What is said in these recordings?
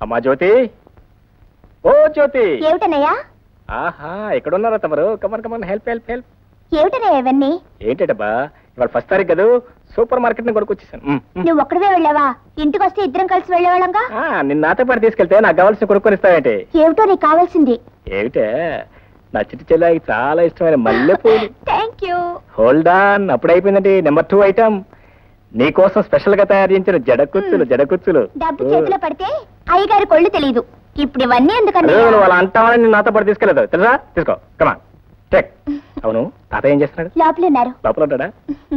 అమ్మా జ్యోతి ఓ జ్యోతి ఏమిటనయ్యా ఆహా ఎక్కడున్నారా తమరు come on come on help help help ఏమిటనయ్యా ఇవన్నీ ఏంటబ్బా ఇవాళ ఫస్ట్ తారీఖు కదా సూపర్ మార్కెట్ ని కొనుక్కొచ్చేసాను మ్, మ్. నువ్వు ఒక్కడివే వెళ్ళావా ఇంటికి వస్తే ఇద్దరం కలిసి వెళ్ళేవాళ్ళంగా ఆ, నిన్న నాతో పాటు తీసుకెళ్తే నాకు కావాల్సిన కొనుక్కొని ఇస్తావేంటి ఏమిటో నీకు కావాల్సింది ఏమిటే నా చిట్టి చెల్లాయికి చాలా ఇష్టమైన మల్లెపూలు థ్యాంక్ యూ హోల్డ్ ఆన్ అప్పుడు అయిపోయిందండి నెంబర్ టూ ఐటమ్ నీకోసం స్పెషల్ గా తయారు చేయించిన జడకుచ్చులు జడకుచ్చులు డబ్బు చేతిలో పడితే అయ్యగారి కొళ్ళు తెలియదు ఇప్పుడు ఇవన్నీ ఎందుకంటే అరే, నువ్వు అలా అంటావని నేను నాతో పాటు తీసుకెళ్ళదు తెలుసా తీసుకో కమా చెక్ అవును తాతయ్య ఏం చేస్తున్నాడు లోపల ఉన్నారు లోపల ఉంటాడా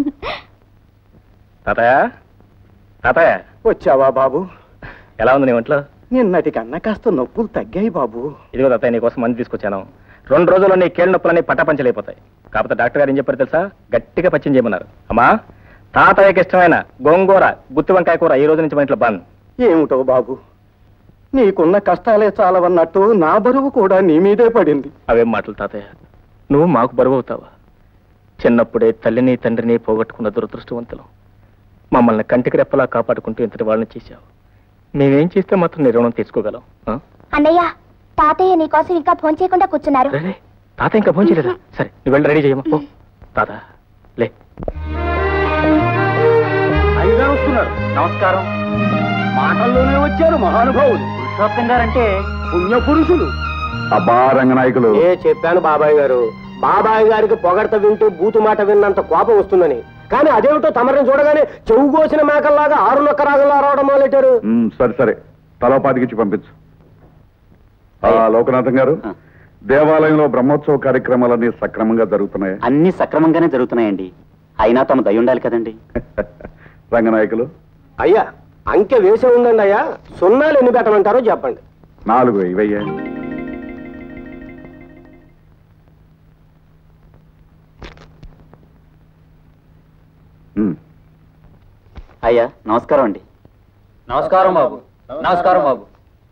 తాతయ్య తాతయ్య వచ్చావా బాబు ఎలా ఉంది నీ ఒంట్లో నిన్నటి కన్నా కాస్త నొప్పులు తగ్గాయి బాబు ఇదిగో తాతయ్య నీకోసం మంది తీసుకొచ్చాను రెండు రోజుల్లో నీ కీళ్ళ నొప్పులన్నీ పట్టపంచలైపోతాయి కాకపోతే డాక్టర్ గారు ఏం చెప్పారు తెలుసా గట్టిగా పచ్చిం చేయమన్నారు అమ్మా తాతయ్యకి ఇష్టమైన గోంగూర గుత్తి వంకాయ కూర ఈ రోజు నుంచి మన ఇంట్లో బంద్ ఏమిటో బాబు నీకున్న కష్టాలే చాలవన్నట్టు నా బరువు కూడా నీ మీదే పడింది అవేం మాటలు తాతయ్య నువ్వు మాకు బరువు అవుతావా చిన్నప్పుడే తల్లిని తండ్రిని పోగొట్టుకున్న దురదృష్టవంతులు మమ్మల్ని కంటికి రెప్పలా కాపాడుకుంటూ ఇంతటి వాళ్ళని చేశావు మేమేం చేస్తే మాత్రం నీ రుణం తీసుకోగలం ఆ? అన్నయ్య తాతయ్య నీకోసం ఇంకా ఫోన్ చేయకుండా కూర్చున్నారు రే, రే, తాత ఇంకా ఫోన్ చేయలేదా సరే నువ్వు వెళ్ళి రెడీ చేయమ్మా పో తాత లే అయ్యగారు వస్తున్నారు నమస్కారం మాటల్లోనే వచ్చారు మహానుభావులు పురుషోత్తం గారంటే పుణ్య పురుషులు అబ్బా రంగనాయకులు ఏ చెప్పాను బాబాయ్ గారు బాబాయ్ గారికి పొగడత వింటూ బూతు మాట విన్నంత కోపం వస్తుందని కానీ అదేమిటో తమరిని చూడగానే చెవు కోసిన మేకల్లాగా ఆరు నొక్క రాగంలో రావడం మొదలెట్టారు ఉమ్, సరే సరే తలోపాతికిచ్చి పంపించు ఆ, లోకనాథం గారు దేవాలయంలో బ్రహ్మోత్సవ కార్యక్రమాలన్నీ సక్రమంగా జరుగుతున్నాయి అన్ని సక్రమంగానే జరుగుతున్నాయండి అయినా తమ దయ ఉండాలి కదండి రంగనాయకులు అయ్యా అంకె వేసి ఉందండి అయ్యా సున్నాలు ఎన్ని పెట్టమంటారో చెప్పండి నాలుగు ఇవయ్యా ఉమ్, అయ్యా నమస్కారం అండి నమస్కారం బాబు నమస్కారం బాబు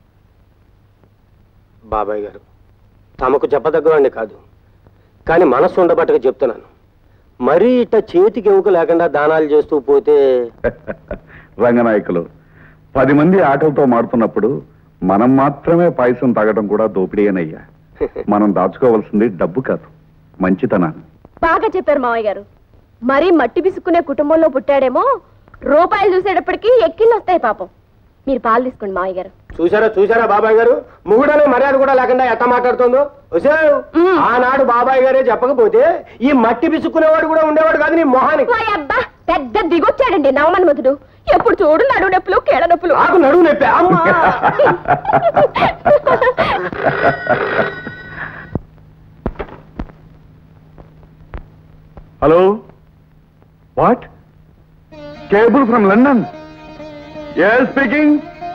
బాబాయ్ గారు తమకు చెప్పదగ్గవాడిని కాదు కానీ మనస్సు ఉండబట్టగా చెప్తున్నాను మరీ ఇట్ట చేతికి ఎముక లేకుండా దానాలు చేస్తూ పోతే రంగనాయకులు పది మంది ఆటలతో మాడుతున్నప్పుడు మనం మాత్రమే పాయసం తాగడం కూడా దోపిడీనయ్యా మనం దాచుకోవాల్సింది డబ్బు కాదు మంచితనాన్ని బాగా చెప్పారు మావయ్య గారు మరీ మట్టి పిసుక్కునే కుటుంబంలో పుట్టాడేమో రూపాయలు చూసేటప్పటికి ఎక్కిళ్ళు వస్తాయి పాపం మీరు పాలు తీసుకోండి మావయ్య గారు చూసారా చూసారా బాబాయ్ గారు ముగుడనే మర్యాద కూడా లేకుండా ఎట్ట మాట్లాడుతుందో వచ్చావు మ్మ్. ఆనాడు బాబాయ్ గారే చెప్పకపోతే ఈ మట్టి పిసుక్కునేవాడు కూడా ఉండేవాడు కాదు నీ మొహానికి వాయ్ అబ్బా పెద్ద దిగొచ్చాడండి నవమన్మధుడు ఎప్పుడు చూడు నడు నొప్పులు కేడ నొప్పులు నాకు నడువు నొప్పి అమ్మా hello what cable from London ఏ speaking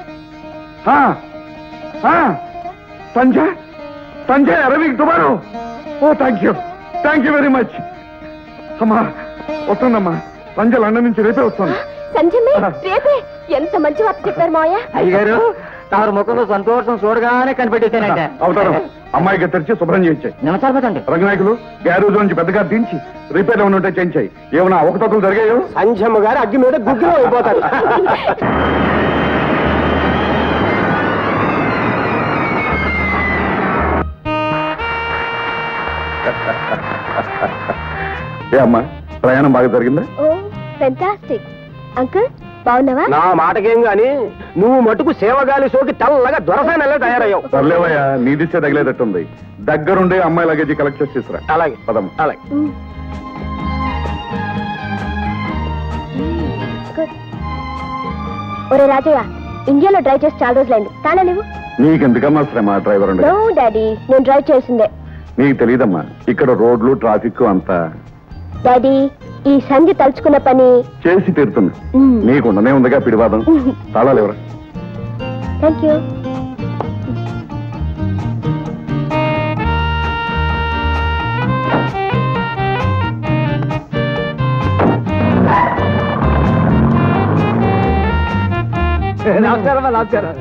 Sanjay Sanjay arriving tomorrow oh thank you thank you very much అమ్మా వస్తుందమ్మా సంజయ్ లండన్ నుంచి రేపే వస్తుంది సంజయ్ రేపే ఎంత మంచి వార్త చెప్పారు మావయ్య అయ్యగారు తాను ముఖంలో సంతోషం చూడగానే కనిపెట్టేశానంట అవుతారు అమ్మాయికి తెరిచి శుభ్రం చేయించాయి నమస్కారం పెట్టండి రంగనాయకులు గ్యారేజ్ నుంచి పెద్దగా దించి రిపేర్ ఏమైనా ఉంటే చేయించాయి ఏమైనా అవకతవకలు జరిగాయో సంజమ్మ గారు అగ్గి మీద గుగ్గిలో అయిపోతారు ఏ అమ్మా ప్రయాణం బాగా జరిగిందా ఓ ఫెంటాస్టిక్ అంకుల్ బాగున్నావా నా మాటకేం గాని నువ్వు మటుకు సేవగాలి సోకి తెల్లగా దొరసానల్లా తయారయ్యావు సర్లేవయ్యా నీ దిశ తగిలేటట్టుంది దగ్గరుండే అమ్మాయి లగేజీ కలెక్ట్ చేసి తీసురా అలాగే పదం అలాగే గుడ్ ఒరే రాజయ్య ఇండియాలో డ్రైవ్ చేసి చాలా రోజులైంది తానే లేవు నీకెందుకమ్మా శ్రమ డ్రైవర్ ఉండే నో డాడీ నేను డ్రైవ్ చేసిందే నీకు తెలియదమ్మా ఇక్కడ రోడ్లు ట్రాఫిక్ అంతా డాడీ ఈ సంధి తలుచుకున్న పని చేసి తీరుతుంది మ్మ్. నీకుండనే ఉందిగా పిడివాదం తాళాలు ఎవరా థ్యాంక్ యూ నమస్కారం నమస్కారం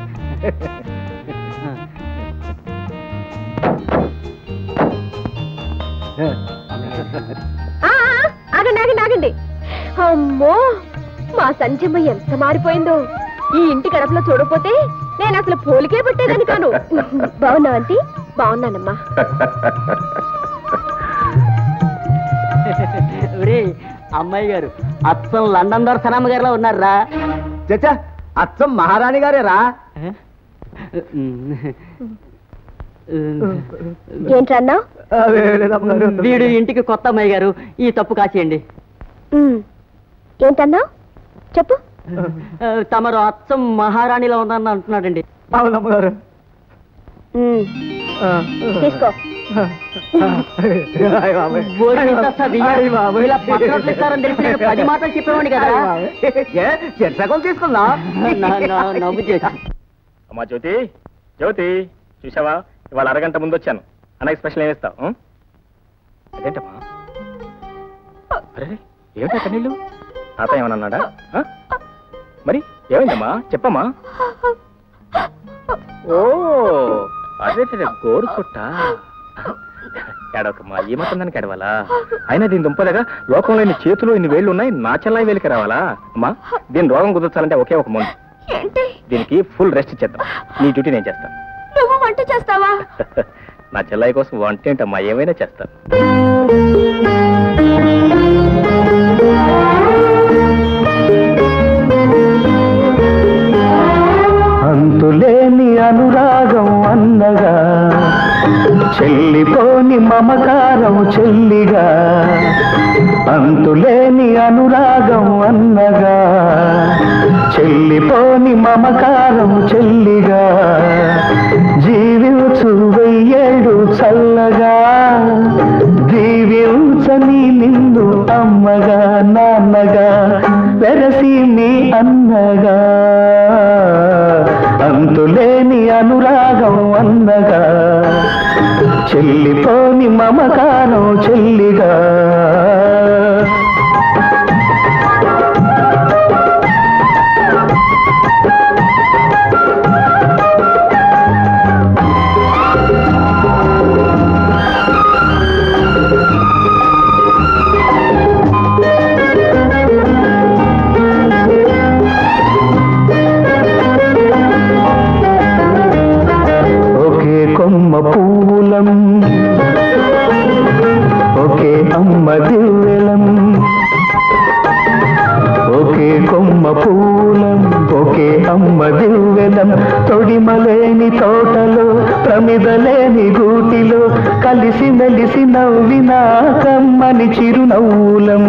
ఆ, ఆ, ఆగండి ఆగండి ఆగండి అమ్మో మా సంజమ్మ ఎంత మారిపోయిందో ఈ ఇంటి గడపలో చూడపోతే నేను అసలు పోలికే పట్టేదని కాను బాగున్నావు ఆంటీ బాగున్నానమ్మా అమ్మాయి గారు అచ్చం లండన్ దొరసనమ్మ గారిలో ఉన్నారా చచ్చా అచ్చం మహారాణి గారే రా ఏంటన్నా వీడు ఇంటికి కొత్త అమ్మాయి గారు ఈ తప్పు కాచేయండి ఏంటన్నా చెప్పు ఆ, తమరు అచ్చం మహారాణిలో ఉందని అంటున్నాడండి అవునమ్మగారు ఉమ్, తీసుకో ఓరి ఇంత సది. ఇలా పక్కనట్లు ఇస్తారని తెలిసి నేను పది మాటలు చెప్పేవాడిని కదా చెట్సగం తీసుకుందా నా- నా- నవ్వు చేసి అమ్మా జ్యోతి జ్యోతి చూసావా ఇవాళ అరగంట ముందు వచ్చాను అన్నకి స్పెషల్ ఏమి ఇస్తావు ఉం? అదేంటమ్మా అరే ఏమిటా కన్నీళ్ళు తాత ఏమన్నా అన్నాడా ఆ? మరి ఏమైందమ్మా చెప్పమ్మా ఓ అదే గోరు చుట్ట ఏడవకమ్మా ఈ మాత్రం దానికి ఏడవాలా అయినా దీని దుంపలేగా లోకంలో ఇన్ని చేతులు ఇన్ని వేళ్ళు ఉన్నాయి నా చెల్లాయి వేలికి రావాలా అమ్మా దీని రోగం కుదర్చాలంటే ఒకే ఒక మందు ఏంటి దీనికి ఫుల్ రెస్ట్ ఇచ్చేద్దాం నీ డ్యూటీ నేను చేస్తాను నువ్వు వంట చేస్తావా నా చెల్లాయి కోసం వంట ఏంటమ్మా ఏమైనా చేస్తాను అంతులేని అనురాగం అన్నగా చెల్లిపోని మమకారం చెల్లిగా అంతులేని అనురాగం అన్నగా చెల్లిపోని మమకారం చెల్లిగా జీవించు వెయ్యేడు చల్లగా దీవించని నిన్ను అమ్మగా నాన్నగా వెరసి మీ అన్నగా అంతులేని అనురాగం అన్నగా చెల్లిపోని మమకారం చెల్లిగా ఒకే కొమ్మ పువ్వులం ఒకే అమ్మ దివ్వెలం ఒకే కొమ్మ పూలం ఒకే అమ్మ దివ్వెలం తొడిమలేని తోటలో ప్రమిదలేని గూటిలో కలిసి మెలిసి నవ్విన కమ్మని చిరునవ్వులం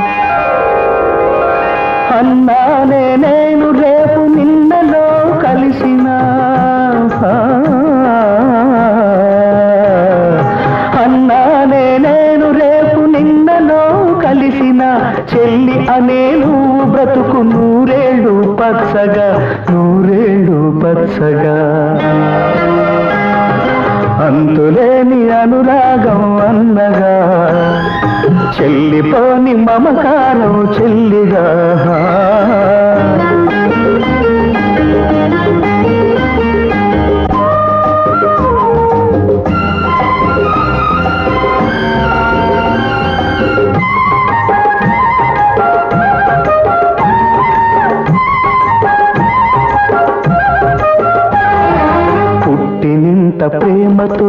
అన్నానే నేను రేపు నిన్నలో కలిసిన అన్నానే నేను రేపు నిన్నలో కలిసిన చెల్లి అనే నువ్వు బ్రతుకు నూరేళ్ళు పచ్చగా నూరేళ్ళు పచ్చగా అంతులేని అనురాగం అన్నగా చెల్లిపోని మమకారం చెల్లిగా పుట్టినింత ప్రేమతో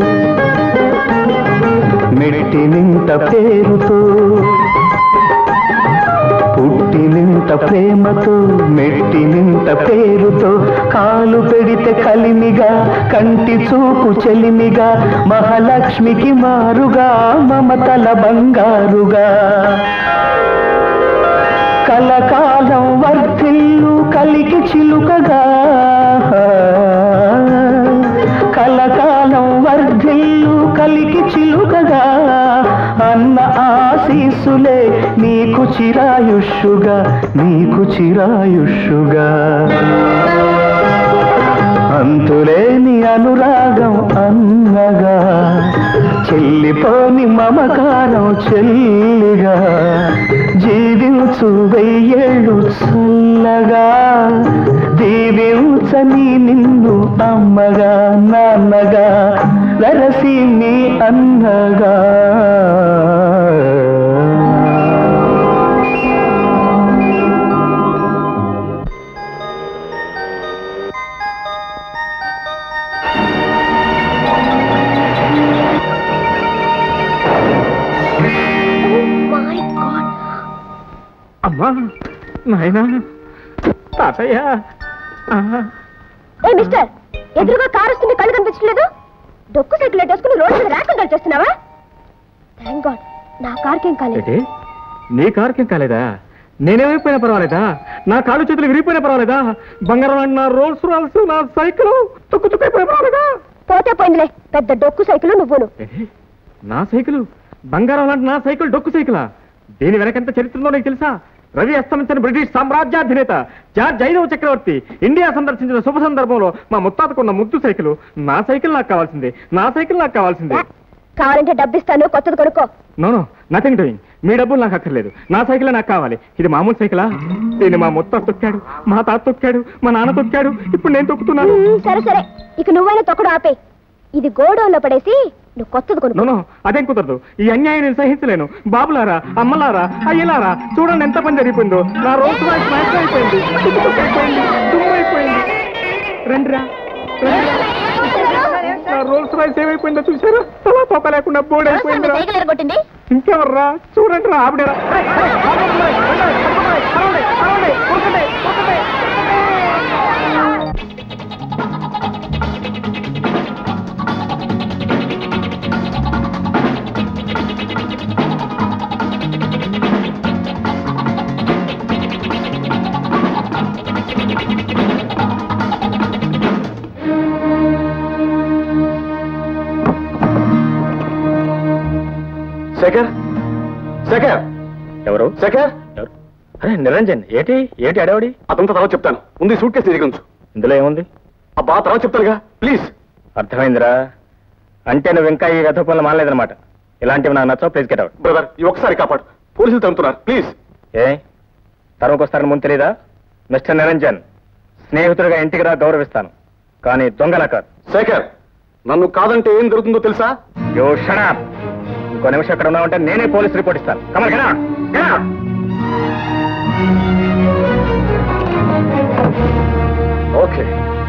మెట్టినింత పేరుతో పుట్టినింత ప్రేమతో మెట్టినింత పేరుతో కాలు పెడితే కలిమిగా కంటి చూపు చెలిమిగా మహాలక్ష్మికి మారుగా మమతల బంగారుగా కలకాలం వర్ధిల్లు కలికి చిలుకగా కలకాలం వర్ధిల్లు కలికి చిలుకగా అన్న ఆశీస్సులే నీకు చిరాయుష్యుగా నీకు చిరాయుష్యుగా అంతులేని అనురాగం అన్నగా చెల్లిపోని మమకారం చెల్లిగా జీవించు వెయ్యేళ్ళు చల్లగా దీవించని నిన్ను అమ్మగా నాన్నగా వెరసి మీ అన్నగా నాయనా తాతయ్య ఆ. ఏ మిస్టర్ ఎదురుగా కారు వస్తుంది కళ్ళు కనిపించలేదు డొక్కు సైకిల్ వేసుకుని రోడ్డు మీద ర్యాకులు చేస్తున్నావా థ్యాంక్ గాడ్ నా కార్కేం కాలేదు ఏంటి నీ కారుకేం కాలేదా నేనేమైపోయినా పర్వాలేదా నా కాళ్ళు చేతులు విరిగిపోయినా పర్వాలేదా బంగారం లాంటి నా రోల్స్ రాల్స్ నా సైకిల్ తుక్కు తుక్కైపోయినా పర్వాలేదా పోతే పోయిందిలే పెద్ద డొక్కు సైకిల్ నువ్వును ఏంటి? నా సైకిల్ బంగారం లాంటి నా సైకిల్ డొక్కు సైకిలా దీని వెనకంత చరిత్రలో నీకు తెలుసా రవి అస్తమించిన బ్రిటిష్ సామ్రాజ్యాధినేత జార్జ్ ఐదవ చక్రవర్తి ఇండియా సందర్శించిన శుభ సందర్భంలో మా ముత్తాతకున్న ముద్దు సైకిల్ నా సైకిల్ నాకు కావాల్సిందే నా సైకిల్ నాకు కావాల్సిందే కావాలంటే డబ్బిస్తాను కొత్తది కొనుక్కో నో నో నథింగ్ డూయింగ్ మీ డబ్బులు నాకు అక్కర్లేదు నా సైకిల్ నాకు కావాలి ఇది మామూలు సైకిలా దీన్ని మా ముత్త తొక్కాడు మా తాత తొక్కాడు మా నాన్న తొక్కాడు ఇప్పుడు నేను తొక్కుతున్నాను ఉమ్, సరే సరే ఇక నువ్వైనా తొక్కడు ఆపే ఇది గోడౌన్లో పడేసి నువ్వు కొత్తది కొనుక్కో నో నో అదేం కుదరదు ఈ అన్యాయం నేను సహించలేను బాబులారా అమ్మలారా అయ్యలారా చూడండి ఎంత పని జరిగిపోయిందో నా రోజు వాయిస్ మ్యాచ్ అయిపోయింది తుక్కు తుక్కు అయిపోయింది దుమ్ము అయిపోయింది రండిరా రండిరా. నా రోల్స్ రాయిస్ ఏమైపోయిందో చూసారా తలా తోక లేకుండా బోర్డు అయిపోయిందిరా సైకిల్ ఎరగొట్టింది ఇంకెవర్రా చూడండి రా ఆవిడరా శేఖర్ శేఖర్ ఎవరు శేఖర్ ఎవరు అరే నిరంజన్ ఏటి ఏటి అడవడి అతనితో తర్వాత చెప్తాను ముందు ఈ సూట్ కేసు తిరిగి ఉంచు ఇందులో ఏముంది అబ్బా తర్వాత చెప్తానుగా ప్లీజ్ అర్థమైందిరా అంటే నువ్వు ఇంకా ఈ గత పనులు మానలేదన్నమాట ఇలాంటివి నాకు నచ్చవు ప్లీజ్ గెట్ అవుట్ బ్రదర్ ఈ ఒక్కసారి కాపాడు పోలీసులు తమ్ముతున్నారు ప్లీజ్ ఏ తరువుకొస్తారని ముందు తెలీదా మిస్టర్ నిరంజన్ స్నేహితుడిగా ఇంటికి రా గౌరవిస్తాను కానీ దొంగలా కాదు శేఖర్ నన్ను కాదంటే ఏం జరుగుతుందో తెలుసా యో షడప్ ఇంకో నిమిషం ఇక్కడ ఉన్నావంటే నేనే పోలీస్ రిపోర్ట్ ఇస్తాను Kamal get out get out okay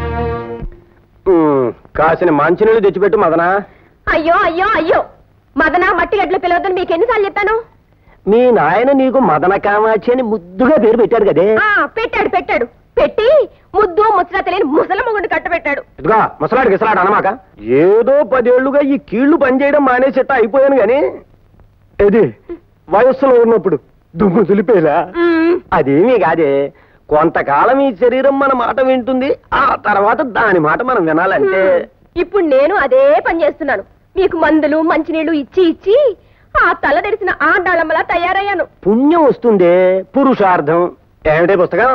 కాసిన మంచినీళ్ళు తెచ్చిపెట్టు మదనా అయ్యో అయ్యో అయ్యో మదన మట్టి గడ్డలు పిలవద్దని మీకు ఎన్నిసార్లు చెప్పాను మీ నాయన నీకు మదన కామాక్షి అని ముద్దుగా పేరు పెట్టాడు కదే ఆ పెట్టాడు పెట్టాడు పెట్టి ముద్దు ముచ్చట తెలియని ముసల మొగుడు కట్టబెట్టాడు ఇదిగా ముసలాడికి ఇసలాడు అనమాక ఏదో పదేళ్లుగా ఈ కీళ్లు పనిచేయడం మానేసేట అయిపోయాను గాని ఇది వయస్సులో ఉన్నప్పుడు దుమ్ము దులిపేలా మ్మ్. అదేమీ కాదే కొంతకాలం ఈ శరీరం మన మాట వింటుంది ఆ తర్వాత దాని మాట మనం వినాలంటే ఇప్పుడు నేను అదే పని చేస్తున్నాను మీకు మందులు మంచినీళ్లు ఇచ్చి ఇచ్చి ఆ తల తెరిసిన ఆడాళమ్మలా తయారయ్యాను పుణ్యం వస్తుందే పురుషార్థం ఏమిటే పుస్తకం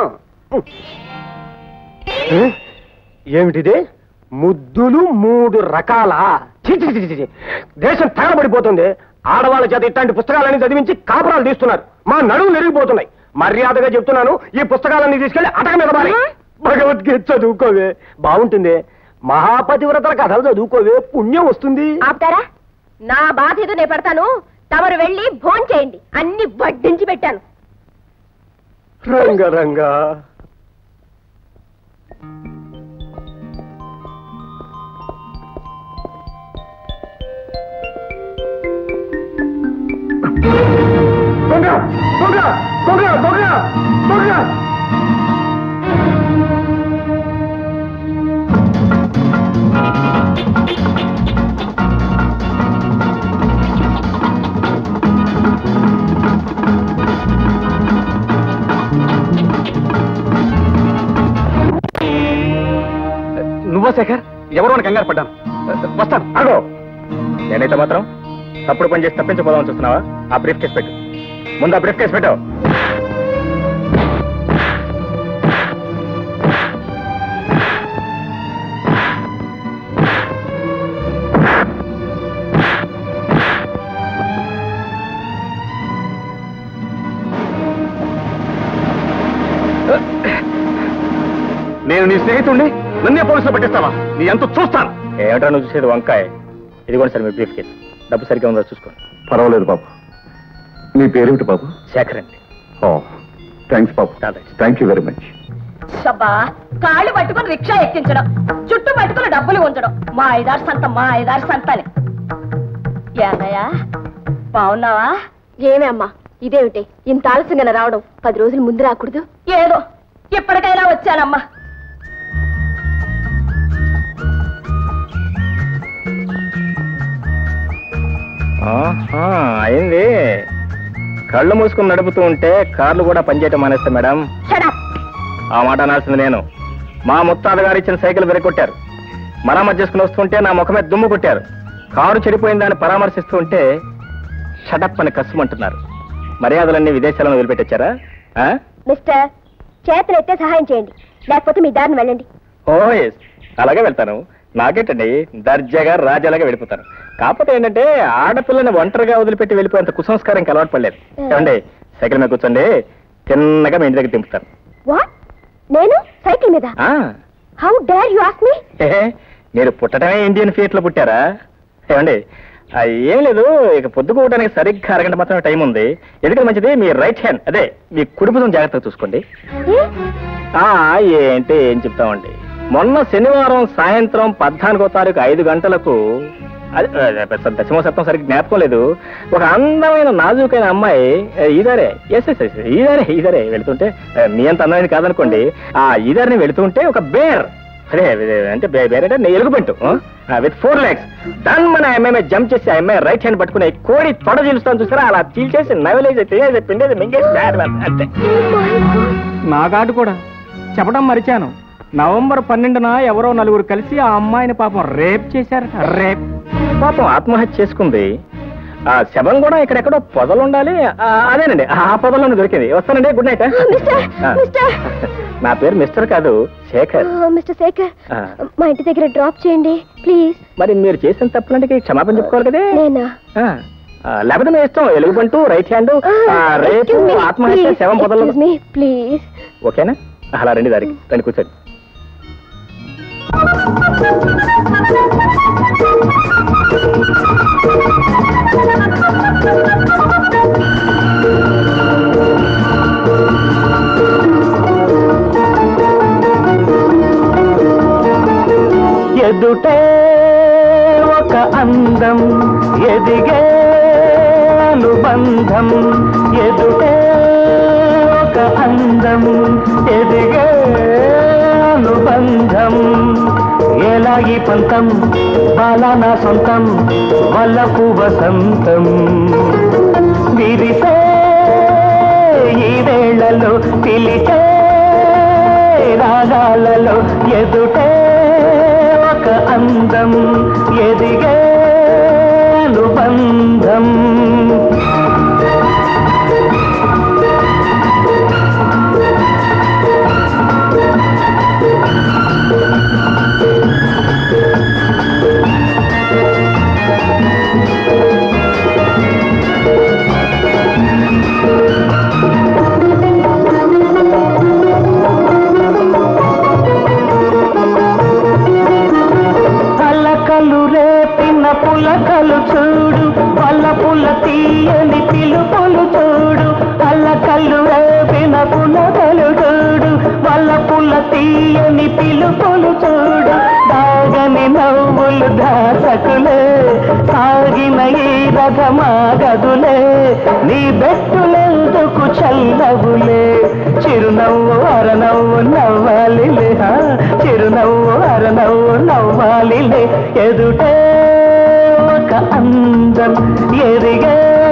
ఏ? ఏమిటిది ముద్దులు మూడు రకాల ఛీ, ఛీ, ఛీ, ఛీ, ఛీ. దేశం తగలబడిపోతుంది ఆడవాళ్ళ చేత ఇట్లాంటి పుస్తకాలన్నీ చదివించి కాపురాలు తీస్తున్నారు మా నడువు నెరిగిపోతున్నాయి మర్యాదగా చెప్తున్నాను ఈ పుస్తకాలన్నీ తీసుకెళ్లి అటక మీద పారి. భగవద్గీత చదువుకోవే బాగుంటుంది మహాపతివ్రతల కథలు చదువుకోవే పుణ్యం వస్తుంది ఆపుతారా నా బాధ ఏదో నేను పెడతాను తమరు వెళ్ళి భోన్ చేయండి అన్ని వడ్డించి పెట్టాను రంగ రంగా దొంగ దొంగ దొంగ దొంగ దొంగ నువ్వా శేఖర్ ఎవరో అని కంగారు పడ్డాను వస్తాను ఆగో నేనైతే మాత్రం తప్పుడు పని చేసి తప్పించబోదామని చూస్తున్నావా ఆ బ్రీఫ్ కేసు పెట్టు ముందు ఆ బ్రీఫ్ కేసు పెట్టు నేను నీ స్నేహితుడిని నన్నే పోలీసులు పట్టిస్తావా నీ ఎంత చూస్తాను ఏమిటో నువ్వు చూసేది వంకాయ ఇదిగోండి సార్ మీ బ్రీఫ్ కేసు డబ్బు సరిగ్గా ఉందో చూసుకోండి పర్వాలేదు బాబు నీ పేరేమిటి బాబు శేఖర్ అండి ఓ థ్యాంక్స్ బాబు చాలా. థ్యాంక్ యూ వెరీ మచ్ షబ్బా కాళ్ళు పట్టుకుని రిక్షా ఎక్కించడం చుట్టూ పట్టుకుని డబ్బులు ఉంచడం మా ఐదారు సంత మా ఐదారు సంత అని ఏమయ్యా బాగున్నావా ఏమే అమ్మా ఇదేమిటి ఇంత ఆలస్యంగా రావడం పది రోజులు ముందు రాకూడదు ఏదో ఎప్పటికైనా వచ్చానమ్మా ఆహా, అయింది కళ్ళు మూసుకుని నడుపుతూ ఉంటే కార్లు కూడా పనిచేయటం మానేస్తా మేడం ఆ మాట అనాల్సింది నేను మా ముత్తాత గారు ఇచ్చిన సైకిల్ వెరకొట్టారు మరమ్మతు చేసుకుని వస్తుంటే నా ముఖమే దుమ్ము కొట్టారు కారు చెడిపోయిందని పరామర్శిస్తూ ఉంటే షటప్ అని కసుమంటున్నారు మర్యాదలన్నీ విదేశాలను వదిలిపెట్టొచ్చారా ఆ? మిస్టర్ చేతులెత్తే సహాయం చేయండి లేకపోతే మీ దారిని వెళ్ళండి ఓ ఎస్ అలాగే వెళ్తాను నాకేంటండి దర్జాగా రాజాలాగా వెళ్ళిపోతాను కాకపోతే ఏంటంటే ఆడపిల్లని ఒంటరిగా వదిలిపెట్టి వెళ్ళిపోయేంత కుసంస్కారం ఇంకా అలవాటు పడలేదు ఏమండి సైకిల్ మీద కూర్చోండి తిన్నగా మీ ఇంటి దగ్గర దింపుతాను వాట్ నేను సైకిల్ మీద ఆ, how dare you ask me ఏ, మీరు పుట్టడమే ఇండియన్ ఫియట్ లో పుట్టారా ఏమండి ఆ, ఏం లేదు ఇక పొద్దుకోవడానికి సరిగ్గా అరగంట మాత్రమే టైం ఉంది ఎందుకంటే మంచిది మీ రైట్ హ్యాండ్ అదే మీ కుడి భుజం జాగ్రత్తగా చూసుకోండి ఆ ఏంటి ఏం చెప్తామండి మొన్న శనివారం సాయంత్రం పద్నాలుగో తారీఖు ఐదు గంటలకు అది ఆ, దశమ సప్తం సరిగ్గా జ్ఞాపకం లేదు ఒక అందమైన నాజూకైన అమ్మాయి ఆ, ఈదారే ఎస్ ఎస్ ఎస్ ఈదారే ఈదారే వెళుతుంటే ఆ, మీ అంత అందమైనది కాదనుకోండి ఆ ఈదారిని వెళుతుంటే ఒక బేర్ అదే అదే, అంటే బే- బేర్ అంటే ఎలుగుపెంటు విత్ ఫోర్ లెగ్స్ దాన్ని మన అమ్మాయి జంప్ చేసి ఆ అమ్మాయి రైట్ హ్యాండ్ పట్టుకుని కోడి తొడ చీలుస్తాను చూసారా అలా చీల్చేసి నవలేసి తినేసి పిండేసి మింగేసి బ్యాడ్ అంతే నా కార్డు కూడా చెప్పడం మరిచాను నవంబర్ పన్నెండున ఎవరో నలుగురు కలిసి ఆ అమ్మాయిని పాపం రేప్ చేశారట రేప్ పాపం ఆత్మహత్య చేసుకుంది ఆ శవం కూడా ఇక్కడెక్కడో పొదలు ఉండాలి ఆ, అదేనండి ఆ పొదలోనే దొరికింది వస్తానండి గుడ్ నైట్ మిస్టర్ మిస్టర్ నా పేరు మిస్టర్ కాదు శేఖర్ మిస్టర్ శేఖర్ ఆ. మా ఇంటి దగ్గర డ్రాప్ చేయండి ప్లీజ్ మరి మీరు చేసిన తప్పులంటే క్షమాపణ చెప్పుకోవాలి కదే నేనా ఆ, ఆ, లేకపోతే మీ ఇష్టం ఎలుగుబంటు రైట్ హ్యాండ్ రేపు ఆత్మహత్య శవం పొదలు మీ ప్లీజ్ ఓకేనా అలా రండి దారికి రండి కూర్చోండి ఎదుటే ఒక అందం ఎదిగే అనుబంధం ఎదుటే ఒక అందం ఎదిగే అనుబంధం ఎలాగి పంతం బాలానా సొంతం వల్లపు వసంతం విరిసే ఈ వేళలో పిలిచే రాగాలలో ఎదుటే ఒక అందం ఎదిగే అనుబంధం అలకలు రేపిన పులకలు చూడు వల్ల పుల తీయని పిలుపులు చూడు అల్లకల్లు రేపిన పులకలు చూడు వల్ల పుల తీయని పిలుపులు చూడు దాగని నవ్వులు దాసకులే సాగిన ఈ రథమా గదులే నీ బెట్టులెందుకు చల్లవులే చిరునవ్వు అరనవ్వు నవ్వాలిలే హా, చిరునవ్వు అరనవ్వు నవ్వాలిలే ఎదుటే ఒక అందం ఎదిగే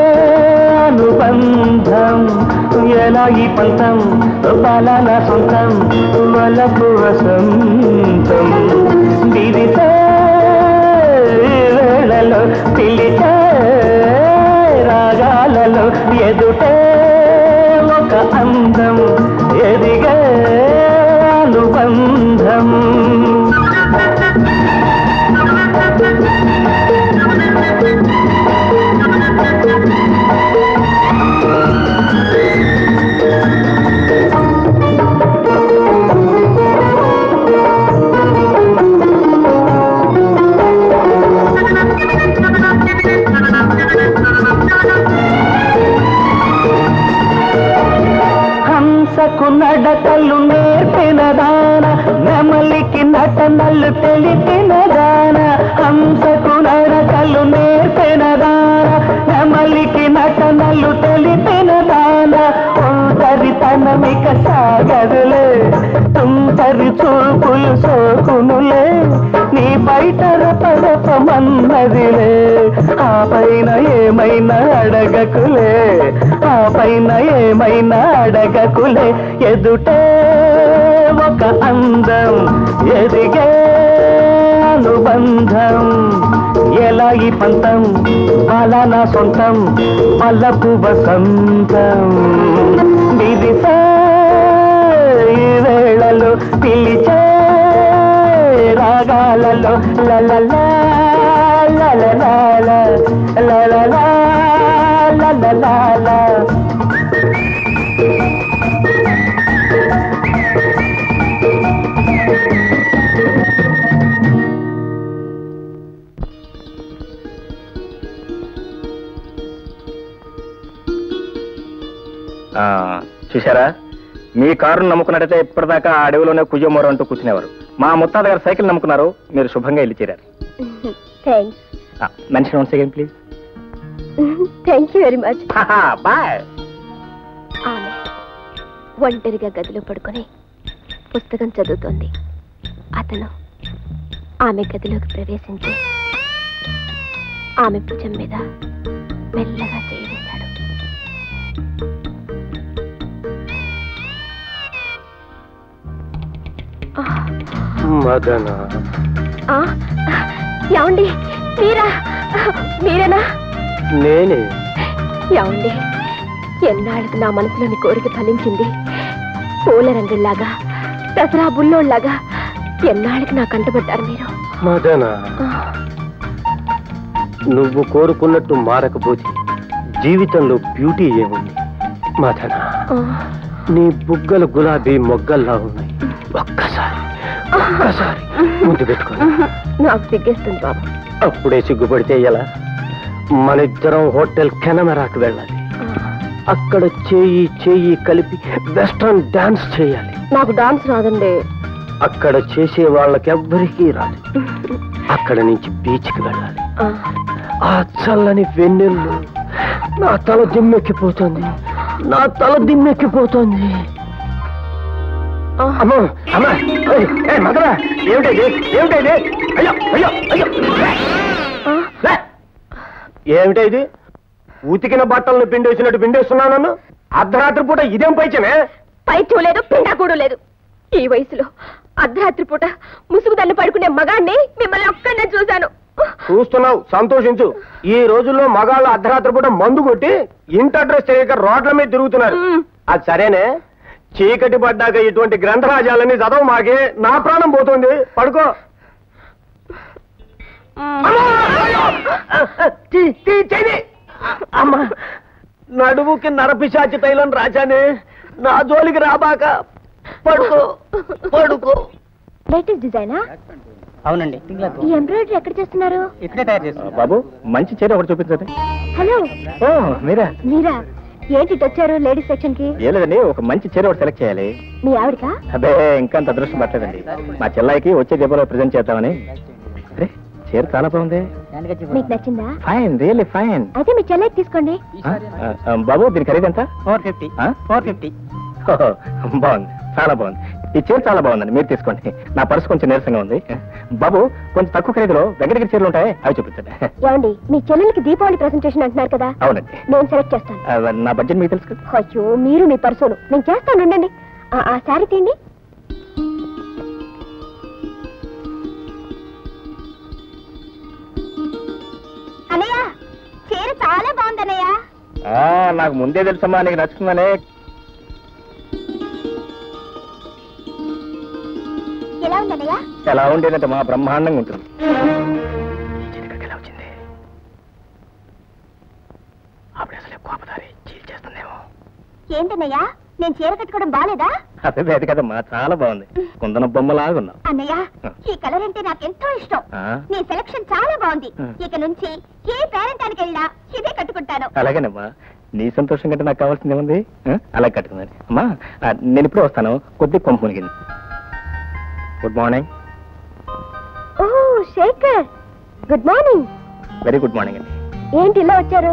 అనుబంధం ఎలా ఈ పంతం బాలన సొంతం వలపు వసంతం విరిసే వేళలో పిలిచే రాగాలలో ఎదుటే ఒక అందం ఎదిగే అనుబంధం హంసకు నడకలు నేర్పిన దాన నెమలికి నటనలు తెలిపిన దాన హంసకు నడకలు నేర్పిన దాన నెమలికి నటనలు తెలిపిన దాన ఒంటరితనమిక సాగదులే తుంటరి చూపులు సోకునులే నీ బయట రపరపమన్నదిలే ఆ పైన ఏమైనా అడగకులే ఆ పైన ఏమైనా అడగకులే ఎదుటే ఒక అందం ఎదిగే అనుబంధం ఎలా ఈ పంతం అలా నా సొంతం పల్లపు వసంతం విదిసే ఈ వేళలో పిలిచే రాగాలలో లలలా లలలాల లలలా లలలాల ఆ, చూశారా మీ కారును నమ్ముకున్నట్టయితే ఇప్పటిదాకా ఆ అడవిలోనే కుజమోరు అంటూ కూర్చునేవారు మా ముత్తాత గారు సైకిల్ నమ్ముకున్నారు మీరు శుభంగా ఇల్లు చేరారు thanks mention one second please thank you very much bye ఆమె ఒంటరిగా గదిలో పడుకొని పుస్తకం చదువుతోంది అతను ఆమె గదిలోకి ప్రవేశించి ఆమె భుజం మీద మెల్లగా చేయి వేశాడు ఆ, మదన ఆ, ఏమండి మీరా మీరేనా నేనే ఏమండి ఎన్నాళ్ళకి నా మనసులోని కోరిక ఫలించింది పూల రంగుల్లాగా దసరా బుల్లోళ్ళలాగా ఎన్నాళ్ళకి నా కంటపడ్డారు మీరు మదన ఆ, నువ్వు కోరుకున్నట్టు మారకపోతే జీవితంలో బ్యూటీ ఏముంది మదన ఆ, నీ బుగ్గలు గులాబీ మొగ్గల్లా ఉన్నాయి ఒక్కసారి ఒక్కసారి ముందు పెట్టుకో నాకు సిగ్గేస్తుంది బాబు అప్పుడే సిగ్గుపడితే ఎలా మన ఇద్దరం హోటల్ కెనమెరాకు వెళ్ళాలి ఆ, అక్కడ చేయి చేయి కలిపి వెస్ట్రన్ డాన్స్ చేయాలి నాకు డాన్స్ రాదండి అక్కడ చేసే వాళ్ళకెవ్వరికీ రాదు అక్కడ నుంచి బీచ్కి వెళ్ళాలి ఆ, ఆ చల్లని వెన్నెల్లు నా తల దిమ్మెక్కిపోతుంది నా తల దిమ్మెక్కిపోతుంది ఆ, అమ్మో అమ్మా ఏయ్, ఏయ్, మగరా ఏమిటది ఏమిటది అయ్యో అయ్యో అయ్యో ఆ, లే. ఏమిటా ఇది ఉతికిన బట్టలను పిండేసినట్టు పిండేస్తున్నాను నన్ను అర్ధరాత్రి పూట ఇదేం పైచమే పై చూలేదు పిండాకూడు లేదు ఈ వయసులో అర్ధరాత్రి పూట ముసుగుదన్ను పడుకునే మగాన్ని మిమ్మల్ని ఒక్కనే చూశాను చూస్తున్నావు సంతోషించు ఈ రోజుల్లో మగాళ్ళు అర్ధరాత్రి పూట మందు కొట్టి ఇంటి అడ్రస్ తెలియక రోడ్ల మీద తిరుగుతున్నారు మ్. అది సరేనే చీకటి పడ్డాక ఇటువంటి గ్రంథరాజాలని చదవ మాకే నా ప్రాణం పోతుంది పడుకో తీ- తీ- చెయ్యి. అమ్మా నడుముకి నరపిశాచి తైలం రాజానే నా జోలికి రాబాక పడుకో పడుకో లేటెస్ట్ డిజైనా అవునండి ఈ ఎంబ్రాయిడరీ ఎక్కడ చేస్తున్నారు ఇక్కడే తయారు ఆ, చేస్తాం బాబు మంచి చీర ఒకటి చూపించండి హలో ఓ మీరా మీరా ఏంటి ఇటు వచ్చారు లేడీస్ సెక్షన్ కి ఏ లేదండి ఒక మంచి చీర ఒకటి సెలెక్ట్ చేయాలి మీ ఆవిడకా అదే ఇంకా అంత అదృష్టం పట్టలేదండి మా చెల్లాయికి వచ్చే దీపంలో ప్రజెంట్ చేద్దామని అరే చీర చాలా బాగుంది మీకు నచ్చిందా ఫైన్ రియల్లీ ఫైన్ అయితే మీ చెల్లెకి తీసుకోండి బాబు దీని ఖరీదు ఎంత ఫోర్ ఫిఫ్టీ ఆ? ఫోర్ ఫిఫ్టీ ఓహో, బాగుంది చాలా బాగుంది ఈ చీర చాలా బాగుందండి మీరు తీసుకోండి నా పర్సు కొంచెం నీరసంగా ఉంది బాబు కొంచెం తక్కువ ఖరీదులో వెంకటగిరి చీరలు ఉంటాయి అవి చూపించండి ఏమండి మీ చెల్లెలకి దీపావళి ప్రెసెంటేషన్ అంటున్నారు కదా అవునండి నేను సెలెక్ట్ చేస్తాను ఆ, నా బడ్జెట్ మీకు తెలుసు కదా అయ్యో మీరు మీ పర్సోను నేను చేస్తాను ఉండండి ఆ, ఆ శారీ తీయండి అన్నయ్య చీర చాలా బాగుందన్నయ్య ఆ, నాకు ముందే తెలుసమ్మా నీకు నచ్చుతుందనే ఎలా ఉందన్నయ్య ఎలా ఉండేదంటే మా బ్రహ్మాండంగా ఉంటుంది చీర ఇక్కడికి ఎలా వచ్చింది అప్పుడు అసలు కోపదారి చీల్ చేస్తుందేమో ఏంటన్నయ్య నేను చీర కట్టుకోవడం బాలేదా అదే లేదు కదమ్మా చాలా బాగుంది కుందన బొమ్మలాగున్నావు అన్నయ్య ఈ కలర్ అంటే నాకు ఎంతో ఇష్టం ఆ? నీ సెలక్షన్ చాలా బాగుంది ఆ. ఇక నుంచి ఏ పేరెంటానికి వెళ్ళినా ఇదే కట్టుకుంటాను అలాగేనమ్మా నీ సంతోషం కంటే నాకు కావాల్సింది ఏముంది ఆ? అలా కట్టుకుందని అమ్మా ఆ, నేను ఇప్పుడే వస్తాను కొద్ది కొంపు మునిగింది good morning oh Shekhar good morning very good morning అండి ఏంటి ఇలా వచ్చారు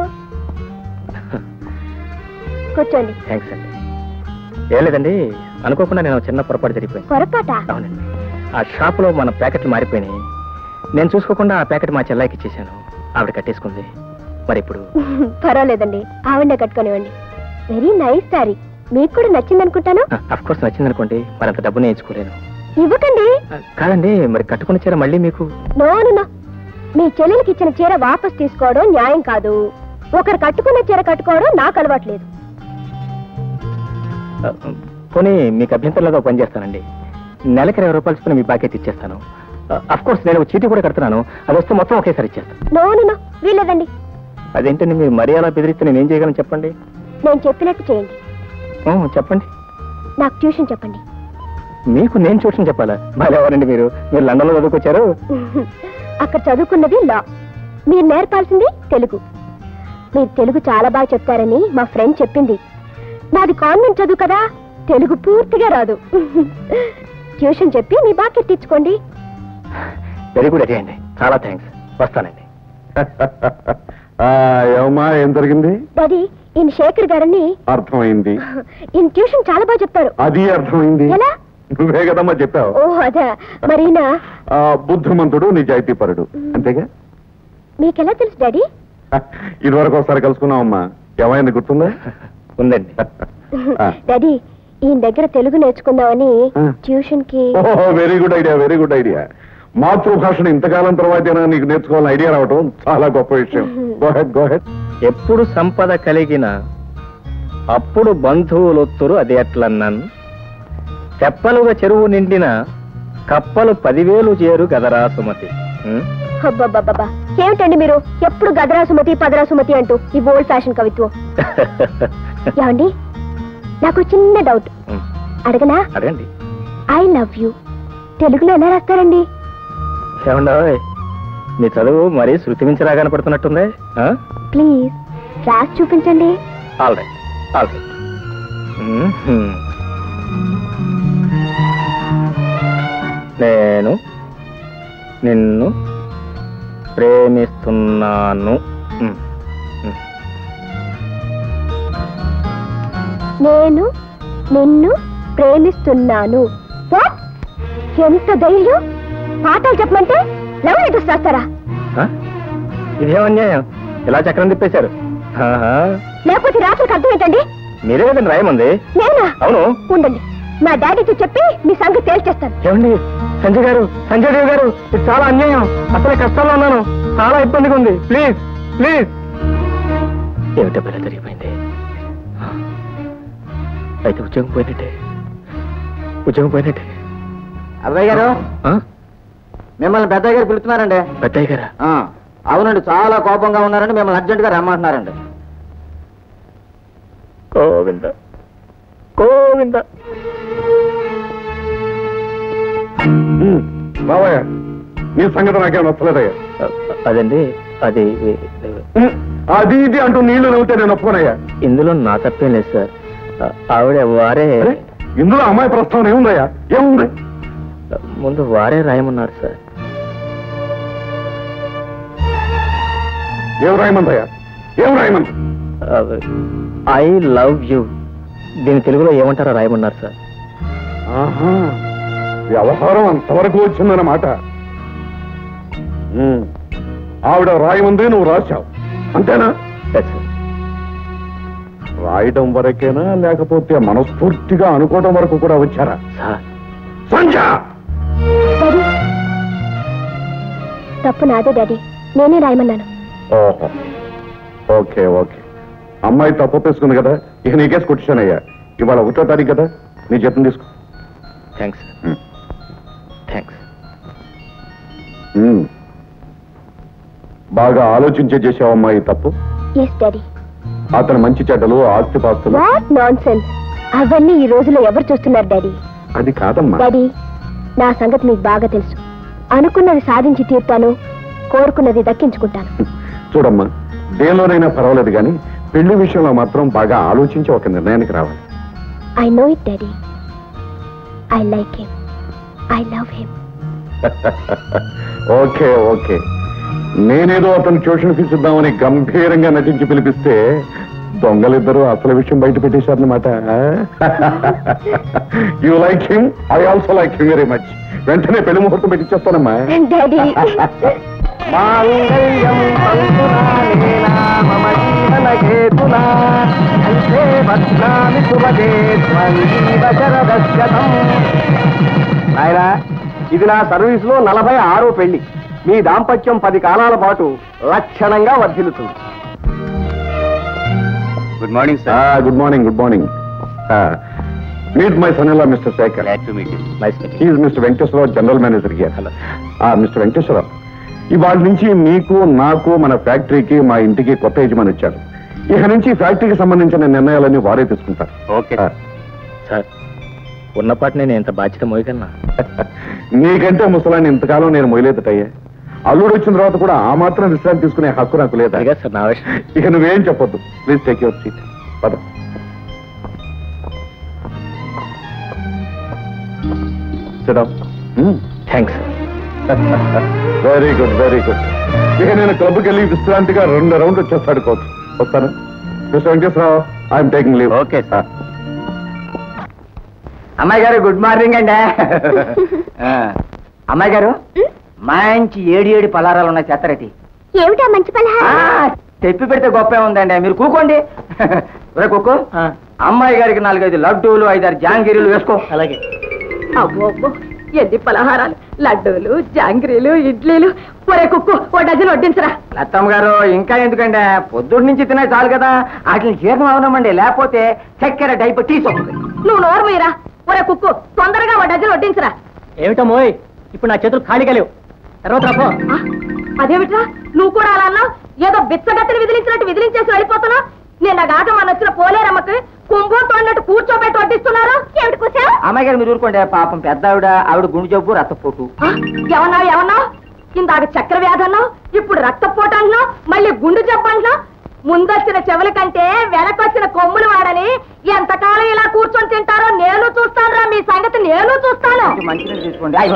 కూర్చోండి థ్యాంక్స్ అండి ఏం లేదండి అనుకోకుండా నేను చిన్న పొరపాటు జరిగిపోయింది పొరపాట అవునండి ఆ షాపులో మన ప్యాకెట్లు మారిపోయినాయి నేను చూసుకోకుండా ఆ ప్యాకెట్ మా చెల్లాయికి ఇచ్చేసాను ఆవిడ కట్టేసుకుంది మరి ఇప్పుడు పర్వాలేదండి ఆవిడ కట్టుకోనివ్వండి వెరీ నైస్ సారీ మీకు కూడా నచ్చింది అనుకుంటాను అఫ్ కోర్స్ నచ్చింది అనుకోండి మరి అంత డబ్బు నేర్చుకోలేను ఇవ్వకండి కాదండి మరి కట్టుకున్న చీర మళ్ళీ మీకు నో నో, నో మీ చెల్లెలకి ఇచ్చిన చీర వాపస్ తీసుకోవడం న్యాయం కాదు ఒకరు కట్టుకున్న చీర కట్టుకోవడం నాకు అలవాట్లేదు ఆ, పోనీ మీకు అభ్యంతరంలో పని చేస్తానండి నెలకి ఇరవై రూపాయలు చొప్పున మీ బాకీ ఇచ్చేస్తాను అఫ్ కోర్స్ నేను ఒక చీటీ కూడా కడుతున్నాను అది వస్తే మొత్తం ఒకేసారి ఇచ్చేస్తాను నో నో, నో వీలేదండి అదేంటండి మీరు మరీ అలా బెదిరిస్తే నేను ఏం చేయగలను చెప్పండి నేను చెప్పినట్టు చేయండి ఓ, చెప్పండి నాకు ట్యూషన్ చెప్పండి మీకు నేను ట్యూషన్ చెప్పాలా మరి ఎవరండి మీరు మీరు లండన్లో చదువుకొచ్చారు అక్కడ చదువుకున్నది లా మీరు నేర్పాల్సింది తెలుగు మీరు తెలుగు చాలా బాగా చెప్తారని మా ఫ్రెండ్ చెప్పింది నాది కాన్వెంట్ చదువు కదా తెలుగు పూర్తిగా రాదు ట్యూషన్ చెప్పి మీ బాకీ తీర్చుకోండి వెరీ గుడ్ అదే అండి చాలా థ్యాంక్స్ వస్తానండి ఆ, ఏమమ్మా ఏం జరిగింది డాడీ ఈయన శేఖర్ గారని అర్థమైంది ఈయన ట్యూషన్ చాలా బాగా చెప్తారు అది అర్థమైంది ఎలా నువ్వే కదమ్మా చెప్పావు ఓ అదే మరి ఈయన ఆ, బుద్ధిమంతుడు నిజాయితీపరుడు అంతేగా మీకెలా తెలుసు డాడీ ఇదివరకు ఒకసారి కలుసుకున్నావమ్మా ఏమైంది గుర్తుందా ఉందండి ఆ. డాడీ ఈయన దగ్గర తెలుగు నేర్చుకుందామని ఆ. ట్యూషన్ కి ఓహో very good idea very good idea మాతృభాషను ఇంతకాలం తర్వాత నీకు నేర్చుకోవాలని ఐడియా రావటం చాలా గొప్ప విషయం గోహెడ్ గోహెడ్ ఎప్పుడు సంపద కలిగిన అప్పుడు బంధువులొత్తురు అది ఎట్లన్నాను తెప్పలుగా చెరువు నిండిన కప్పలు పదివేలు చేరు గదరా సుమతి ఉం? అబ్బబ్బబ్బబ్బా ఏమిటండి మీరు ఎప్పుడు గదరా సుమతి పదరా సుమతి అంటూ ఈ ఓల్డ్ ఫ్యాషన్ కవిత్వం ఏమండి నాకు చిన్న డౌట్ ఉం. అడగనా అడగండి ఐ లవ్ యూ తెలుగులో ఎలా రాస్తారండి ఏమండోయ్ మీ చదువు మరీ శృతి మించిలా కనపడుతున్నట్టుంది ప్లీజ్ రాసి చూపించండి ఆల్ రైట్ ఆల్ రైట్ నేను నిన్ను ప్రేమిస్తున్నాను ఉం. ఉం. నేను నిన్ను ప్రేమిస్తున్నాను What? ఎంత ధైర్యం పాఠాలు చెప్పమంటే లవ్ లెటర్స్ రాస్తారా ఆ? ఇదేం అన్యాయం ఇలా చక్రం తిప్పేశారు ఆహా. లేకపోతే రాత్రికి అర్థం ఏంటండి మీరే కదండి రాయమంది నేనా అవును ఉండండి మా డాడీతో చెప్పి మీ సంగతి తేల్చేస్తాను ఏమండి సంజయ్ గారు సంజయ్ దేవ్ గారు ఇది చాలా అన్యాయం అసలే కష్టాల్లో ఉన్నాను చాలా ఇబ్బందిగా ఉంది ప్లీజ్ ప్లీజ్ ఏమిటో పిల్ల జరిగిపోయింది అయితే ఉద్యోగం పోయినట్టే ఉద్యోగం పోయినట్టే అబ్బాయి గారు ఆ? మిమ్మల్ని పెద్దయ్య గారు పిలుస్తున్నారండి పెద్దయ్య గారా ఆ, అవునండి చాలా కోపంగా ఉన్నారండి మిమ్మల్ని అర్జెంట్ గా రమ్మంటున్నారండి గోవింద గోవింద బాబాయ్ నీ సంగతి నాకేం నచ్చలేదయ్యా అదండి అది ఉమ్, అది ఇది అంటూ నీళ్లు నవ్వుతే నేను ఒప్పుకోనయ్యా ఇందులో నా తప్పేం లేదు సార్ ఆవిడ వారే అరే, ఇందులో అమ్మాయి ప్రస్తావన ఏముందయ్యా ఏముంది ముందు వారే రాయమన్నారు సార్ ఏం రాయమందయ్యా ఏం రాయమంది ఐ లవ్ యూ దీని తెలుగులో ఏమంటారో రాయమన్నారు సార్ ఆహా వ్యవహారం అంతవరకు వచ్చిందన్నమాట ఉమ్, ఆవిడ రాయమంది నువ్వు రాశావు అంతేనా Yes, sir. రాయడం వరకేనా లేకపోతే మనస్ఫూర్తిగా అనుకోవడం వరకు కూడా వచ్చారా సార్ సంజ డాడీ తప్పు నాదే డాడీ నేనే రాయమన్నాను ఓహో ఓకే ఓకే అమ్మాయి తప్పు ఒప్పేసుకుంది కదా ఇక నీకేసి కొట్టిశానయ్యా ఇవాళ ఒకటో తారీఖు కదా నీ జీతం తీసుకో థ్యాంక్స్ ఉమ్. థ్యాంక్స్ ఉమ్. బాగా ఆలోచించే చేసావు అమ్మాయి తప్పు ఎస్ డాడీ అతను మంచి చెడ్డలు ఆస్తిపాస్తులు వాట్ నాన్ సెన్స్ అవన్నీ ఈ రోజులో ఎవరు చూస్తున్నారు డాడీ అది కాదమ్మా డాడీ నా సంగతి మీకు బాగా తెలుసు అనుకున్నది సాధించి తీరుతాను కోరుకున్నది దక్కించుకుంటాను చూడమ్మా దేనిలోనైనా పర్వాలేదు కానీ పెళ్లి విషయంలో మాత్రం బాగా ఆలోచించి ఒక నిర్ణయానికి రావాలి I know it daddy I like him I love him okay okay నేనేదో అతను ట్యూషన్ ఫీజు ఇద్దామని గంభీరంగా నటించి పిలిపిస్తే దొంగలిద్దరూ అసలు విషయం బయట పెట్టేశారనమాట you like him I also like him very much వెంటనే పెళ్లి ముహూర్తం పెట్టించేస్తానమ్మా డాడీ మాంగళ్యం తంతునా మమ జీవన హేతునా కంఠే భద్రామి శుభదే త్వమీవ శరదశతం నాయనా ఇది నా సర్వీస్ లో నలభై ఆరో పెళ్లి మీ దాంపత్యం పది కాలాల పాటు లక్షణంగా వర్ధిల్లుతుంది good morning good morning good morning meet my son ఇలా mister Shekhar glad to meet nice meeting he's mister Venkateswararao general manager here Hello. Mister Venkateswararao ఇవాళ నుంచి మీకు నాకు మన ఫ్యాక్టరీకి మా ఇంటికి కొత్త యజమాని వచ్చారు ఇక నుంచి ఫ్యాక్టరీకి సంబంధించిన నిర్ణయాలన్నీ వారే తీసుకుంటారు ఓకే ఆ, సార్ ఉన్నపాటి నేను ఎంత బాధ్యత మోయగలనా నీకంటే ముసలాన్ని ఇంతకాలం నేను మొయలేదటయ్యా అల్లుడు వచ్చిన తర్వాత కూడా ఆ మాత్రం విశ్రాంతి తీసుకునే హక్కు నాకు లేదా అదిగా సార్ నా విషయం ఇక నువ్వేం చెప్పొద్దు ప్లీజ్ టేక్ యువర్ సీట్ పద thanks very good very good ఇక నేను క్లబ్కి వెళ్ళి విశ్రాంతిగా రెండు రౌండ్ వచ్చేస్తాడు కోచ్ వస్తాను mister Venkateswararao I'm taking leave okay sir అమ్మాయి గారు గుడ్ మార్నింగ్ అండి ఆ, అమ్మాయి గారు మంచి ఏడు ఏడు పలారాలు ఉన్నాయి చెత్తరటి ఏమిటా మంచి ఆ, పలహారం తెప్పి పెడితే గొప్పే ఉందండి మీరు కూకోండి ఒరే కుక్కు అమ్మాయి గారికి నాలుగైదు లడ్డూలు ఐదారు జాంగిరీలు వేసుకో అలాగే అబ్బో అబ్బో ఎన్ని పలహారాలు లడ్డూలు జాంగ్రీలు ఇడ్లీలు ఒరే కుక్కు ఓ డజన్ వడ్డించరా లత్తమ్మ గారు ఇంకా ఎందుకండి పొద్దున్న నుంచి తినే చాలు కదా వాటిని జీర్ణం అవనమండి లేకపోతే చక్కెర డైబెటీస్ వస్తుంది నువ్వు నోరు మీరా ఒరే కుక్కు తొందరగా ఓ డజన్ వడ్డించరా ఏమిటో మోయ్ ఇప్పుడు నా చేతులు ఖాళీగా లేవు తర్వాత రాపో ఆ, అదేమిట్రా నువ్వు కూడా అలా అన్నావు ఏదో బిచ్చగత్తిని విదిలించినట్టు విదిలించేసి వెళ్ళిపోతున్నావు నేను నా గాట మన వచ్చిన పోలేరమ్మకి కుంభం తోడినట్టు కూర్చోబెట్టి వడ్డిస్తున్నారు ఏమిటి కూర్చో అమ్మాయి గారు మీరు ఊరుకోండి పాపం పెద్ద ఆవిడ ఆవిడ గుండె జబ్బు రక్తపోటు ఏమన్నావు ఏమన్నావు ఇందాక చక్కెర వ్యాధి అన్నావు ఇప్పుడు రక్తపోటు అంటున్నావు మళ్ళీ గుండు జబ్బు అంటున్నావు ముందొచ్చిన చెవుల కంటే వెనకొచ్చిన కొమ్ములు వాడని ఎంతకాలం ఇలా కూర్చొని తింటారో నేను చూస్తాను మీ సంగతి నేను చూస్తాను మంచిగా తీసుకోండి అయ్యో.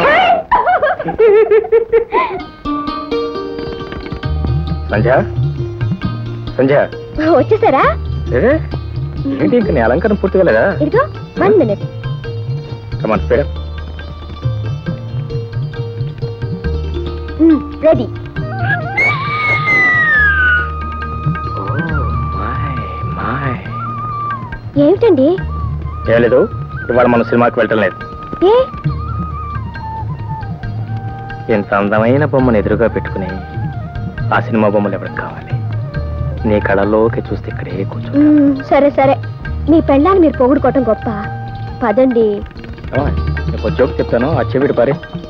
సంధ్య సంధ్య వచ్చేసారా ఏ? ఏంటి ఇంక నీ అలంకరణ పూర్తిగా లేదా ఇదిగో one minute come on speed ready ఏమిటండి ఏం లేదు ఇవాళ మనం సినిమాకి వెళ్ళటం లేదు ఏ ఇంత అందమైన బొమ్మను ఎదురుగా పెట్టుకుని ఆ సినిమా బొమ్మలు ఎవరికి కావాలి నీ కళల్లోకి చూస్తే ఇక్కడే కూర్చో మ్మ్, సరే సరే మీ పెళ్ళాన్ని మీరు పొగుడుకోవటం గొప్ప పదండి నీకు జోక్ చెప్తాను ఆ చెవిడి పారి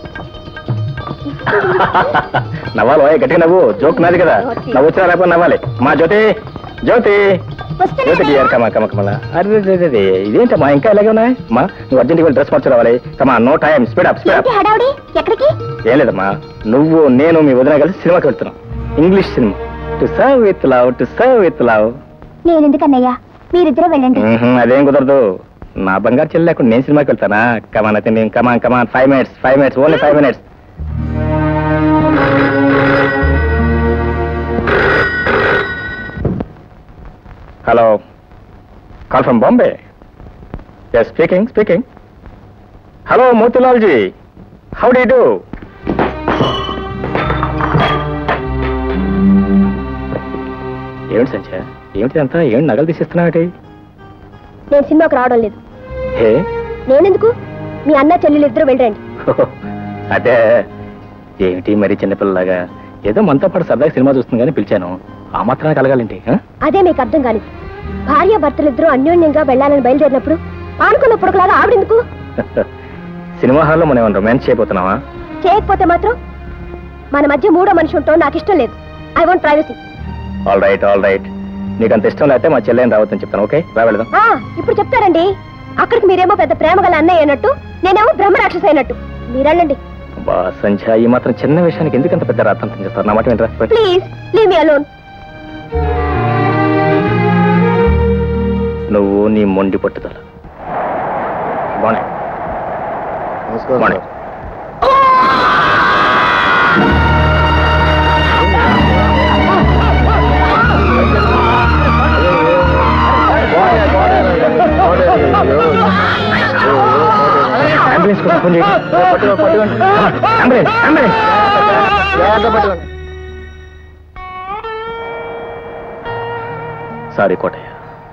నవ్వాలి ఓయ్, గట్టిగా నవ్వు జోక్ నాది కదా నవ్వు వచ్చినా లేకపోతే నవ్వాలి మా జ్యోతి జ్యోతి జ్యోతి డియర్ కమా కమ కమల అరే రే, రే, రే, ఇదేంటమ్మా ఇంకా ఇలాగే ఉన్నాయి మా నువ్వు అర్జెంట్గా వెళ్ళి డ్రెస్ మార్చి రావాలి come on no time speed up speed up ఏంటి హడావుడి ఎక్కడికి ఏం లేదమ్మా నువ్వు నేను మీ వదిన కలిసి సినిమాకి వెళ్తున్నాం English cinema to sir with love to sir with love నేను ఎందుకన్నయ్యా మీరిద్దరూ వెళ్ళండి అదేం కుదరదు నా బంగారు చెల్లి లేకుండా నేను సినిమాకి వెళ్తానా కమాన్ అయితే నేను come on come on five minutes five minutes only five minutes hello call from Bombay yes speaking speaking hello Motilal ji how do do ఏమిటి సంచ ఏమిటి అంతా ఏమిటి నగలు తీసిస్తున్నావు నేను సినిమాకి రావడం లేదు ఏ నేనెందుకు మీ అన్న చెల్లెలు ఇద్దరు వెళ్ళండి అదే ఏమిటి మరి చిన్నపిల్లలాగా ఏదో మనతో పాటు సరదాగా సినిమా చూస్తుంది కానీ పిలిచాను ఆ మాత్రం కలగాలంటి ఆ? అదే మీకు అర్థం కాని భార్య భర్తలిద్దరూ అన్యోన్యంగా వెళ్ళాలని బయలుదేరినప్పుడు ఆనుకున్నప్పుడు ఒకలాగా ఆవిడెందుకు సినిమా హాల్లో మనం ఏమైనా రొమాన్స్ చేయబోతున్నావా చేయకపోతే మాత్రం మన మధ్య మూడో మనిషి ఉంటాం నాకు ఇష్టం లేదు I want privacy all right all right నీకు అంత ఇష్టం లేకపోతే మా చెల్లెని రావద్దని చెప్తాను ఓకే రా వెళదాం ఇప్పుడు చెప్తారండి అక్కడికి మీరేమో పెద్ద ప్రేమ గల అన్నయ్య అయినట్టు నేనేమో బ్రహ్మ రాక్షస అయినట్టు మీరెళ్ళండి బా సంధ్య ఈ మాత్రం చిన్న విషయానికి ఎందుకు అంత పెద్ద రాతంతం చేస్తారు నా మాట వింటరా ప్లీజ్ లీవ్ మీ అలోన్ నువ్వు నీ మొండి పట్టుదల బాగున్నాయి బాగున్నాయి అంబులెన్స్ కోసం ఫోన్ చేయండి అంబులెన్స్ అంబులెన్స్ సారీ కోటయ్య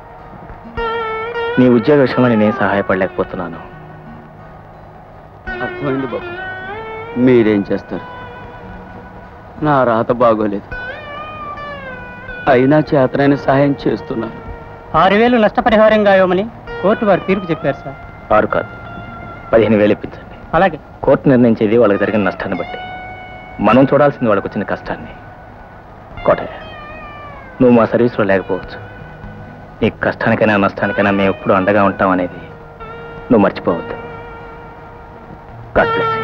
నీ ఉద్యోగ విషయంలో నేనేం సహాయపడలేకపోతున్నాను అర్థమైంది బాబు మీరేం చేస్తారు నా రాత బాగోలేదు అయినా చేతనైన సహాయం చేస్తున్నారు ఆరు వేలు నష్టపరిహారంగా ఇవ్వమని కోర్టు వారు తీర్పు చెప్పారు సార్ ఆరు కాదు పదిహేను వేలు ఇప్పించండి అలాగే కోర్టు నిర్ణయించేది వాళ్ళకి జరిగిన నష్టాన్ని బట్టి మనం చూడాల్సింది వాళ్ళకి వచ్చిన కష్టాన్ని కోటయ్య నువ్వు మా సర్వీస్లో లేకపోవచ్చు నీ కష్టానికైనా నష్టానికైనా మేము ఎప్పుడు అండగా ఉంటాం అనేది నువ్వు మర్చిపోవద్దు God bless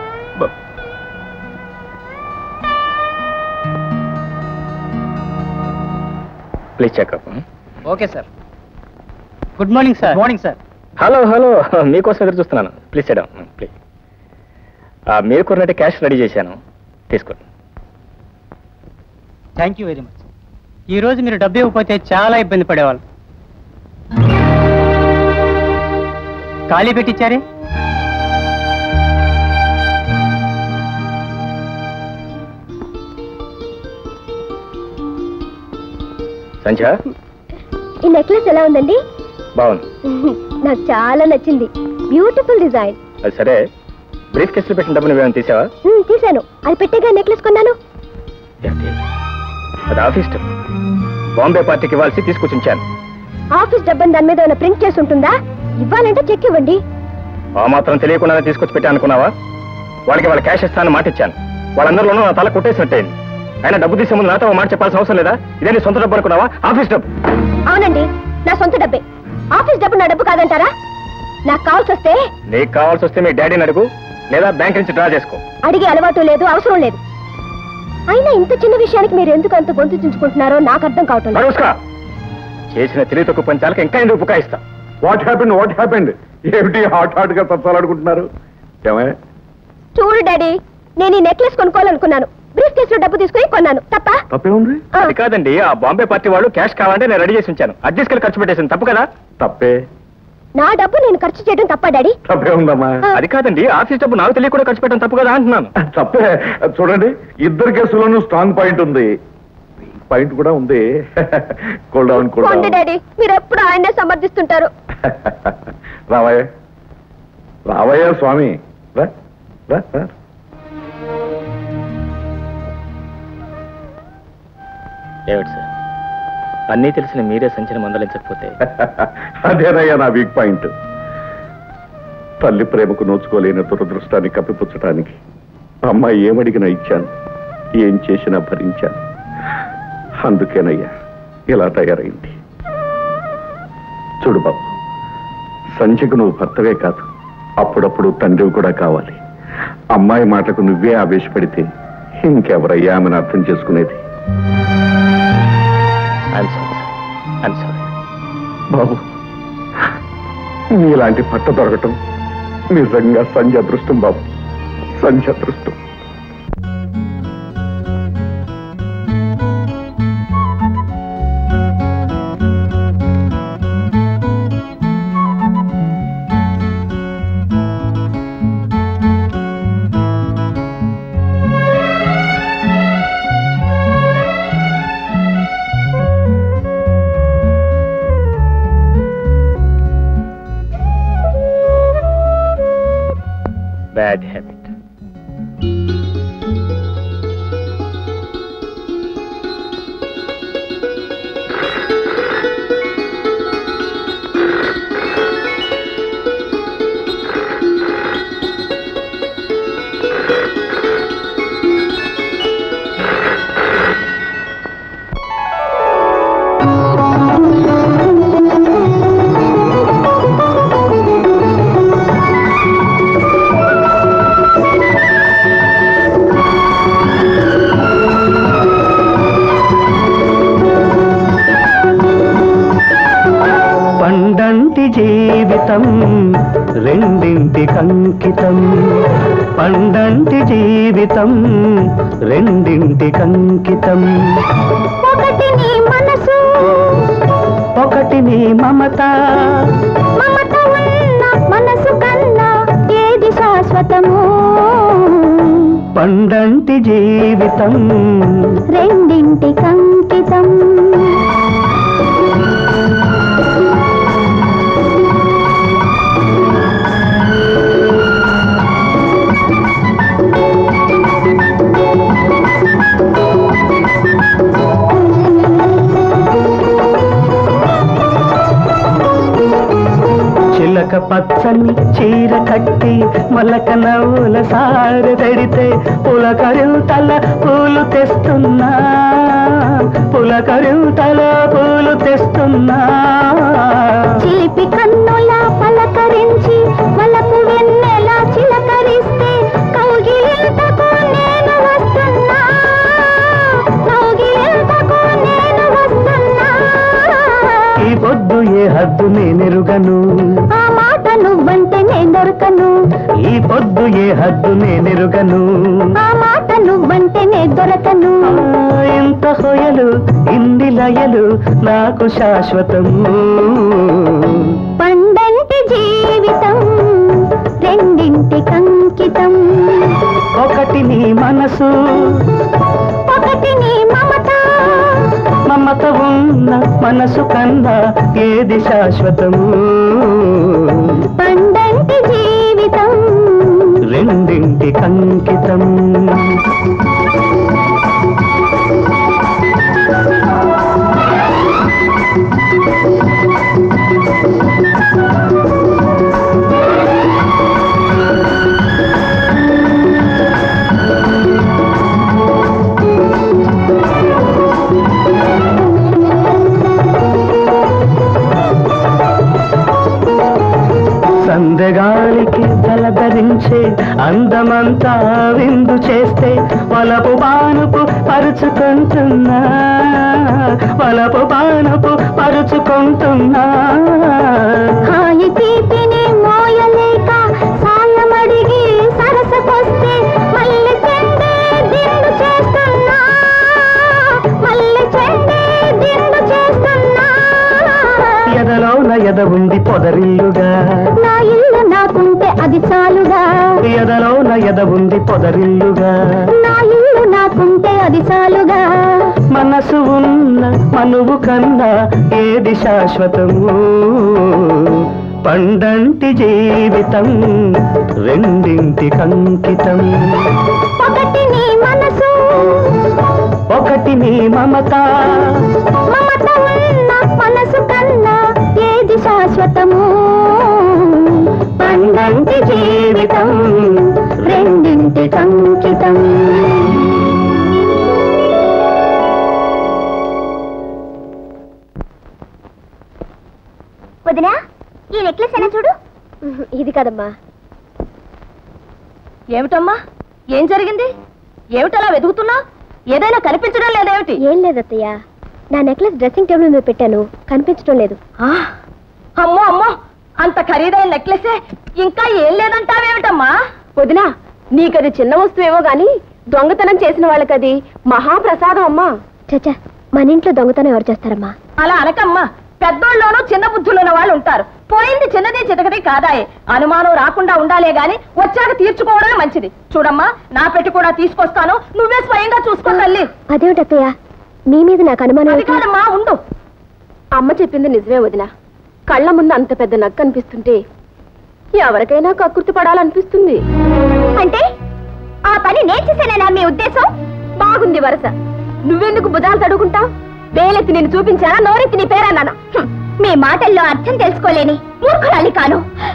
please checkup okay sir good morning sir morning sir hello hello మీకోసం ఎదురు చూస్తున్నాను ప్లీజ్ చేయడం ప్లీజ్ మీరు కొన్నట్టు క్యాష్ రెడీ చేశాను తీసుకోండి థ్యాంక్ యూ వెరీ మచ్ ఈ రోజు మీరు డబ్బు ఇవ్వకపోతే చాలా ఇబ్బంది పడేవాళ్ళు ఖాళీ పెట్టించారే సంధ్య ఈ నెక్లెస్ ఎలా ఉందండి బాగుంది నాకు చాలా నచ్చింది బ్యూటిఫుల్ డిజైన్ అది సరే బ్రీఫ్ కేసులో పెట్టిన డబ్బు నువ్వేమైనా తీసావా ఉమ్, తీశాను అది పెట్టేగా నెక్లెస్ కొన్నాను ఏంటి? అది ఆఫీస్ డబ్బు బాంబే పార్టీకి ఇవ్వాల్సి తీసుకొచ్చి ఉంచాను ఆఫీస్ డబ్బని దాని మీద ఏమైనా ప్రింట్ చేసి ఉంటుందా ఇవ్వాలంటే చెక్ ఇవ్వండి ఆ మాత్రం తెలియకుండానే తీసుకొచ్చి పెట్టా అనుకున్నావా వాళ్ళకి వాళ్ళ క్యాష్ ఇస్తానని మాట ఇచ్చాను వాళ్ళందరిలోనూ నా తల కొట్టేసినట్టయింది అయినా డబ్బు తీసే ముందు నాతో ఓ మాట చెప్పాల్సిన అవసరం లేదా ఇదే నీ సొంత డబ్బు అనుకున్నావా ఆఫీస్ డబ్బు అవునండి నా సొంత డబ్బే ఆఫీస్ డబ్బు నా డబ్బు కాదంటారా నాకు కావాల్సి వస్తే నీకు కావాల్సి వస్తే మీ డాడీని అడుగు లేదా బ్యాంక్ నుంచి డ్రా చేసుకో అడిగే అలవాటు లేదు అవసరం లేదు అయినా ఇంత చిన్న విషయానికి మీరు ఎందుకు అంత గొంతు చించుకుంటున్నారో నాకు అర్థం కావటం లేదు. నమస్కా చేసిన తెలివి తక్కువ పంచాలకు ఇంకా ఎందుకు బుకాయిస్తా వాట్ హ్యాపెండ్ వాట్ హ్యాపెండ్ ఏమిటి హాట్ హాట్ గా తప్పాలనుకుంటున్నారు ఏమే చూడు డాడీ నేను ఈ నెక్లెస్ కొనుక్కోవాలనుకున్నాను బ్రీఫ్ కేసులో డబ్బు తీసుకుని కొన్నాను తప్ప తప్పే ఉంది ఆ, అది కాదండి ఆ బాంబే పార్టీ వాళ్ళు క్యాష్ కావాలంటే నేను రెడీ చేసి ఉంచాను అది తీసుకెళ్ళి ఖర్చు పెట్టేసింది తప్పు కదా తప్పే నా డబ్బు నేను ఖర్చు చేయడం తప్ప డాడీ తప్పే ఉందమ్మా అది కాదండి ఆఫీస్ డబ్బు నాకు తెలియకుండా ఖర్చు పెట్టడం తప్పు కదా అంటున్నాను తప్పే చూడండి ఇద్దరు కేసులోనూ స్ట్రాంగ్ పాయింట్ ఉంది పాయింట్ కూడా ఉంది కూల్ డౌన్ కూల్ పోండి డౌన్ డాడీ మీరు ఎప్పుడు ఆయన్నే సమర్థిస్తుంటారు రావయ్య రావయ్య స్వామి రా రా రా. ఏమిటి సార్ అన్నీ తెలిసిన మీరే సంచలనం మందలించకపోతే అదేనయ్యా నా వీక్ పాయింట్ తల్లి ప్రేమకు నోచుకోలేని దురదృష్టాన్ని కప్పిపుచ్చటానికి అమ్మాయి ఏమడిగినా ఇచ్చాను ఏం చేసినా భరించాను అందుకేనయ్యా ఇలా తయారైంది చూడు బాబు సంధ్యకు నువ్వు భర్తవే కాదు అప్పుడప్పుడు తండ్రివి కూడా కావాలి అమ్మాయి మాటకు నువ్వే ఆవేశపడితే ఇంకెవరయ్యా ఆమెను అర్థం చేసుకునేది I'm sorry sir I'm sorry బాబు మీలాంటి పట్ట దొరకటం నిజంగా సంజ అదృష్టం బాబు సంజ అదృష్టం బ్యాడ్ హ్యాబిట్ పండంటి జీవితం రెండింటి కంకితం పండంటి జీవితం రెండింటి కంకితం ఒకటి నీ మనసు ఒకటి నీ మమత మమత ఉన్న మనసు కన్నా ఏది పండంటి జీవితం రెండింటి కంకితం చిలక పచ్చని చీర కట్టి మలక నవ్వుల సారె తడితే పులకరింతల పూలు తెస్తున్నా పులకరింతల పూలు తెస్తున్నా చిలిపి కన్నుల పలకరించి వలకు వెన్నెల చిలకరిస్తే కౌగిలింతకు నేను వస్తున్నా కౌగిలింతకు నేను వస్తున్నా ఈ పొద్దు ఏ హద్దు నేనెరుగను ఆ మాట నువ్వంటే నేను దొరకను ఈ పొద్దు ఏ హద్దు నేనెరుగను ఆ మాట నువ్వంటే నేను దొరకను ఆ, ఇంత హొయలు ఇన్ని లయలు నాకు శాశ్వతము పండంటి జీవితం రెండింటి కంకితం ఒకటి నీ మనసు ఒకటి నీ మమత మమత ఉన్న మనసు కన్నా ఏది శాశ్వతము పండంటి జీవితం రెండింటి కంకితం సందెగాలికి తలధరించే అందమంతా విందు చేస్తే వలపు బానుపు పరుచుకుంటున్నా వలపు బానుపు పరుచుకుంటున్నా హాయి తీపిని మోయలేక సాయమడిగి సరసకొస్తే మళ్ళీ చెండే దిండు చేస్తున్నా మళ్ళీ చెండే దిండు చేస్తున్నా ఎదలోన ఎద ఉంది పొదరిల్లుగా నా ఇల్లు నాకుంటే అది చాలుగా ఎదలోన ఎద ఉంది పొదరిల్లుగా నా ఇల్లు నాకుంటే అది చాలుగా మనసు ఉన్న మనువు కన్నా ఏది శాశ్వతము పండంటి జీవితం రెండింటి కంకితం ఒకటి నీ మనసు ఒకటి నీ మమత మమత ఉన్న మనసు కన్నా ఏది శాశ్వతము పండంటి జీవితం రెండింటి కంకితం వదినా ఈ నెక్లెస్ అయినా చూడు ఇది కదమ్మా ఏమిటమ్మా ఏం జరిగింది ఏమిటలా వెతుకుతున్నా ఏదైనా కనిపించడం లేదేమిటి ఏం లేదత్తయ్య నా నెక్లెస్ డ్రెస్సింగ్ టేబుల్ మీద పెట్టాను కనిపించడం లేదు ఆ, అమ్మో అమ్మో అంత ఖరీదైన నెక్లెసే ఇంకా ఏం లేదంటావేమిటమ్మా వదినా నీకది చిన్న వస్తువేమో గాని దొంగతనం చేసిన వాళ్ళకది మహాప్రసాదం అమ్మా చచ్చా మన ఇంట్లో దొంగతనం ఎవరు చేస్తారమ్మా అలా అనకమ్మా పెద్దోళ్ళలోనూ చిన్న బుద్ధులున్న వాళ్ళు ఉంటారు పోయింది చిన్నది చితకది కాదాయే అనుమానం రాకుండా ఉండాలే గాని వచ్చాక తీర్చుకోవడమే మంచిది చూడమ్మా నా పెట్టి కూడా తీసుకొస్తాను నువ్వే స్వయంగా చూసుకో తల్లి అదేమిటి అత్తయ్య మీ మీద నాకు అనుమానం అది ఏంటి? కాదమ్మా ఉండు అమ్మ చెప్పింది నిజమే వదిన కళ్ళ ముందు అంత పెద్ద నక్క అనిపిస్తుంటే ఎవరికైనా కక్కుర్తి పడాలనిపిస్తుంది అంటే ఆ పని నేను చేశానేనా మీ ఉద్దేశం బాగుంది వరస నువ్వెందుకు బుధాలు తడుకుంటావు వేలెత్తి నేను చూపించానా నోరెత్తి నీ పేరన్నానా హ్మ్, మీ మాటల్లో అర్థం తెలుసుకోలేని మూర్ఖురాలి కాను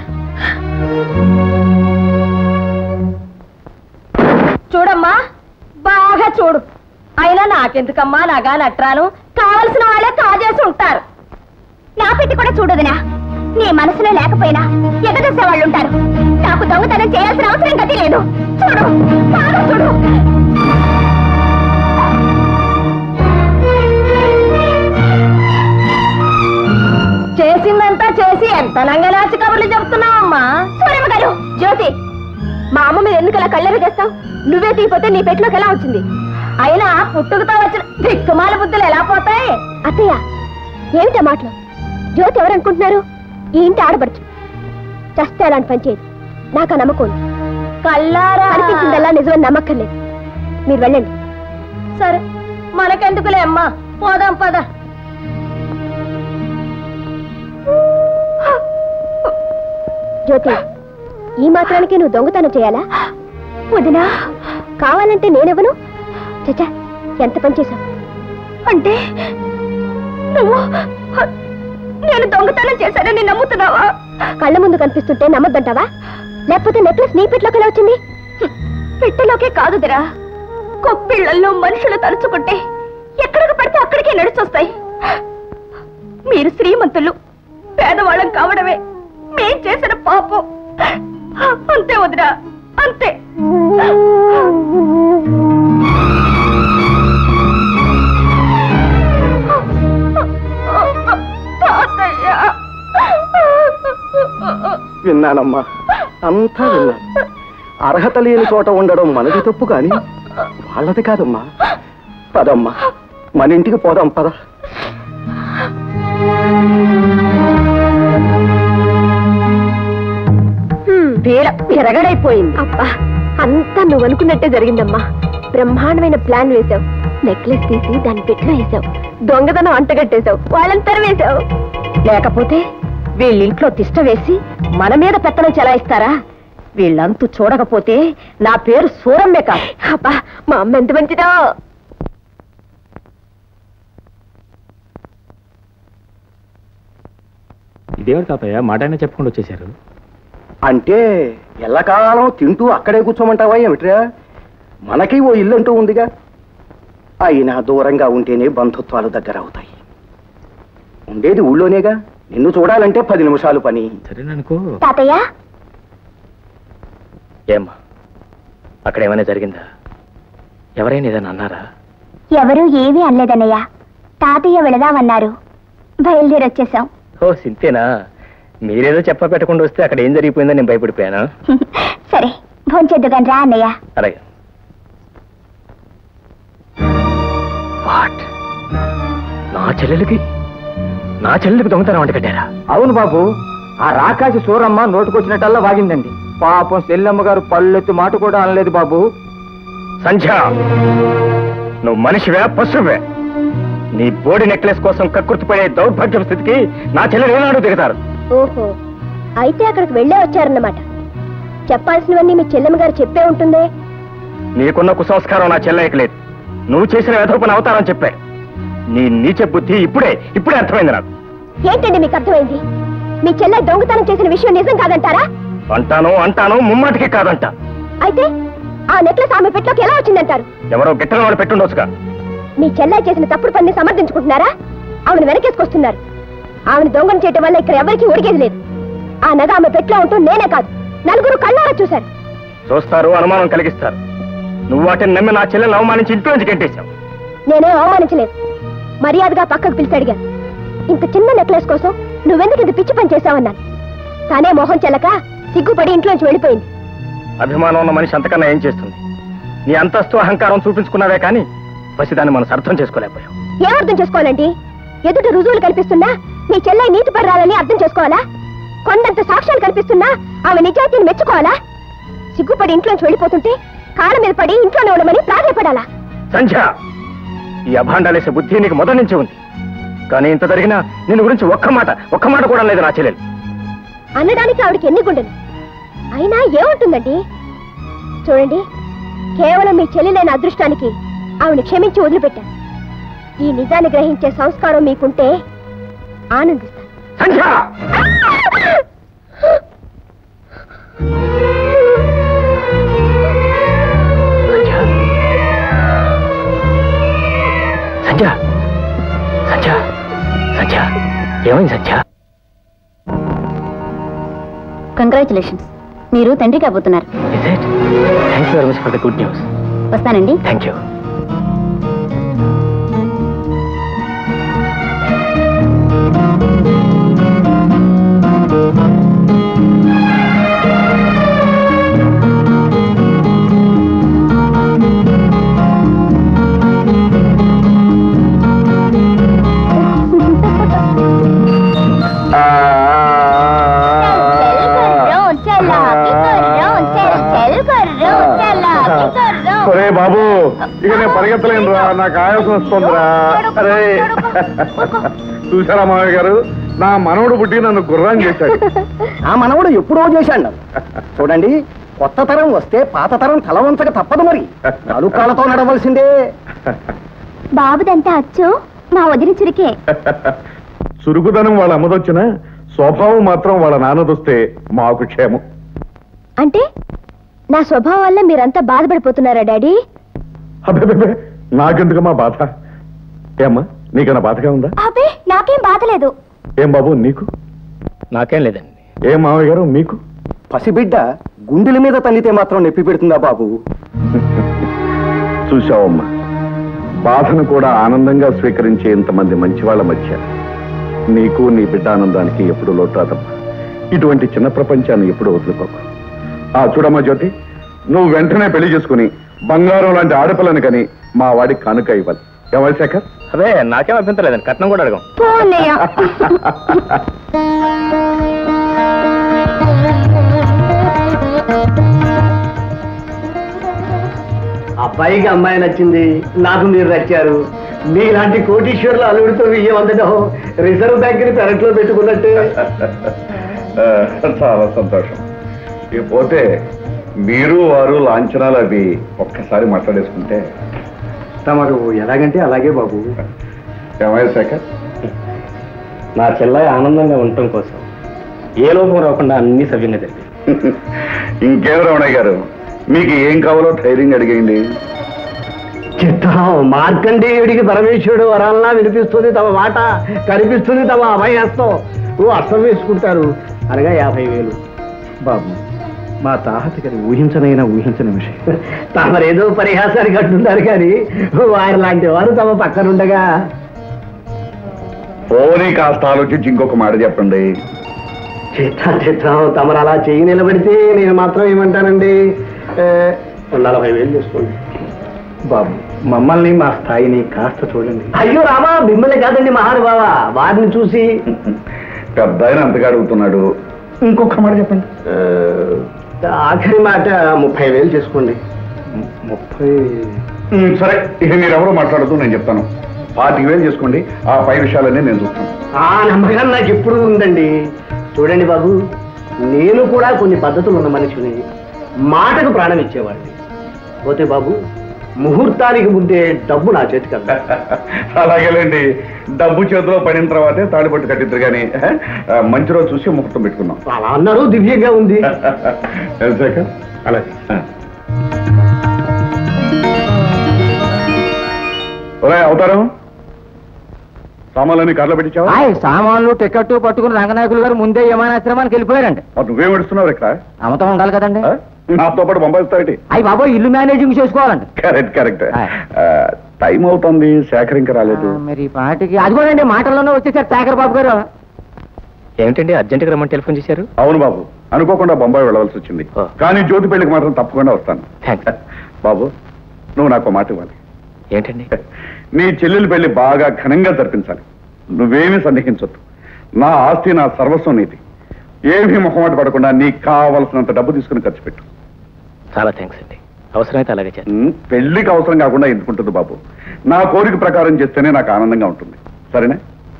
చూడమ్మా బాగా చూడు అయినా నాకెందుకమ్మా నగా నట్రాను కావలసిన వాళ్ళే కాజేసి ఉంటారు నా పెట్టి కూడా చూడదునా నీ మనసులో లేకపోయినా ఎగదొచ్చే వాళ్ళు ఉంటారు నాకు దొంగతనం చేయాల్సిన అవసరం గతి లేదు చూడు బాగా చూడు చేసిందంతా చేసి ఎంత నంగనాచి కబుర్లు చెప్తున్నావమ్మా సూరమ్మ గారు జ్యోతి మా అమ్మ మీద ఎందుకు అలా కళ్ళెర చేస్తావు నువ్వే తీపోతే నీ పెట్టులోకి ఎలా వచ్చింది అయినా పుట్టుకతో వచ్చిన దిక్కుమాల బుద్ధులు ఎలా పోతాయి అత్తయ్య ఏమిటా మాటలు జ్యోతి ఎవరనుకుంటున్నారు ఈ ఇంటి ఆడపడుచు చస్తే అలాంటి పని చేయదు నాకు ఆ నమ్మకం ఉంది కల్లారా అనిపించిందల్లా నిజమని నమ్మక్కర్లేదు మీరు వెళ్ళండి సరే మనకెందుకులే అమ్మా పోదాం పద జ్యోతి ఈ మాత్రానికి నువ్వు దొంగతనం చేయాలా వదినా కావాలంటే నేనెవను చచ్చా ఎంత పని చేశావు అంటే నువ్వు నేను దొంగతనం చేశానని నమ్ముతున్నావా కళ్ళ ముందు కనిపిస్తుంటే నమ్మద్దంటావా లేకపోతే నెక్లెస్ నీ పెట్లోకి ఎలా వచ్చింది పెట్టెలోకే కాదుదిరా కొప్పిళ్లలో మనుషులు తలుచుకుంటే ఎక్కడికి పడితే అక్కడికే నడిచొస్తాయి మీరు శ్రీమంతులు పేదవాళ్ళం కావడమే మేం చేసిన పాపం అంతే వదిరా అంతే తాతయ్య విన్నానమ్మా అంతా విన్నాను అర్హత లేని చోట ఉండడం మనది తప్పు కాని వాళ్ళది కాదమ్మా పదమ్మా మన ఇంటికి పోదాం పద పీడ విరగడైపోయింది అబ్బా అంతా నువ్వు అనుకున్నట్టే జరిగిందమ్మా బ్రహ్మాండమైన ప్లాన్ వేశావు నెక్లెస్ తీసి దాని పెట్లో వేశావు దొంగతనం అంటగట్టేశావు వాళ్ళంతా వేశావు లేకపోతే వీళ్ళింట్లో తిష్ట వేసి మన మీద పెత్తనం చెలాయిస్తారా వీళ్ళంతు చూడకపోతే నా పేరు సూరమ్మే కాదు అబ్బా మా అమ్మ ఎంత మంచిదో ఇదేమిటి తాతయ్య మాట అయినా చెప్పకుండా వచ్చేసారు అంటే ఎల్లకాలం తింటూ అక్కడే కూర్చోమంటావా ఏమిట్రా మనకి ఓ ఇల్లు అంటూ ఉందిగా అయినా దూరంగా ఉంటేనే బంధుత్వాలు దగ్గర అవుతాయి ఉండేది ఊళ్ళోనేగా నిన్ను చూడాలంటే పది నిమిషాలు పని సరేననుకో తాతయ్య ఏమ్మా అక్కడ ఏమైనా జరిగిందా ఎవరైనా ఏదైనా అన్నారా ఎవరూ ఏమీ అనలేదన్నయ్య తాతయ్య వెళదామన్నారు బయలుదేరి వచ్చేసాం ఓ సింతేనా మీరేదో చెప్ప పెట్టకుండా వస్తే అక్కడ ఏం జరిగిపోయిందో నేను భయపడిపోయాను సరే భోంచేద్దుగాని రా అన్నయ్య అలాగే వాట్ నా చెల్లెలకి నా చెల్లెలకి దొంగతనం వంట కట్టారా అవును బాబు ఆ రాకాసి సూరమ్మ నోటుకొచ్చినట్టల్లా వాగిందండి పాపం సెల్లమ్మ గారు పళ్ళెత్తి మాట కూడా అనలేదు బాబు సంధ్య నువ్వు మనిషివే పశువే నీ బోడి నెక్లెస్ కోసం కక్కుర్తిపోయే దౌర్భాగ్యం స్థితికి నా చెల్లెలు ఏనాడు దిగుతారు ఓహో అయితే అక్కడికి వెళ్ళే వచ్చారన్నమాట చెప్పాల్సినవన్నీ మీ చెల్లెమ్మ గారు చెప్పే ఉంటుందే నీకున్న కుసంస్కారం నా చెల్లెకి లేదు నువ్వు చేసిన వ్యధోపన అవతారం చెప్పాడు నీ నీచ బుద్ధి ఇప్పుడే ఇప్పుడే అర్థమైంది నాకు ఏంటండి మీకు అర్థమైంది మీ చెల్లె దొంగతనం చేసిన విషయం నిజం కాదంటారా అంటాను అంటాను ముమ్మాటికి కాదంట అయితే ఆ నెక్లెస్ ఆమె పెట్లోకి ఎలా వచ్చిందంటారు ఎవరో గిట్టని వాళ్ళు పెట్టుండొచ్చుగా మీ చెల్లె చేసిన తప్పుడు పని సమర్థించుకుంటున్నారా ఆమెను వెనకేసుకొస్తున్నారు ఆమెను దొంగను చేయటం వల్ల ఇక్కడ ఎవరికీ ఉడిగేది లేదు ఆ నగ ఆమె పెట్లో ఉంటూ నేనే కాదు నలుగురు కళ్ళారా చూశారు చూస్తారు అనుమానం కలిగిస్తారు నువ్వు వాటిని నమ్మి నా చెల్లెల్ని అవమానించి ఇంట్లో నుంచి గెంటేశావు నేనే అవమానించలేదు మర్యాదగా పక్కకు పిలిచి అడిగాను ఇంత చిన్న నెక్లెస్ కోసం నువ్వెందుకు ఇది పిచ్చి పని చేశావన్నాను తానే మొహం చెల్లక సిగ్గుపడి ఇంట్లోంచి వెళ్ళిపోయింది అభిమానం ఉన్న మనిషి అంతకన్నా ఏం చేస్తుంది నీ అంతస్తు అహంకారం చూపించుకున్నావే కానీ పసిదాన్ని మనం అర్థం చేసుకోలేకపోయాం ఏం అర్థం చేసుకోవాలండి ఎదుట రుజువులు కల్పిస్తున్నా మీ చెల్లె నీతి పర్రాలని అర్థం చేసుకోవాలా కొండంత సాక్ష్యాలు కల్పిస్తున్నా ఆమె నిజాయితీని మెచ్చుకోవాలా సిగ్గుపడి ఇంట్లోంచి వెళ్ళిపోతుంటే కాళ్ళ మీద పడి ఇంట్లోనే ఉండమని ప్రాధాయపడాలా సంధ్య ఈ అభాండాలేసే బుద్ధి నీకు మొదటి నుంచి ఉంది కానీ ఇంత జరిగినా నిన్ను గురించి ఒక్క మాట ఒక్క మాట కూడా లేదు నా చెల్లెలు అనడానికి ఆవిడకి ఎన్ని గుండెలు అయినా ఏముంటుందండి చూడండి కేవలం మీ చెల్లెలైన అదృష్టానికి ఆవిడ క్షమించి వదిలిపెట్టాను ఈ నిజాన్ని గ్రహించే సంస్కారం మీకుంటే ఆనందిస్తాను సంధ్య సంధ్య సంధ్య సంధ్య ఏమైంది సంధ్య కంగ్రాచులేషన్స్ మీరు తండ్రి కాబోతున్నారు is it thank you very much for the good news వస్తానండి థ్యాంక్ యూ చెల్లాకి గుర్రం, చెల్ చెల్ ఒరే బాబు ఇక నేను పరిగెత్తలేను రా నాకు ఆయాసం వస్తుందిరా అరే చూసారా మామయ్య గారు నా మనవడు పుట్టి నన్ను గుర్రం చేశాడు ఆ మనవడు ఎప్పుడో చేశాడు చూడండి కొత్త తరం వస్తే పాత తరం తల వంచక తప్పదు మరి నలుకాలతో నడవలసిందే బాబుదంతా అచ్చు మా వదిలి చురికే చురుకుదనం వాళ్ళ అమ్మదొచ్చిన స్వభావం మాత్రం వాళ్ళ నాన్నదొస్తే మాకు క్షేమం అంటే నా స్వభావం వల్ల మీరంతా బాధపడిపోతున్నారా డాడీ అబ్బే నాకెందుకమ్మా బాధ ఏమ్మా నీకన్నా బాధగా ఉందా అబ్బే నాకేం బాధలేదు ఏం బాబు నీకు నాకేం లేదండి ఏం మామయ్య గారు మీకు పసిబిడ్డ గుండెల మీద తన్నితే మాత్రం నొప్పి పెడుతుందా బాబు చూశావమ్మా బాధను కూడా ఆనందంగా స్వీకరించే ఇంతమంది మంచివాళ్ల మధ్య నీకు నీ బిడ్డ ఆనందానికి ఎప్పుడు లోటు రాదమ్మా ఇటువంటి చిన్న ప్రపంచాన్ని ఎప్పుడు వదులుకోకు ఆ చూడమ్మా జ్యోతి నువ్వు వెంటనే పెళ్లి చేసుకుని బంగారం లాంటి ఆడపిల్లని కని మా వాడికి కానుక ఇవ్వాలి ఎవరి శేఖర్ అదే నాకేం అభ్యంతరం లేదండి కట్నం కూడా అడగం అబ్బాయికి అమ్మాయి నచ్చింది నాకు మీరు నచ్చారు మీలాంటి కోటీశ్వర్లు అల్లుడితో విజయం అందడం రిజర్వ్ బ్యాంక్ ని పెరట్లో పెట్టుకున్నట్టే చాలా సంతోషం ఇకపోతే మీరు వారు లాంఛనాలు అవి ఒక్కసారి మాట్లాడేసుకుంటే తమరు ఎలాగంటే అలాగే బాబు ఏమయ్య శేఖర్ నా చెల్లాయి ఆనందంగా ఉండటం కోసం ఏ లోపం రాకుండా అన్ని సవ్యంగా జరిగాయి ఇంకేం రమణయ్య గారు మీకు ఏం కావాలో ధైర్యంగా అడిగేయండి చిత్తం మార్కండేయుడికి పరమేశ్వరుడు వరాలనా వినిపిస్తుంది తమ మాట కనిపిస్తుంది తమ అభయస్తం ఓ అర్థం వేసుకుంటారు అనగా యాభై వేలు బాబు మా తాహతకి అది ఊహించనైనా ఊహించని విషయం తమరేదో పరిహాసానికి అంటున్నారు కానీ వారి లాంటి వారు తమ పక్కనుండగా పోనీ కాస్త ఆలోచించి ఇంకొక మాట చెప్పండి చిత్తం చిత్తం తమరు అలా చెయ్యి నిలబడితే నేను మాత్రం ఏమంటానండి ఏ, నలభై వేలు చేసుకోండి బాబు మమ్మల్ని మా స్థాయిని కాస్త చూడండి అయ్యో రామా మిమ్మల్ని కాదండి మహానుభావ వారిని చూసి పెద్ద ఆయన అంతగా అడుగుతున్నాడు ఇంకొక మాట చెప్పండి ఆ, ఆఖరి మాట ముప్పై వేలు చేసుకోండి ముప్పై ఉమ్, సరే ఇక మీరెవరో మాట్లాడుతూ నేను చెప్తాను పాతిక వేలు చేసుకోండి ఆ పై విషయాలన్నీ నేను చూస్తాను ఆ నమ్మకం నాకు ఎప్పుడు ఉందండి చూడండి బాబు నేను కూడా కొన్ని పద్ధతులు ఉన్న మనిషిని మాటకు ప్రాణం ఇచ్చేవాడిని పోతే బాబు ముహూర్తానికి ముందే డబ్బు నా చేతికి అందా అలాగేలేండి డబ్బు చేతిలో పడిన తర్వాతే తాడిపట్టు కట్టిద్దరు కానీ ఆ, మంచి రోజు చూసి ముహూర్తం పెట్టుకుందాం అలా అన్నారు దివ్యంగా ఉంది ఏం శేఖర్ అలాగే ఆ. ఒరేయ్, అవతారం సామాన్లన్నీ కార్లో పెట్టించావా సామాన్లు టికెట్ పట్టుకుని రంగనాయకులు గారు ముందే విమానాశ్రమానికి వెళ్ళిపోయారండి మరి నువ్వేం పెడుతున్నావు ఇక్కడ అమతం ఉండాలి కదండి ఆ? నాతో పాటు పంపిస్తావేటి అయ్యి బాబో ఇల్లు మేనేజింగ్ చేసుకోవాలండి కరెక్ట్ కరెక్ట్ ఆయ్. టైం అవుతుంది శేఖర్ ఇంకా రాలేదు ఆ, మరి ఈ పాటికి అదిగోనండి మాటల్లోనే వచ్చేసారు శేఖర్ బాబు గారు ఏమిటండి అర్జెంటుగా రమ్మని టెలిఫోన్ చేశారు అవును బాబు అనుకోకుండా బొంబాయి వెళ్ళవలసి వచ్చింది ఆ. కానీ జ్యోతి పెళ్లికి మాత్రం తప్పకుండా వస్తాను థ్యాంక్స్ బాబు నువ్వు నాకు మాట ఇవ్వాలి ఏంటండి నీ చెల్లెలు పెళ్లి బాగా ఘనంగా జరిపించాలి నువ్వేమీ సందేహించొద్దు నా ఆస్తి నా సర్వస్వం నీది ఏమీ మొహమాట పడకుండా నీకు కావలసినంత డబ్బు తీసుకుని ఖర్చు పెట్టు చాలా థ్యాంక్స్ అండి అవసరమైతే అలాగే చేస్తాను ఉమ్, పెళ్లికి అవసరం కాకుండా ఎందుకుంటుంది బాబు నా కోరిక ప్రకారం చేస్తేనే నాకు ఆనందంగా ఉంటుంది సరేనా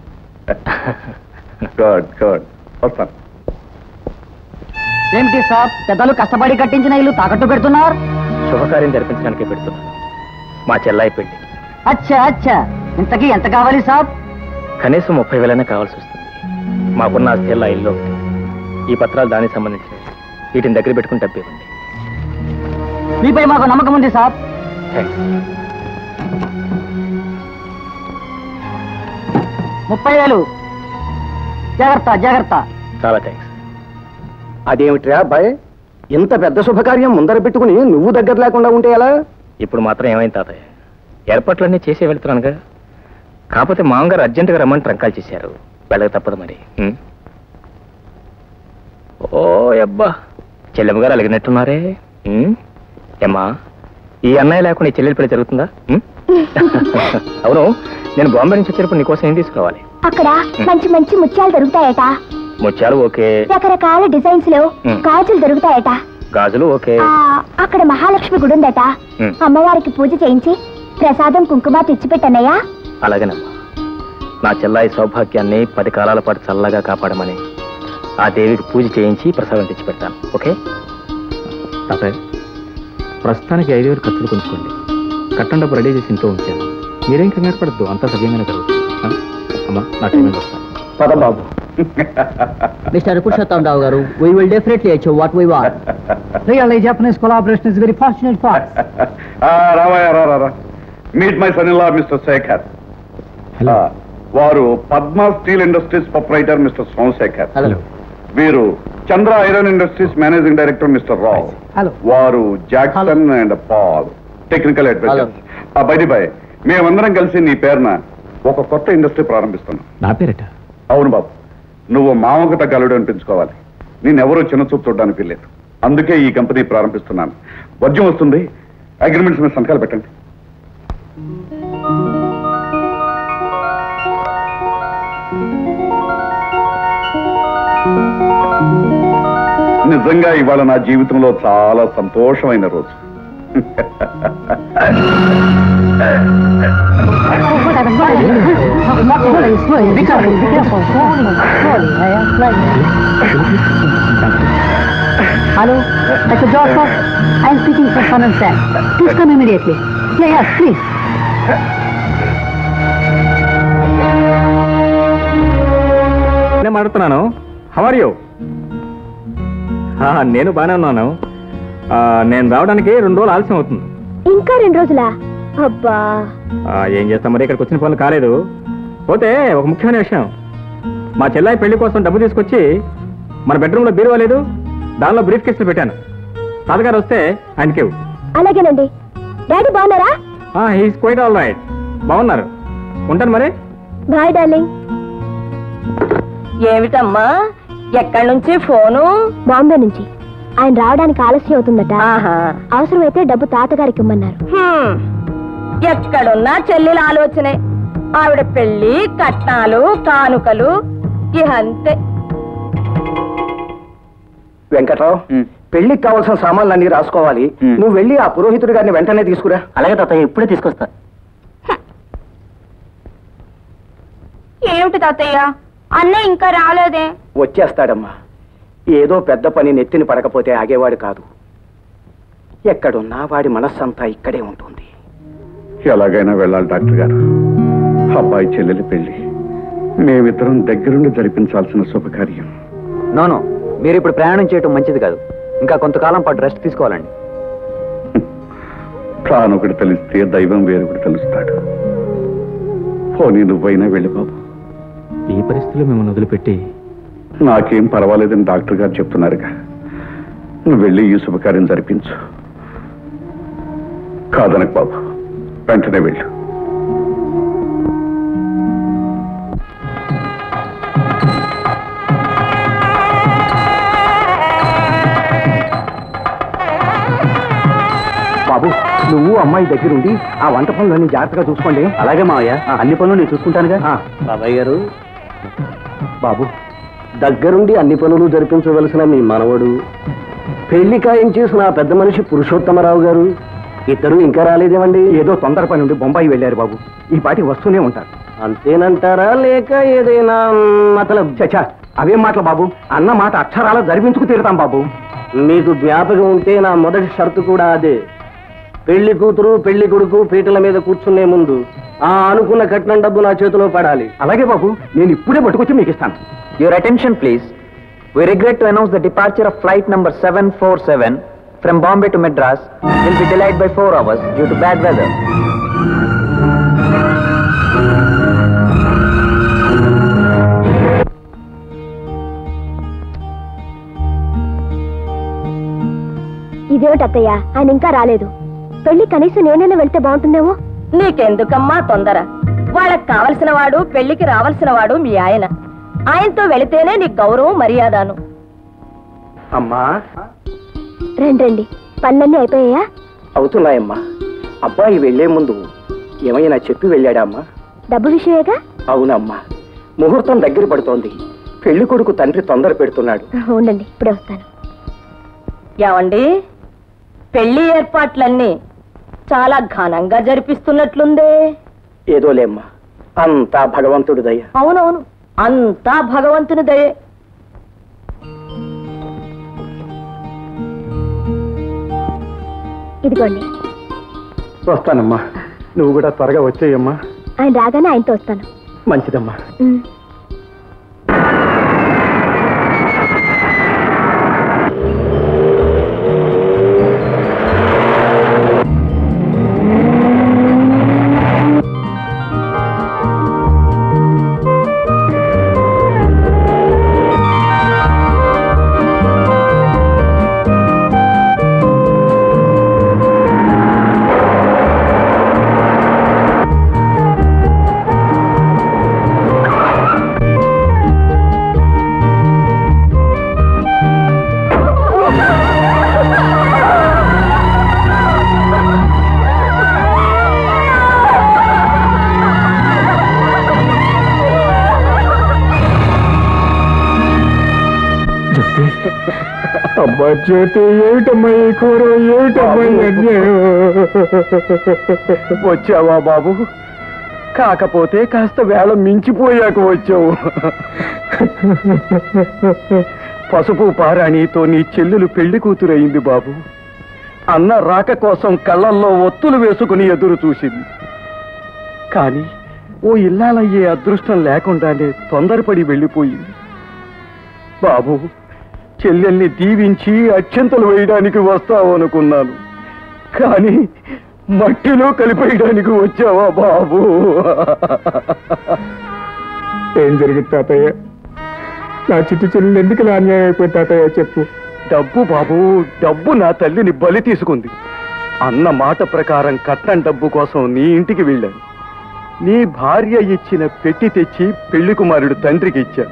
గుడ్ గుడ్ వస్తాను ఏమిటి సార్ పెద్దలు కష్టపడి కట్టించిన ఇల్లు తాకట్టు పెడుతున్నారు శుభకార్యం జరిపించడానికి పెడుతున్నాను మా చెల్లాయి పెళ్లి అచ్చా అచ్చా ఇంతకీ ఎంత కావాలి సాబ్ కనీసం ముప్పై వేలైనా కావాల్సి వస్తుంది మాకున్న ఆస్తి ఎల్లా ఇల్లు ఒకటి ఈ పత్రాలు దానికి సంబంధించినవి వీటిని దగ్గర పెట్టుకుని డబ్బు ఇవ్వండి మీపై మాకు నమ్మకం ఉంది సాబ్ థ్యాంక్స్ ముప్పై వేలు జాగ్రత్త జాగ్రత్త చాలా థ్యాంక్స్ అదేమిట్రా అబ్బాయి ఇంత పెద్ద శుభకార్యం ముందర పెట్టుకుని నువ్వు దగ్గర లేకుండా ఉంటే ఎలా ఇప్పుడు మాత్రం ఏమైంది తాతయ్య ఏర్పాట్లన్నీ చేసే వెళ్తున్నానుగా కాకపోతే మామగారు అర్జెంటుగా రమ్మని ట్రంకాలు చేశారు వెళ్ళక తప్పదు మరి ఉం? ఓ అబ్బా చెల్లెమ్మ గారు అలిగినట్టున్నారే ఉం? ఏమ్మా ఈ అన్నయ్య లేకుండా ఈ చెల్లెలి పెళ్లి జరుగుతుందా ఉం? అవును నేను బాంబే నుంచి వచ్చేటప్పుడు నీకోసం ఏం తీసుకురావాలి అక్కడ మంచి మంచి ముత్యాలు దొరుకుతాయట ముత్యాలు ఓకే రకరకాల డిజైన్స్ లో మ్. గాజులు దొరుకుతాయట గాజులు ఓకే ఆ, అక్కడ మహాలక్ష్మి గుడి ఉందట ఉమ్. అమ్మవారికి పూజ చేయించి ప్రసాదం కుంకుమ తెచ్చిపెట్టనయ్యా అలాగేనమ్మా నా చెల్లాయి సౌభాగ్యాన్ని పది కాలాల పాటు చల్లగా కాపాడమని ఆ దేవికి పూజ చేయించి ప్రసాదం తెచ్చి పెడతాను ఓకే తాతయ్య ప్రస్తుతానికి ఐదు వేలు ఖర్చులు కొంచుకోండి కట్టం డబ్బు రెడీ చేసి ఇంట్లో ఉంచాను మీరేం కంగారు పడద్దు అంతా సవ్యంగానే జరుగుతుంది ఆ? అమ్మా నా టైం వస్తాను పద బాబు మిస్టర్ పురుషోత్తం రావు గారు we will definitely achieve what we want really Japanese collaboration is very fortunate for రావయ్య రా రా, రా meet my son in law mister Shekhar hello ఆ, వారు Padma steel industries proprietor mister Somashekhar hello వీరు Chandra iron industries managing director mister Rao hello వారు Jackson and Paul technical advisers బయటి బై మేమందరం కలిసి నీ పేరున ఒక కొత్త ఇండస్ట్రీ ప్రారంభిస్తున్నాం నా పేరట అవును బాబు నువ్వు మామకు తగ్గలుడు అనిపించుకోవాలి నేనెవరూ చిన్న చూపు చూడడానికి లేదు అందుకే ఈ కంపెనీ ప్రారంభిస్తున్నాను వద్యం వస్తుంది అగ్రిమెంట్స్ మీద సంతకాలు పెట్టండి నిజంగా ఇవాళ నా జీవితంలో చాలా సంతోషమైన రోజు hello doctor Joseph I'm speaking for fun and sir please come immediately yes please నేను మాట్లాడుతున్నాను హవర్ యూ నేను బాగానే ఉన్నాను ఆ, నేను రావడానికి రెండు రోజులు ఆలస్యం అవుతుంది ఇంకా రెండు రోజులా అబ్బా ఆ, ఏం చేస్తాం మరి ఇక్కడికి వచ్చిన పనులు కాలేదు పోతే ఒక ముఖ్యమైన విషయం మా చెల్లాయి పెళ్లి కోసం డబ్బు తీసుకొచ్చి మన బెడ్రూమ్లో బీరువా లేదు దానిలో బ్రీఫ్ కేసులు పెట్టాను తాతగారు వస్తే ఆయనకి ఇవ్వు. అలాగేనండి డాడీ బాగున్నారా ఆ హీస్ క్వైట్ ఆల్ రైట్ బాగున్నారు ఉంటాను మరి బాయ్ డార్లింగ్ ఏమిటమ్మా ఎక్కడి నుంచి ఫోను బాంబే నుంచి ఆయన రావడానికి ఆలస్యం అవుతుందట ఆహా అవసరమైతే డబ్బు తాతగారికి ఇమ్మన్నారు హ్మ్. ఎక్కడున్నా చెల్లెల ఆలోచనే ఆవిడ పెళ్లి కట్నాలు కానుకలు ఇహ అంతే వెంకట్రావు పెళ్లికి కావాల్సిన సామాన్లు అన్ని రాసుకోవాలి మ్. నువ్వు వెళ్ళి ఆ పురోహితుడి గారిని వెంటనే తీసుకురా అలాగే తాతయ్య ఇప్పుడే తీసుకొస్తా ఏమిటి తాతయ్య అన్న ఇంకా రాలేదే వచ్చేస్తాడమ్మా ఏదో పెద్ద పని నెత్తిని పడకపోతే ఆగేవాడు కాదు ఎక్కడున్నా వాడి మనస్సంతా ఇక్కడే ఉంటుంది ఎలాగైనా వెళ్ళాలి డాక్టర్ గారు అబ్బాయి చెల్లెలి పెళ్లి మేమిద్దరం దగ్గరుండి జరిపించాల్సిన శుభకార్యం నోనో మీరు ఇప్పుడు ప్రయాణం చేయటం మంచిది కాదు ఇంకా కొంతకాలం పాటు రెస్ట్ తీసుకోవాలండి ప్రాణొకటి తెలిస్తే దైవం వేరొకటి తెలుస్తాడు పోనీ నువ్వైనా వెళ్ళి బాబు ఈ పరిస్థితిలో మిమ్మల్ని వదిలిపెట్టి నాకేం పర్వాలేదని డాక్టర్ గారు చెప్తున్నారుగా నువ్వు వెళ్ళి ఈ శుభకార్యం జరిపించు కాదనకు బాబు వెంటనే వెళ్ళు బాబు నువ్వు అమ్మాయి దగ్గరుండి ఆ వంట పనులన్నీ జాగ్రత్తగా చూసుకోండి అలాగే మావయ్య అన్ని పనులు నేను చూసుకుంటానుగా ఆ, బాబాయ్ గారు బాబు దగ్గరుండి అన్ని పనులు జరిపించవలసిన మీ మనవడు పెళ్లి ఖాయం చేసిన ఆ పెద్ద మనిషి పురుషోత్తమరావు గారు ఇద్దరు ఇంకా రాలేదేమండి ఏదో తొందర పని ఉండి బొంబాయి వెళ్ళారు బాబు ఈ పాటి వస్తూనే ఉంటారు అంతేనంటారా లేక ఏదైనా మతలబ్ చచా అవేం మాటలు బాబు అన్న మాట అక్షరాల జరిపించుకు తీరుతాం బాబు మీకు జ్ఞాపకం ఉంటే నా మొదటి షరతు కూడా అదే పెళ్లి కూతురు పెళ్లి కొడుకు పీటల మీద కూర్చునే ముందు ఆ అనుకున్న కట్నం డబ్బు నా చేతిలో పడాలి అలాగే బాబు నేను ఇప్పుడే పట్టుకొచ్చి మీకు ఇస్తాను your attention please We regret to announce the departure of flight number 747 from Bombay to Madras will be delayed by 4 hours due to bad weather. ఇదేమిటి అత్తయ్య ఆయన ఇంకా రాలేదు పెళ్లి కనీసం నేనైనా వెళ్తే బాగుంటుందేమో నీకెందుకమ్మా తొందర వాళ్ళకి కావలసిన వాడు పెళ్లికి రావలసిన వాడు మీ ఆయన ఆయనతో వెళితేనే నీకు గౌరవం మర్యాదను అమ్మా రండి రండి పనులన్నీ అయిపోయాయా అవుతున్నాయమ్మా అబ్బాయి వెళ్లే ముందు ఏమైనా చెప్పి వెళ్ళాడా అమ్మా డబ్బు విషయమేగా అవునమ్మా ముహూర్తం దగ్గర పడుతోంది పెళ్లి కొడుకు తండ్రి తొందర పెడుతున్నాడు ఉండండి ఇప్పుడే వస్తాను ఏమండి పెళ్లి ఏర్పాట్లన్నీ చాలా ఘనంగా జరిపిస్తున్నట్లుందే ఏదో లేమ్మా అంతా భగవంతుడి దయ అవునవును అంతా భగవంతుని దయే ఇదిగోండి వస్తానమ్మా నువ్వు కూడా త్వరగా వచ్చేయమ్మా ఆయన రాగానే ఆయనతో వస్తాను మంచిదమ్మా ఉమ్. అబ్బా జ్యోతి ఏమిటమ్మా ఈ కూర ఏమిటమ్మా ఈ అన్యాయం వచ్చావా బాబు కాకపోతే కాస్త వేళ మించిపోయాక వచ్చావు పసుపు పారాణితో నీ చెల్లెలు పెళ్లి కూతురయింది బాబు అన్న రాక కోసం కళ్ళల్లో ఒత్తులు వేసుకుని ఎదురు చూసింది కానీ ఓ ఇల్లాలయ్యే అదృష్టం లేకుండానే తొందరపడి వెళ్ళిపోయింది బాబు చెల్లెల్ని దీవించి అత్యంతలు వేయడానికి వస్తావనుకున్నాను కానీ మట్టిలో కలిపేయడానికి వచ్చావా బాబు ఏం జరిగింది తాతయ్య నా చిట్టు చెల్లెలు ఎందుకు ఇలా అన్యాయం అయిపోయింది తాతయ్య చెప్పు డబ్బు బాబు డబ్బు నా తల్లిని బలి తీసుకుంది అన్న మాట ప్రకారం కట్నం డబ్బు కోసం నీ ఇంటికి వెళ్ళాను నీ భార్య ఇచ్చిన పెట్టి తెచ్చి పెళ్లి కుమారుడు తండ్రికి ఇచ్చా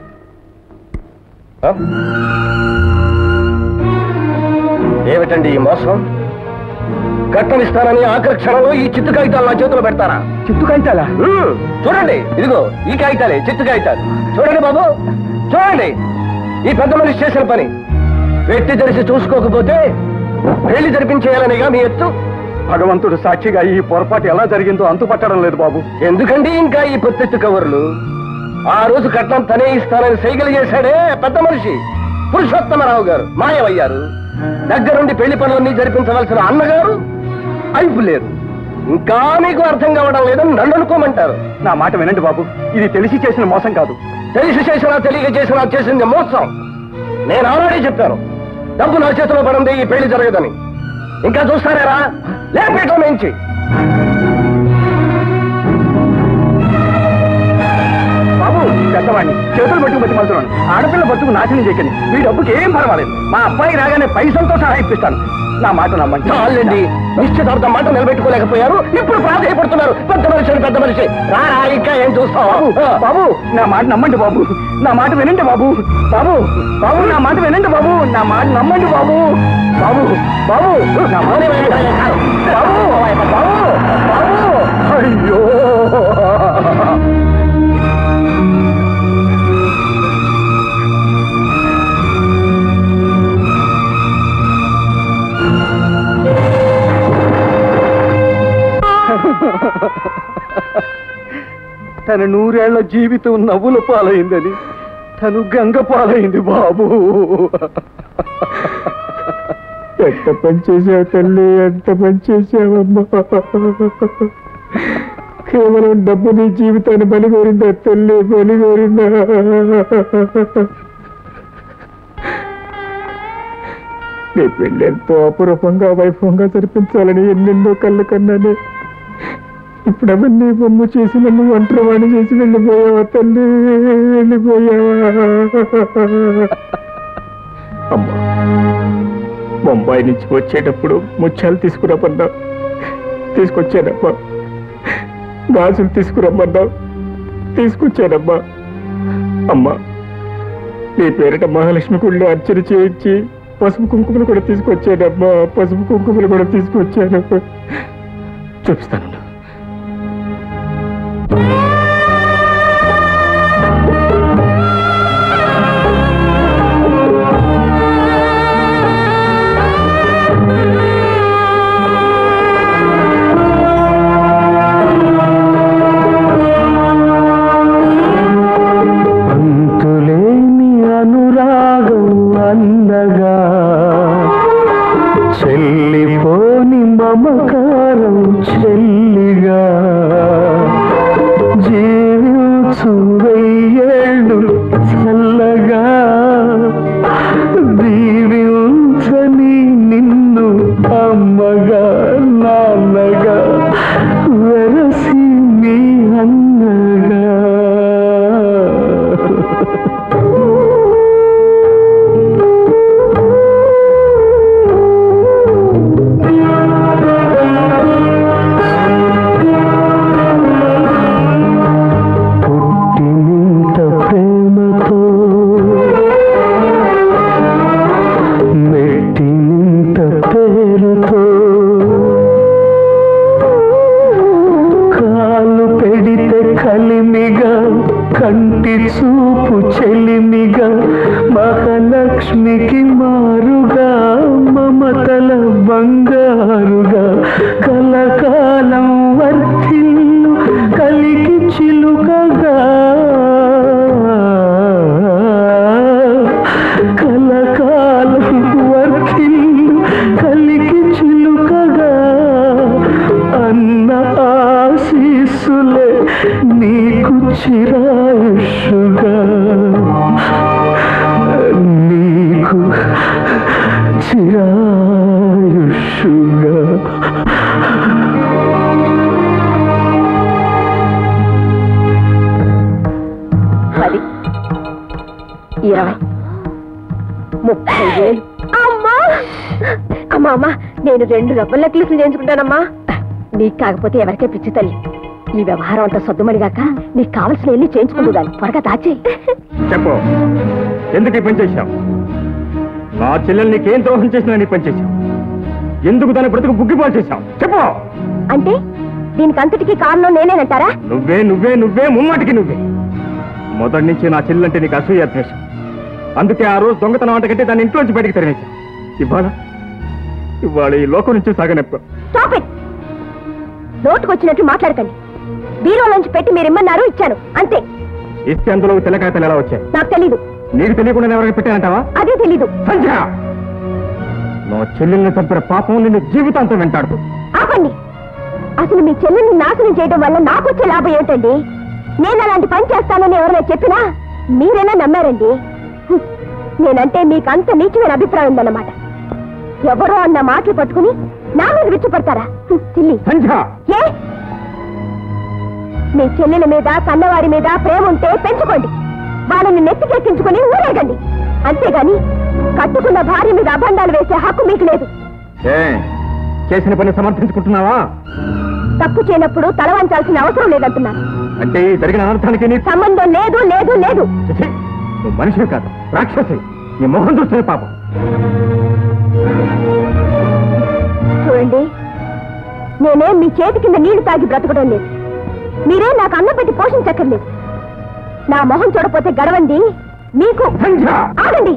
ఏమిటండి ఈ మోసం కట్నం ఇస్తానని ఆఖరి క్షణంలో ఈ చిత్తు కాగితాలు నా చేతిలో పెడతారా చిత్తు కాగితాలా చూడండి ఇదిగో ఈ కాగితాలే చిత్తు కాగితాలు చూడండి బాబు చూడండి ఈ పెద్ద మనిషి చేసిన పని వ్యక్తి తెలిసి చూసుకోకపోతే పెళ్లి జరిపించేయాలనిగా మీ ఎత్తు భగవంతుడు సాక్షిగా ఈ పొరపాటు ఎలా జరిగిందో అంతుపట్టడం లేదు బాబు ఎందుకండి ఇంకా ఈ పొత్తెత్తు కవర్లు ఆ రోజు కట్నం తనే ఇస్తానని సైకిల్ చేశాడే పెద్ద మనిషి పురుషోత్తమరావు గారు మాయమయ్యారు దగ్గరుండి పెళ్లి పనులన్నీ జరిపించవలసిన అన్నగారు అయిపు లేరు ఇంకా మీకు అర్థం కావడం లేదని నన్ను అనుకోమంటారు నా మాట వినండి బాబు ఇది తెలిసి చేసిన మోసం కాదు తెలిసి చేసినా తెలియక చేసినా చేసింది మోసం నేను ఆల్రెడీ చెప్పాను డబ్బు నా చేతిలో పడింది ఈ పెళ్లి జరగదని ఇంకా చూస్తారా లేపేటం నుంచి బాబు పెద్దవాడిని చేతులు పట్టుకు బట్టి మలుతున్నాను ఆడపిల్ల బతుకు నాశనం చేయకండి మీ డబ్బుకి ఏం పర్వాలేదు మా అబ్బాయి రాగానే పైసలతో సహా ఇప్పిస్తాను నా మాట నమ్మండి చాలండి నిశ్చితార్థం మాట నిలబెట్టుకోలేకపోయారు ఇప్పుడు ప్రాధాయపడుతున్నారు పెద్ద మనిషి పెద్ద మనిషి రారా ఇంకా ఏం చూస్తావు బాబు నా మాట నమ్మండి బాబు నా మాట వినండి బాబు బాబు బాబు నా మాట వినండి బాబు నా మాట నమ్మండి బాబు బాబు బాబు నా మాట వినండి. బాబు బాబు బాబు అయ్యో తన నూరేళ్ల జీవితం నవ్వుల పాలైందని తను గంగ పాలైంది బాబు ఎంత పని చేసావు తల్లి ఎంత పని చేసావమ్మా కేవలం డబ్బు నీ జీవితాన్ని బలిగోరిందా తల్లి బలిగోరిందా నీ పెళ్ళి ఎంతో అపురూపంగా వైభవంగా జరిపించాలని ఎన్నెన్నో కళ్ళు కన్నానే ఇప్పుడు అవన్నీ బొమ్మ చేసి నన్ను ఒంటరివాణి చేసి వెళ్ళిపోయావా తల్లి వెళ్ళిపోయావా అమ్మా బొంబాయి నుంచి వచ్చేటప్పుడు ముత్యాలు తీసుకురమ్మన్నావు తీసుకొచ్చానమ్మా గాజులు తీసుకురమ్మన్నావు తీసుకొచ్చానమ్మా అమ్మా నీ పేరిట మహాలక్ష్మి గుళ్ళో అర్చన చేయించి పసుపు కుంకుమలు కూడా తీసుకొచ్చానమ్మా పసుపు కుంకుమలు కూడా తీసుకొచ్చాను చూపిస్తాను మమకారం చెల్లిగా జీవించు వెయ్యేళ్ళు చల్లగా దీవించని నిన్ను అమ్మగా నాన్నగా వెరసి మీ అన్నగా పుట్టినంత ప్రేమతో మెట్టినంత పేరుతో కాలు పెడితే కలిమిగా కంటి చూపు చెలిమిగా మహాలక్ష్మికి మారుగా మమతల బంగారుగా కలకాలం వర్ధిల్లు కలికి చిలుకగా కలకాలం వర్ధిల్లు కలికి చిలుకగా అన్న ఆశీస్సులే నీకు చిరాయుషుగా నీకు చిరాయుషుగా పది ఇరవై ముప్పై వేలు అమ్మా అమ్మా అమ్మా నేను రెండు రబ్బర్ నెక్లెస్లు చేయించుకుంటానమ్మా నీకు కాకపోతే ఎవరికే పిచ్చి తల్లి ఈ వ్యవహారం అంతా సద్దుమణిగాక నీకు కావలసిన వెళ్ళి చేయించుకుందు దాన్ని త్వరగా దాచే చెప్పు ఎందుకు ఈ పని చేశావు నా చెల్లెలు నీకేం ద్రోహం చేసినా నీ పని చేశావు ఎందుకు దాని బ్రతుకు బుగ్గిపాలు చేశావు చెప్పు అంటే దీనికి అంతటికీ కారణం నేనేనంటారా నువ్వే నువ్వే నువ్వే ముమ్మాటికి నువ్వే మొదటి నుంచి నా చెల్లెలంటే నీకు అసూయ ద్వేషం అందుకే ఆ రోజు దొంగతనం అంటకంటే దాన్ని ఇంట్లోంచి బయటికి తరిమేశా ఇవాళ ఇవాళ ఈ లోకం నుంచి సాగనెప్ప స్టాప్ ఇట్ నోటుకొచ్చినట్టు మాట్లాడకండి బీరోలోంచి పెట్టి మీరు ఇమ్మన్నారు ఇచ్చాను అంతే ఇస్తే అందులో తెల్లకాయతలు ఎలా వచ్చాయి నాకు తెలీదు నీకు తెలియకుండా ఎవరైనా పెట్టానంటావా అదే తెలీదు సంజయ నా చెల్లెల్ని చంపిన పాపం నిన్ను జీవితాంతం వెంటాడుతూ ఆపండి అసలు మీ చెల్లెల్ని నాశనం చేయడం వల్ల నాకు వచ్చే లాభం ఏమిటండి నేను అలాంటి పని చేస్తానని ఎవరైనా చెప్పినా మీరైనా నమ్మారండి హ్మ్. నేనంటే మీకు అంత నీచమైన అభిప్రాయం ఉందన్నమాట ఎవరో అన్న మాటలు పట్టుకుని నా మీద విచ్చుపడతారా హ్మ్, సిల్లి సంజయ ఏ మీ చెల్లెల మీద కన్నవారి మీద ప్రేమ ఉంటే పెంచుకోండి వాళ్ళని నెత్తికెక్కించుకుని ఊరేగండి అంతేగాని కట్టుకున్న భార్య మీద అభండాలు వేసే హక్కు మీకు లేదు ఏ చేసిన పని సమర్థించుకుంటున్నావా తప్పు చేయనప్పుడు తల వంచాల్సిన అవసరం లేదంటున్నాను అంటే ఈ జరిగిన అనర్థానికి నీ సంబంధం లేదు లేదు లేదు చిచి, నువ్వు మనిషివి కాదు రాక్షసి నీ మొహం చూస్తే పాపం చూడండి నేనేం మీ చేతి కింద నీళ్లు తాగి బ్రతకడం లేదు మీరే నాకు అన్నం పెట్టి పోషించక్కర్లేదు నా మొహం చూడపోతే గడవండి మీకు ఆగండి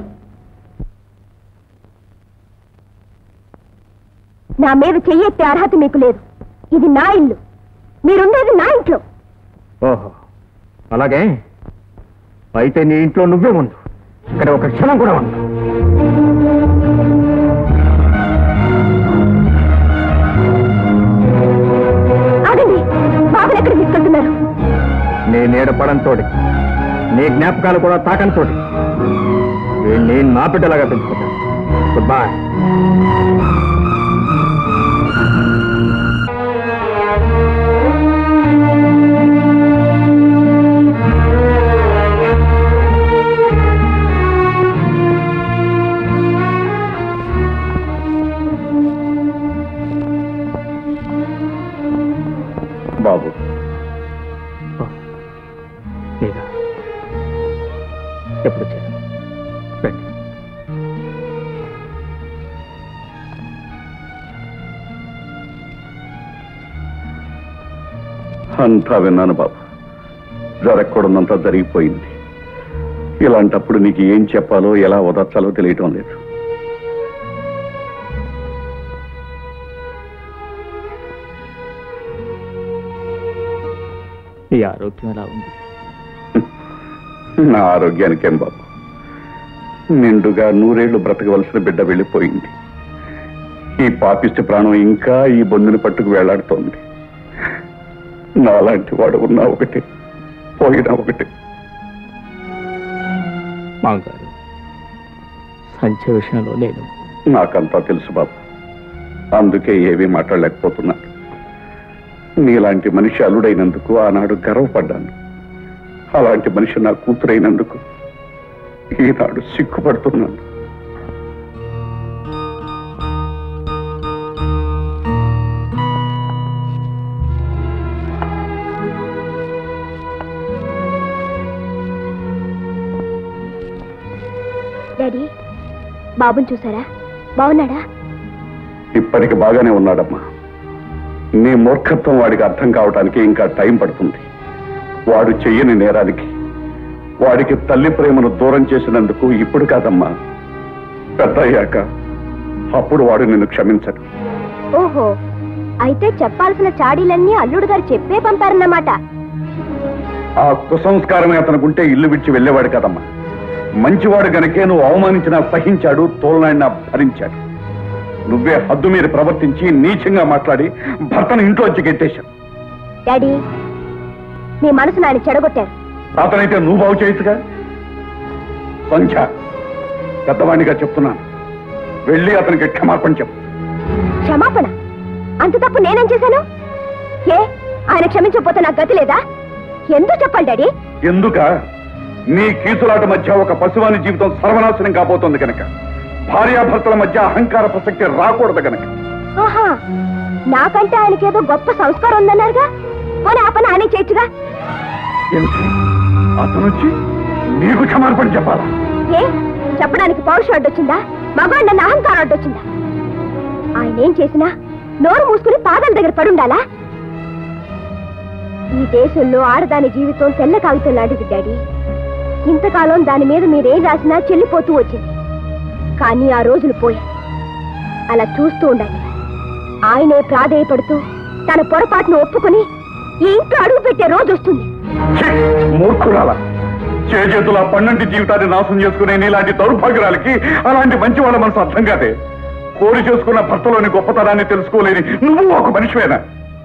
నా మీద చెయ్యెత్తే అర్హత మీకు లేదు ఇది నా ఇల్లు మీరుండేది నా ఇంట్లో ఓహో అలాగే అయితే నీ ఇంట్లో నువ్వే ఉండు ఇక్కడ ఒక క్షణం కూడా ఉండు ఆగండి బాబుని ఎక్కడ తీసుకెళ్తున్నారు నీ నీడ పడంతోటి నీ జ్ఞాపకాలు కూడా తాకంతోటి వీణ్ణి నా బిడ్డలాగా పెంచుకుంటాను గుడ్ బాయ్ బాబు లేదా ఎప్పుడు వచ్చాను రండి అంతా విన్నాను బాబు జరగకూడదంతా జరిగిపోయింది ఇలాంటప్పుడు నీకు ఏం చెప్పాలో ఎలా ఓదార్చాలో తెలియటం లేదు ఈ ఆరోగ్యం ఎలా ఉంది నా ఆరోగ్యానికేం బాబు నిండుగా నూరేళ్లు బ్రతకవలసిన బిడ్డ వెళ్ళిపోయింది ఈ పాపిష్టి ప్రాణం ఇంకా ఈ బొందుని పట్టుకు వేలాడుతోంది నాలాంటి వాడు ఉన్నా ఒకటి పోయినా ఒకటి మామగారు సంచ విషయంలో నేను నాకంతా తెలుసు బాబు అందుకే ఏమీ మాట్లాడలేకపోతున్నాను నీలాంటి మనిషి అల్లుడైనందుకు ఆనాడు గర్వపడ్డాను అలాంటి మనిషి నా కూతురైనందుకు ఈనాడు సిగ్గుపడుతున్నాను డాడీ బాబుని చూసారా బాగున్నాడా ఇప్పటికి బాగానే ఉన్నాడమ్మా నీ మూర్ఖత్వం వాడికి అర్థం కావటానికి ఇంకా టైం పడుతుంది వాడు చెయ్యని నేరానికి వాడికి తల్లి ప్రేమను దూరం చేసినందుకు ఇప్పుడు కాదమ్మా పెద్ద అయ్యాక అప్పుడు వాడు నిన్ను క్షమించడు ఓహో అయితే చెప్పాల్సిన చాడీలన్నీ అల్లుడు గారు చెప్పే పంపారన్నమాట ఆ కుసంస్కారమే అతనుకుంటే ఇల్లు విడిచి వెళ్ళేవాడు కదమ్మా మంచివాడు గనకే నువ్వు అవమానించినా సహించాడు తోలనాడినా భరించాడు నువ్వే హద్దు మీరు ప్రవర్తించి నీచంగా మాట్లాడి భర్తను ఇంట్లోంచి గెట్టేశావు డాడీ మీ మనసు నాని చెడగొట్టారు అతనైతే నువ్వు బాగు చేయొచ్చుగా సంఖ్య పెద్దవాణిగా చెప్తున్నాను వెళ్ళి అతనికి క్షమాపణ చెప్పు క్షమాపణ అంత తప్పు నేనేం చేశాను ఏ ఆయన క్షమించకపోతే నాకు గతి లేదా ఎందుకు చెప్పాలి డాడీ ఎందుక నీ కీసులాట మధ్య ఒక పశువాని జీవితం సర్వనాశనం కాబోతోంది కనుక భార్యాభర్తల మధ్య అహంకార ప్రసక్తి రాకూడదు కనుక ఆహా నాకంటే ఆయనకేదో గొప్ప సంస్కారం ఉందన్నారుగా పోనీ ఆ పని ఆయనే చేయొచ్చుగా ఏమిటి? అతను వచ్చి నీకు క్షమాపణ చెప్పాలా ఏ చెప్పడానికి పౌరుషం అడ్డొచ్చిందా మగవాడు నన్ను అహంకారం అడ్డొచ్చిందా ఆయన ఏం చేసినా నోరు మూసుకుని పాదాల దగ్గర పడుండాలా ఈ దేశంలో ఆడదాని జీవితం తెల్ల కాగితం లాంటిది డాడీ ఇంతకాలం దాని మీద మీరేం రాసినా చెల్లిపోతూ వచ్చింది కానీ ఆ రోజులు పోయాయి అలా చూస్తూ ఉండండి ఆయనే ప్రాధేయపడుతూ తన పొరపాటును ఒప్పుకుని ఈ ఇంట్లో అడుగు పెట్టే రోజు వస్తుంది ఛీ! మూర్ఖురాల చేతుల పన్నంటి జీవితాన్ని నాశనం చేసుకునే నీలాంటి దౌర్భాగ్యురాలకి అలాంటి మంచి వాళ్ళ మనసు అర్థం కాదే కోరి చేసుకున్న భర్తలోని గొప్పతనాన్ని తెలుసుకోలేని నువ్వు ఒక మనిషివేనా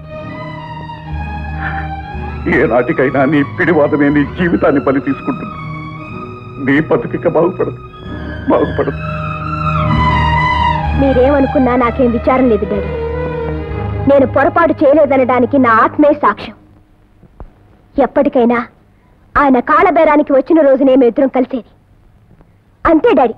ఏ నాటికైనా నీ పిడివాదమే నీ జీవితాన్ని బలి తీసుకుంటుంది నీ బతుకిక బాగుపడదు బాగుపడదు మీరేమనుకున్నా నాకేం విచారం లేదు డాడీ నేను పొరపాటు చేయలేదనడానికి నా ఆత్మే సాక్ష్యం ఎప్పటికైనా ఆయన కాళ్ళబేరానికి వచ్చిన రోజునే మేము ఇద్దరం కలిసేది అంతే daddy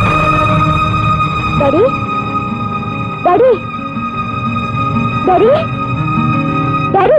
daddy daddy daddy daddy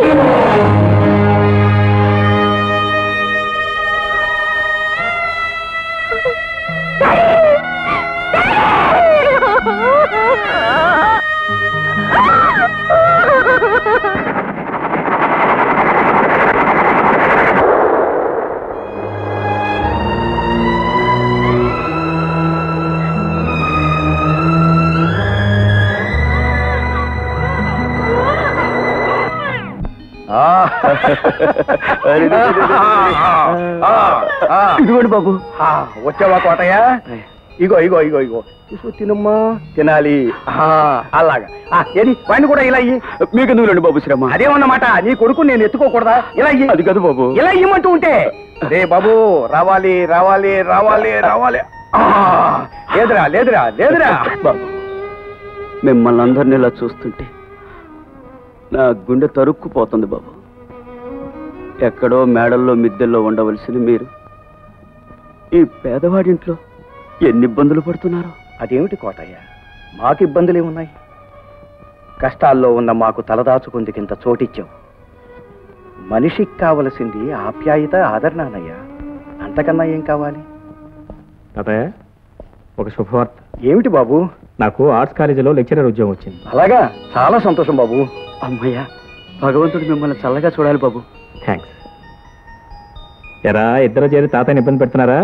ఇదిగోండి బాబు వచ్చావా కోటయ్య ఇగో ఇగో ఇగో ఇగో తీసుకో తినమ్మా తినాలి ఆ, అలాగా ఆ, ఏది వాడిని కూడా ఇలా ఇయ్యి మీకు నువ్వు బాబు శ్రమ అదేమన్నమాట నీ కొడుకు నేను ఎత్తుకోకూడదా ఇలా ఇయ్యి అది కాదు బాబు ఇలా ఇమ్మంటూ ఉంటే రే బాబు రావాలి రావాలి రావాలి రావాలి ఆ, లేదురా లేదురా లేదురా బాబు మిమ్మల్ని అందరినీ ఇలా చూస్తుంటే నా గుండె తరుక్కుపోతుంది బాబు ఎక్కడో మేడల్లో మిద్దెల్లో ఉండవలసిన మీరు ఈ పేదవాడింట్లో ఎన్ని ఇబ్బందులు పడుతున్నారు అదేమిటి కోటయ్య మాకు ఇబ్బందులు ఏమున్నాయి కష్టాల్లో ఉన్న మాకు తలదాచుకుందుకింత చోటిచ్చావు మనిషికి కావలసింది ఆప్యాయత ఆదరణనయ్యా అంతకన్నా ఏం కావాలి తాతయ్య ఒక శుభవార్త ఏమిటి బాబు నాకు ఆర్ట్స్ కాలేజీలో లెక్చరర్ ఉద్యోగం వచ్చింది అలాగా చాలా సంతోషం బాబు అమ్మయ్యా భగవంతుడు మిమ్మల్ని చల్లగా చూడాలి బాబు థ్యాంక్స్ ఎరా ఇద్దరు చేరి తాతయ్యని ఇబ్బంది పెడుతున్నారా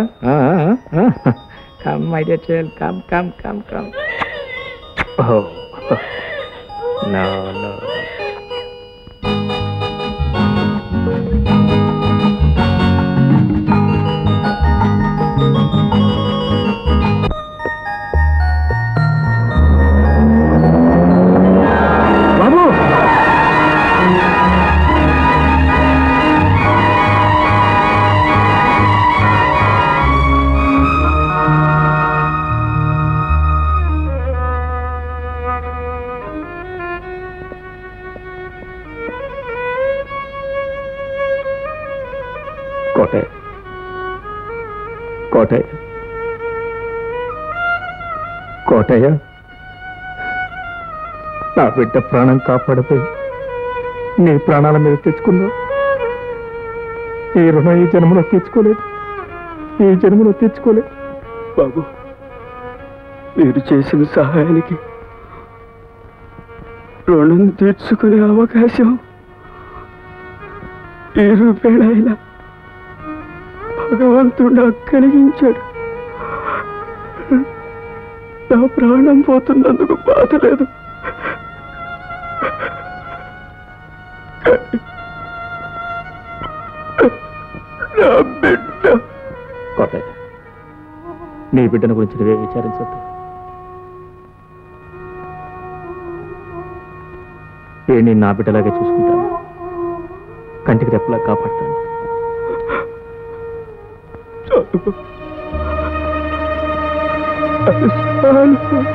come my dear child come come come come no no Kotayya Kotayya Kotayya నా బిడ్డ ప్రాణం కాపాడిపోయి నీ ప్రాణాల మీద తెచ్చుకున్నావు ఈ రుణం ఈ జన్మలో తెచ్చుకోలేదు ఈ జన్మలో తెచ్చుకోలేదు బాబు మీరు చేసిన సహాయానికి రుణం తీర్చుకునే అవకాశం ఈ రూపేణైనా భగవంతుడు నాకు కలిగించాడు నా ప్రాణం పోతున్నందుకు బాధ లేదు నా బిడ్డ కోటయ్య నీ బిడ్డను గురించి నువ్వే విచారించొద్దు నేను నా బిడ్డలాగే చూసుకుంటాను కంటికి రెప్పలా కాపాడతాను చాలు. అది చాలు.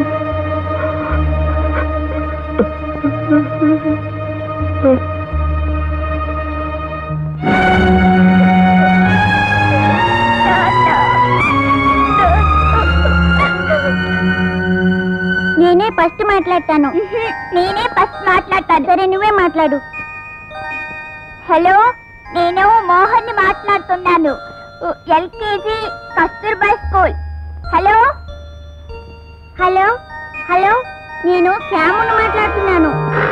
నేనే ఫస్ట్ మాట్లాడతాను నేనే ఫస్ట్ మాట్లాడతాను సరే నువ్వే మాట్లాడు హలో నేను మోహన్ మాట్లాడుతున్నాను LKG Kasturba school hello hello hello నేను శ్యామును మాట్లాడుతున్నాను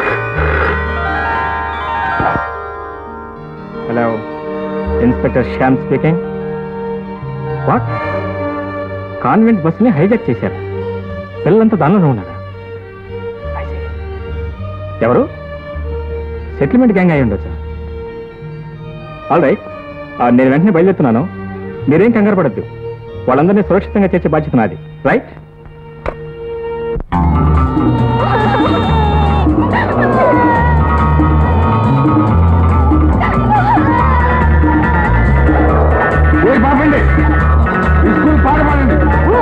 hello inspector Shyam speaking what convent బస్సుని హైజాక్ చేశారు పిల్లలంతా దానిలోనే ఉన్నారా I see. ఎవరు సెటిల్మెంట్ గ్యాంగ్ అయి ఉండొచ్చా ఆల్ రైట్ నేను వెంటనే బయలుదేరుతున్నాను మీరేం కంగారు పడద్దు వాళ్ళందరినీ సురక్షితంగా చేర్చే బాధ్యత నాది రైట్ పాపండి స్కూల్ పాట పాడండి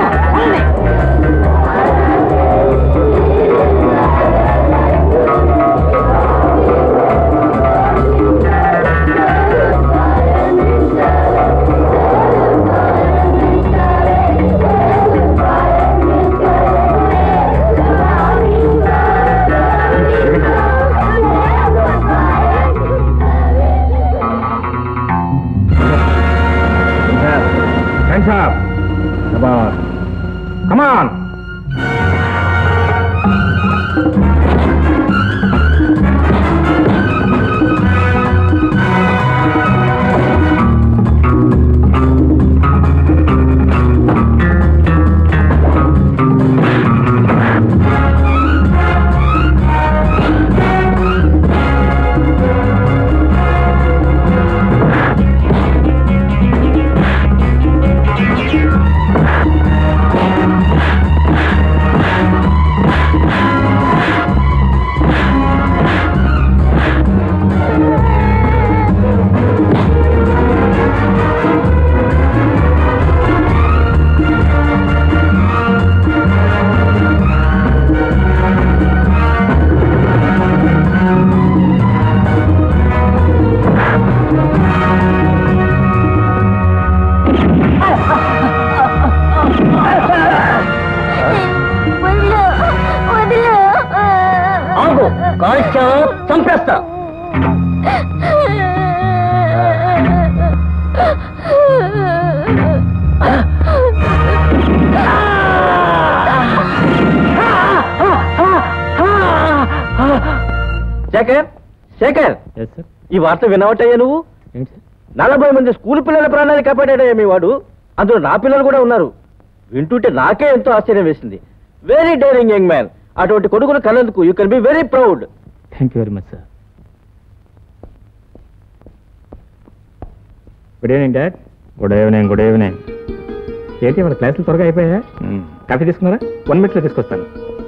Hands up. Come on. Come on. వదిలు వదిలు ఆగు కాల్చా చంపేస్తా శేఖర్ శేఖర్ ఎస్ సార్ ఈ వార్త వినవటయ్యా నువ్వు ఏంటి సార్ నలభై మంది స్కూల్ పిల్లల ప్రాణాలు కాపాడాడయ్యా మీ వాడు అందులో నా పిల్లలు కూడా ఉన్నారు వింటుంటే నాకే ఎంతో ఆశ్చర్యం వేసింది వెరీ డేరింగ్ యంగ్ మ్యాన్ అటువంటి కొడుకును కన్నందుకు you can be very proud thank you very much sir good evening dad good evening good evening ఏంటి మన క్లాసులు త్వరగా అయిపోయా కాఫీ తీసుకున్నారా వన్ మినిట్లో తీసుకొస్తాను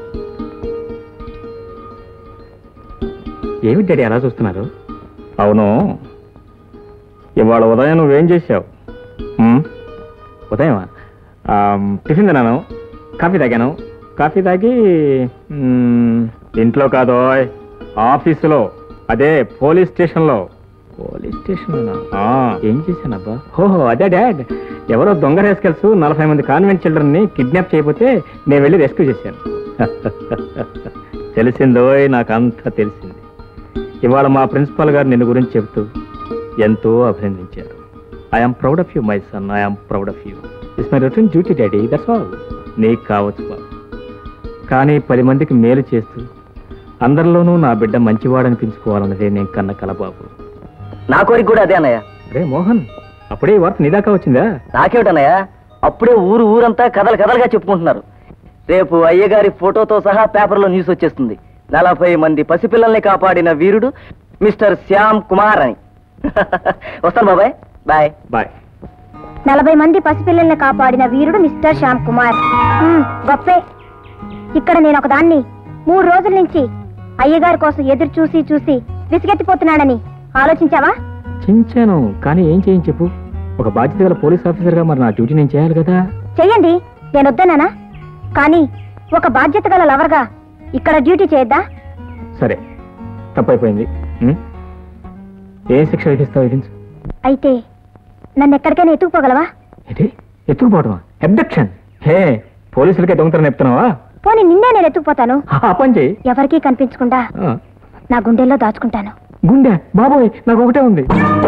ఏమి డాడీ అలా చూస్తున్నారు అవును ఇవాళ ఉదయం నువ్వేం చేసావు మ్మ్? ఉదయమా ఆమ్, టిఫిన్ తిన్నాను కాఫీ తాగాను కాఫీ తాగి మ్మ్, ఇంట్లో కాదోయ్ ఆఫీసులో అదే పోలీస్ స్టేషన్లో పోలీస్ స్టేషన్ ఏం చేశానబ్బా ఓహో అదే డాడ్ ఎవరో దొంగ రేసుకెళ్తూ నలభై మంది కాన్వెంట్ చిల్డ్రన్ ని కిడ్నాప్ చేయబోతే నేను వెళ్ళి రెస్క్యూ చేశాను తెలిసిందో నాకు అంతా తెలిసింది ఇవాళ మా ప్రిన్సిపాల్ గారు నిన్ను గురించి చెబుతూ ఎంతో అభినందించారు I'm proud of you my son I'm proud of you it's my return duty daddy that's all నీకు కావచ్చు బాబు కానీ పది మందికి మేలు చేస్తూ అందరిలోనూ నా బిడ్డ మంచివాడనిపించుకోవాలన్నదే నేను కన్న కల బాబు నా కోరిక కూడా అదే అన్నయ్య అరే మోహన్ అప్పుడే ఈ వార్త నీ దాకా వచ్చిందా నాకేమిటన్నయ్య అప్పుడే ఊరు ఊరంతా కథలు కథలుగా చెప్పుకుంటున్నారు రేపు అయ్యగారి ఫోటోతో సహా పేపర్లో న్యూస్ వచ్చేస్తుంది నలభై మంది పసిపిల్లల్ని కాపాడిన వీరుడు మిస్టర్ శ్యామ్ కుమార్ అని వస్తాను బాబాయ్ బాయ్ బాయ్ నలభై మంది పసిపిల్లల్ని కాపాడిన వీరుడు మిస్టర్ శ్యామ్ కుమార్ మ్మ్, గొప్పే ఇక్కడ నేను ఒకదాన్ని మూడు రోజుల నుంచి అయ్యగారి కోసం ఎదురు చూసి చూసి విసిగెత్తిపోతున్నాడని ఆలోచించావా చించాను కానీ ఏం చేయని చెప్పు ఒక బాధ్యత గల పోలీస్ ఆఫీసర్గా మరి నా డ్యూటీ నేను చేయాలి కదా చెయ్యండి నేను వద్దన్నానా కానీ ఒక బాధ్యత గల లవర్గా ఇక్కడ డ్యూటీ చేయొద్దా సరే తప్పైపోయింది ఉం? ఏం శిక్ష విధిస్తావు విధించు అయితే నన్ను ఎక్కడికైనా ఎత్తుకుపోగలవా ఏంటి ఎత్తుకుపోవటమా అబ్డక్షన్ హే పోలీసులకే దొంగతనం చెప్తున్నావా పోనీ నిన్నే నేను ఎత్తుకుపోతాను ఆ పని చేయి ఎవరికీ కనిపించకుండా ఆ, నా గుండెల్లో దాచుకుంటాను గుండె బాబోయ్ నాకు ఒకటే ఉంది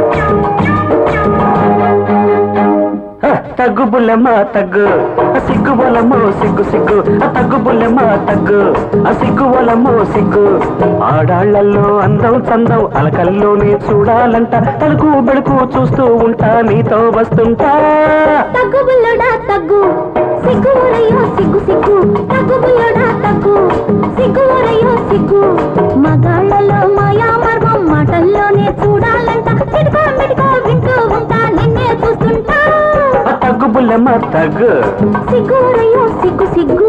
తగ్గు బుల్లెమ్మ తగ్గు ఆ సిగ్గు బొలమ్మో సిగ్గు సిగ్గు ఆ తగ్గు బుల్లెమ్మ తగ్గు ఆ సిగ్గు బొలమ్మో సిగ్గు ఆడాళ్లలో అందం చందం అలకల్లోనే చూడాలంట తలుకు బెడుకు చూస్తూ ఉంటా నీతో వస్తుంటా తగ్గు బుల్లడా తగ్గు సిగ్గు ఊరయ్యో సిగ్గు సిగ్గు తగ్గు బుల్లడా తగ్గు సిగ్గు ఊరయ్యో సిగ్గు మగాళ్ళలో మాయా మర్మం మాటల్లోనే చూడాలంట చిటుకో మిటుకో వింటూ ఉంటా నిన్నే చూస్తుంటా ఆ తగ్గు బుల్లెమ్మ తగ్గు సిగ్గు ఊరయ్యో సిగ్గు సిగ్గు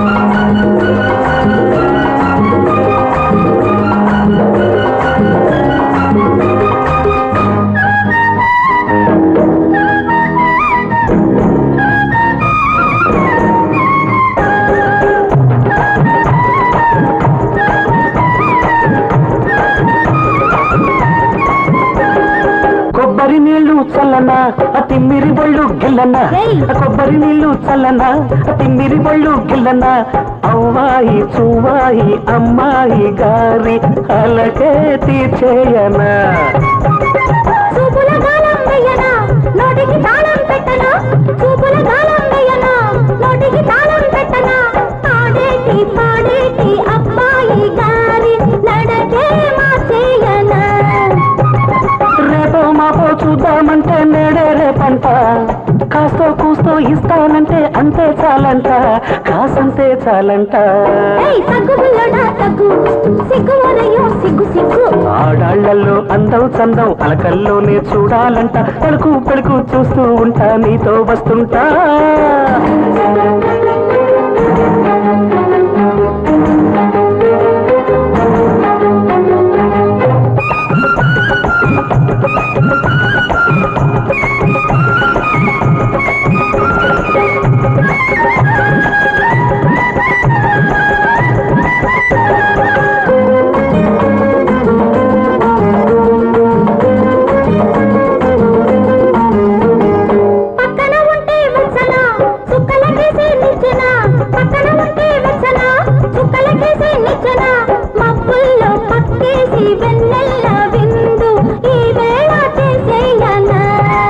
కొబ్బరి నీళ్లు చల్లనా ఆ తిమ్మిరి బళ్ళు గిల్లనా ఏయ్! ఆ కొబ్బరి నీళ్లు చల్లనా ఆ తిమ్మిరి బళ్ళు గిల్లనా అవ్వాయి చువ్వాయి అమ్మాయి గారి అలకే తీర్చేయనా చూపుల గాలం వెయ్యనా నోటికి తాళం పెట్టనా చూపుల గాలం వెయ్యనా నోటికి తాళం పెట్టనా ఆడేటి పాడేటి అబ్బాయి గారి నడకే మార్చేయనా రేపో మాపో చూద్దామంటే నేడే రేపంట కాస్తో కూస్తో ఇస్తానంటే అంతే చాలంట కాసంతే చాలంట ఏయ్ తగ్గు బుల్లడా తగ్గు సిగ్గు వరయ్యో సిగ్గు సిగ్గు ఆడాళ్లలో అందం చందం అలకల్లోనే చూడాలంట పలుకు పలుకు చూస్తూ ఉంటా నీతో వస్తుంటా పక్కన ఉంటే వెచ్చన చుక్కలకేసి నిచ్చెన పక్కన ఉంటే వెచ్చన చుక్కలకేసి నిచ్చెన మబ్బుల్లో పక్కేసి వెన్నెల్ల విందు ఈ వేళ చేసేయనా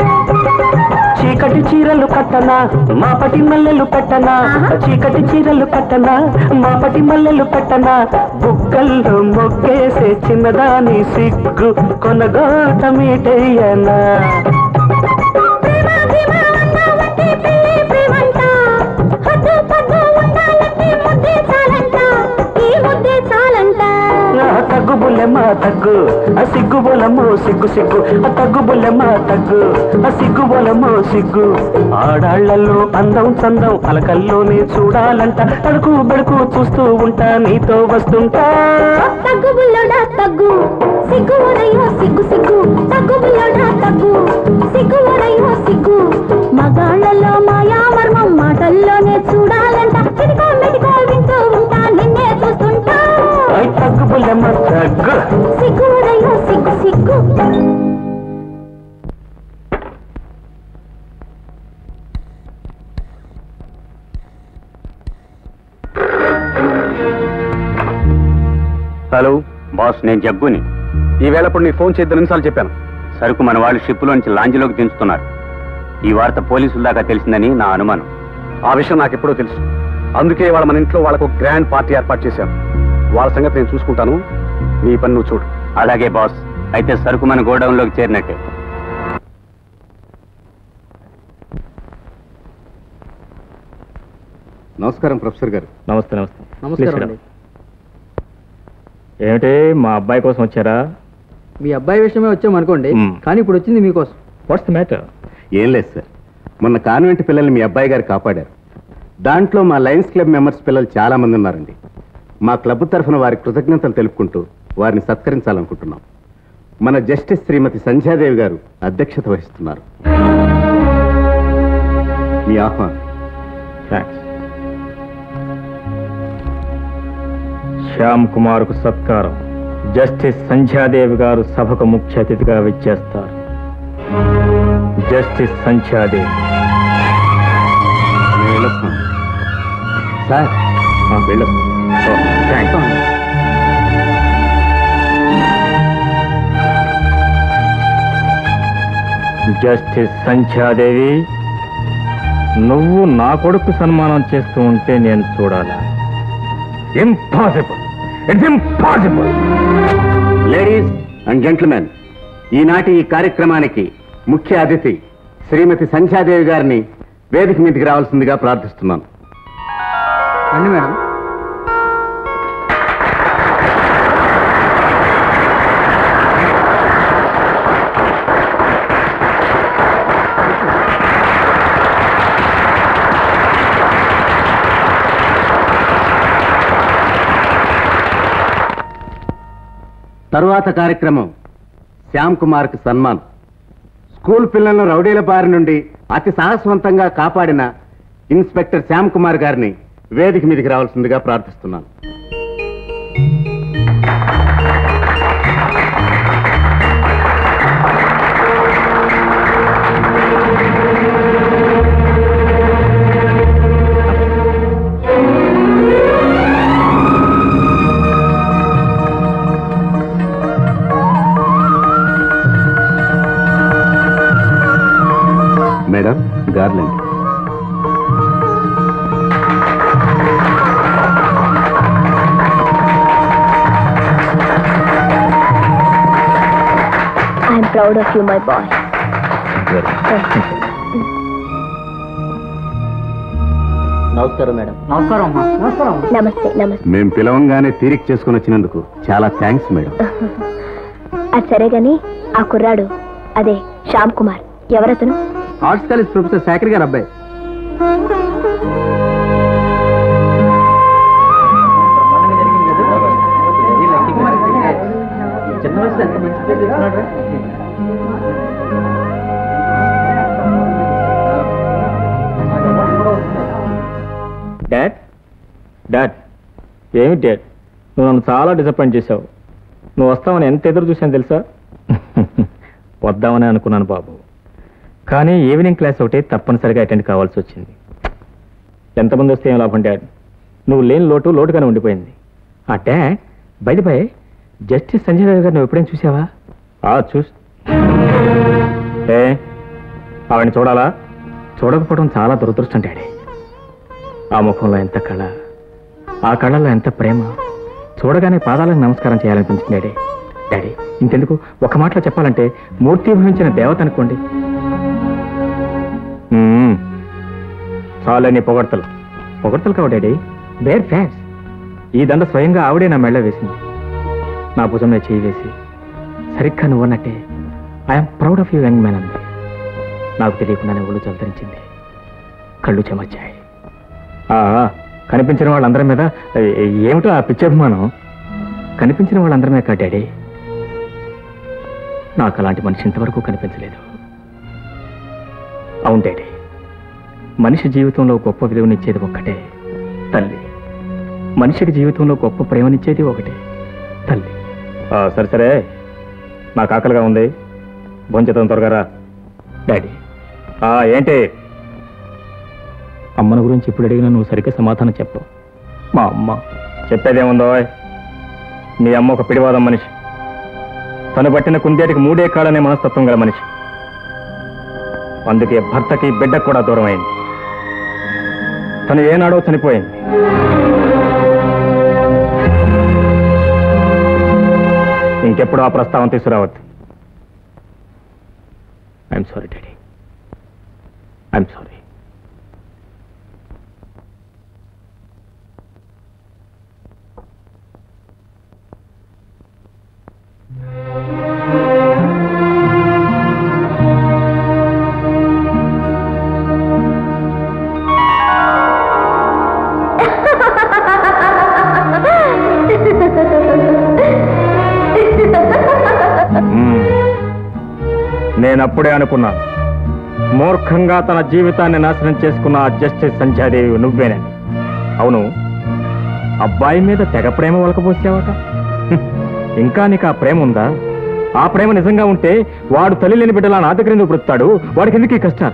చీకటి చీరలు కట్టనా మాపటి మల్లెలు పెట్టనా చీకటి చీరలు కట్టనా మాపటి మల్లెలు పెట్టనా బుగ్గల్లో మొగ్గేసే చిన్నదాని సిగ్గు కొనగోట మీటయ్యనా ప్రేమ ప్రేమ అన్నావంటే పెళ్ళి ప్రేమంట హద్దు పద్దు ఉండాలంటే ముద్దే చాలంట ఈ ముద్దే చాలంట ఆ తగ్గు బుల్లెమ్మ తగ్గు ఆ సిగ్గు బొలమ్మో సిగ్గు సిగ్గు ఆ తగ్గు బుల్లెమ్మ తగ్గు ఆ సిగ్గు బొలమ్మో సిగ్గు ఆడాళ్లలో అందం చందం అలకల్లోనే చూడాలంట తడుకు బెడుకు చూస్తూ ఉంటా నీతో వస్తుంటా తగ్గు బుల్లడా తగ్గు సిగ్గు వరయ్యో సిగ్గు సిగ్గు తగ్గు బుల్లడా తగ్గు సిగ్గు వరయ్యో సిగ్గు మగాళ్ళలో మాయా మర్మం మాటల్లోనే చూడాలంట చిటికో మెటికో వింటూ ఉంటా నిన్నే చూస్తుంటా ఐ తగ్గు బుల్లెమ్మ తగ్గు సిగ్గు వరయ్యో సిగ్గు సిగ్గు హలో బాస్ నేను జగ్గుని ఈవేళ ఇప్పుడు నీ ఫోన్ చేద్దాం నిమిషాలు చెప్పాను సరుకు మన వాళ్ళు షిప్లో నుంచి లాంజ్లోకి దించుతున్నారు ఈ వార్త పోలీసుల దాకా తెలిసిందని నా అనుమానం ఆ విషయం నాకు ఎప్పుడో తెలుసు అందుకే వాళ్ళ మన ఇంట్లో వాళ్ళకు గ్రాండ్ పార్టీ ఏర్పాటు చేశాను వాళ్ళ సంగతి నేను చూసుకుంటాను నీ పని నువ్వు చూడు అలాగే బాస్ అయితే సరుకు మన గోడౌన్లోకి చేరినట్టే నమస్కారం ప్రొఫెసర్ గారు నమస్తే నమస్తే నమస్కారం Please, అండి. ఏమిటి మా అబ్బాయి కోసం వచ్చారా మీ అబ్బాయి విషయమే వచ్చాం అనుకోండి మ్మ్. కానీ ఇప్పుడు వచ్చింది మీకోసం వాట్స్ ద మ్యాటర్ ఏం లేదు సార్ మొన్న కాన్వెంట్ పిల్లల్ని మీ అబ్బాయి గారు కాపాడారు దాంట్లో మా లయన్స్ క్లబ్ మెంబర్స్ పిల్లలు చాలా మంది ఉన్నారండి మా క్లబ్ తరఫున వారి కృతజ్ఞతలు తెలుపుకుంటూ వారిని సత్కరించాలనుకుంటున్నాం మన జస్టిస్ శ్రీమతి సంధ్యాదేవి గారు అధ్యక్షత వహిస్తున్నారు మీ ఆహ్వానం థ్యాంక్స్ శ్యామ్ కుమార్కు సత్కారం జస్టిస్ సంధ్యాదేవి గారు సభకు ముఖ్య అతిథిగా విచ్చేస్తారు జస్టిస్ సంధ్యాదేవి మేము వెళ్ళొస్తాం సార్ వెళ్ళొస్తాం థ్యాంక్స్ జస్టిస్ సంధ్యాదేవి నువ్వు నా కొడుకు సన్మానం చేస్తూ ఉంటే నేను చూడాలా impossible it's impossible ladies and gentlemen ఈనాటి ఈ కార్యక్రమానికి ముఖ్య అతిథి శ్రీమతి సంధ్యాదేవి గారిని వేదిక మీదకి రావాల్సిందిగా ప్రార్థిస్తున్నాను రండి మేడం తరువాత కార్యక్రమం శ్యామ్ కుమార్కి సన్మాన్ స్కూల్ పిల్లలను రౌడీల బారి నుండి అతి సాహసవంతంగా కాపాడిన ఇన్స్పెక్టర్ శ్యామ్ కుమార్ గారిని వేదిక మీదకి రావాల్సిందిగా ప్రార్థిస్తున్నాను madam garland I'm proud of you my boy నమస్కారం మేడం నమస్కారం అమ్మా నమస్కారం నమస్తే నమస్తే మేం పిలవంగానే తీరిక చేసుకుని వచ్చినందుకు చాలా థ్యాంక్స్ మేడం అది సరే గాని ఆ కుర్రాడు అదే శ్యామ్ కుమార్ ఎవరతను ఆర్ట్స్ కాలేజ్ ప్రొఫెసర్ శాఖర్ గారు అబ్బాయి చిన్న వయసులో ఎంత మంచి పేరు తెచ్చుకున్నాడు డాడ్ డాడ్ ఏమి డాడ్ నువ్వు నన్ను చాలా డిసప్పాయింట్ చేశావు నువ్వు వస్తావని ఎంత ఎదురు చూశాను తెలుసా వద్దామని అనుకున్నాను బాబు కానీ ఈవినింగ్ క్లాస్ ఒకటి తప్పనిసరిగా అటెండ్ కావాల్సి వచ్చింది ఎంతమంది వస్తే ఏం లాభం డాడ్ నువ్వు లేని లోటు లోటుగానే ఉండిపోయింది ఆ డాడ్ బయట బై జస్టిస్ సంజయ్ రావు గారు నువ్వు ఎప్పుడైనా చూసావా ఆ చూస్ ఏ ఆవిడని చూడాలా చూడకపోవడం చాలా దురదృష్టం డాడీ ఆ ముఖంలో ఎంత కళ ఆ కళలో ఎంత ప్రేమ చూడగానే పాదాలకు నమస్కారం చేయాలనిపించింది డాడీ డాడీ ఇంతెందుకు ఒక మాటలో చెప్పాలంటే మూర్తి భవించిన దేవత అనుకోండి మ్మ్. చాలే నీ పొగడ్తలు పొగడ్తలు కావు డాడీ బేర్ ఫ్యాక్ట్స్ ఈ దండ స్వయంగా ఆవిడే నా మెళ్ళ వేసింది నా భుజం మీద చేయి వేసి సరిగ్గా నువ్వన్నట్టే I'm proud of you young man అంది నాకు తెలియకుండానే ఒళ్ళు చల్తరించింది కళ్ళు చెమర్చాయి ఆ, కనిపించిన వాళ్ళందరి మీద ఏ- ఏమిటో ఆ పిచ్చభిమానం కనిపించిన వాళ్ళందరి మీద కాదు డాడీ నాకు అలాంటి మనిషి ఇంతవరకు కనిపించలేదు అవును డాడీ మనిషి జీవితంలో గొప్ప విలువనిచ్చేది ఒక్కటే తల్లి మనిషికి జీవితంలో గొప్ప ప్రేమనిచ్చేది ఒకటే తల్లి ఆ, సరే సరే నాకు ఆకలిగా ఉంది భోంచేతం త్వరగా రా డాడీ ఆ, ఏంటి అమ్మను గురించి ఇప్పుడు అడిగినా నువ్వు సరిగ్గా సమాధానం చెప్పు మా అమ్మ చెప్పేదేముందో మీ అమ్మ ఒక పిడివాదం మనిషి తను పట్టిన కుందేటికి మూడే కాళ్ళనే మనస్తత్వం గల మనిషి అందుకే భర్తకి బిడ్డకు కూడా దూరం అయింది తను ఏనాడో చనిపోయింది ఇంకెప్పుడు ఆ ప్రస్తావన తీసుకురావద్దు I'm sorry daddy I'm sorry నేనప్పుడే అనుకున్నాను మూర్ఖంగా తన జీవితాన్ని నాశనం చేసుకున్న ఆ జస్టిస్ సంధ్యాదేవి నువ్వేనని అవును అబ్బాయి మీద తెగ ప్రేమ వలకపోసావట హ్మ్. ఇంకా నీకు ఆ ప్రేమ ఉందా ఆ ప్రేమ నిజంగా ఉంటే వాడు తల్లి లేని బిడ్డలా నా దగ్గర ఎందుకు బ్రతుకుతాడు వాడికి ఎందుకు ఈ కష్టాలు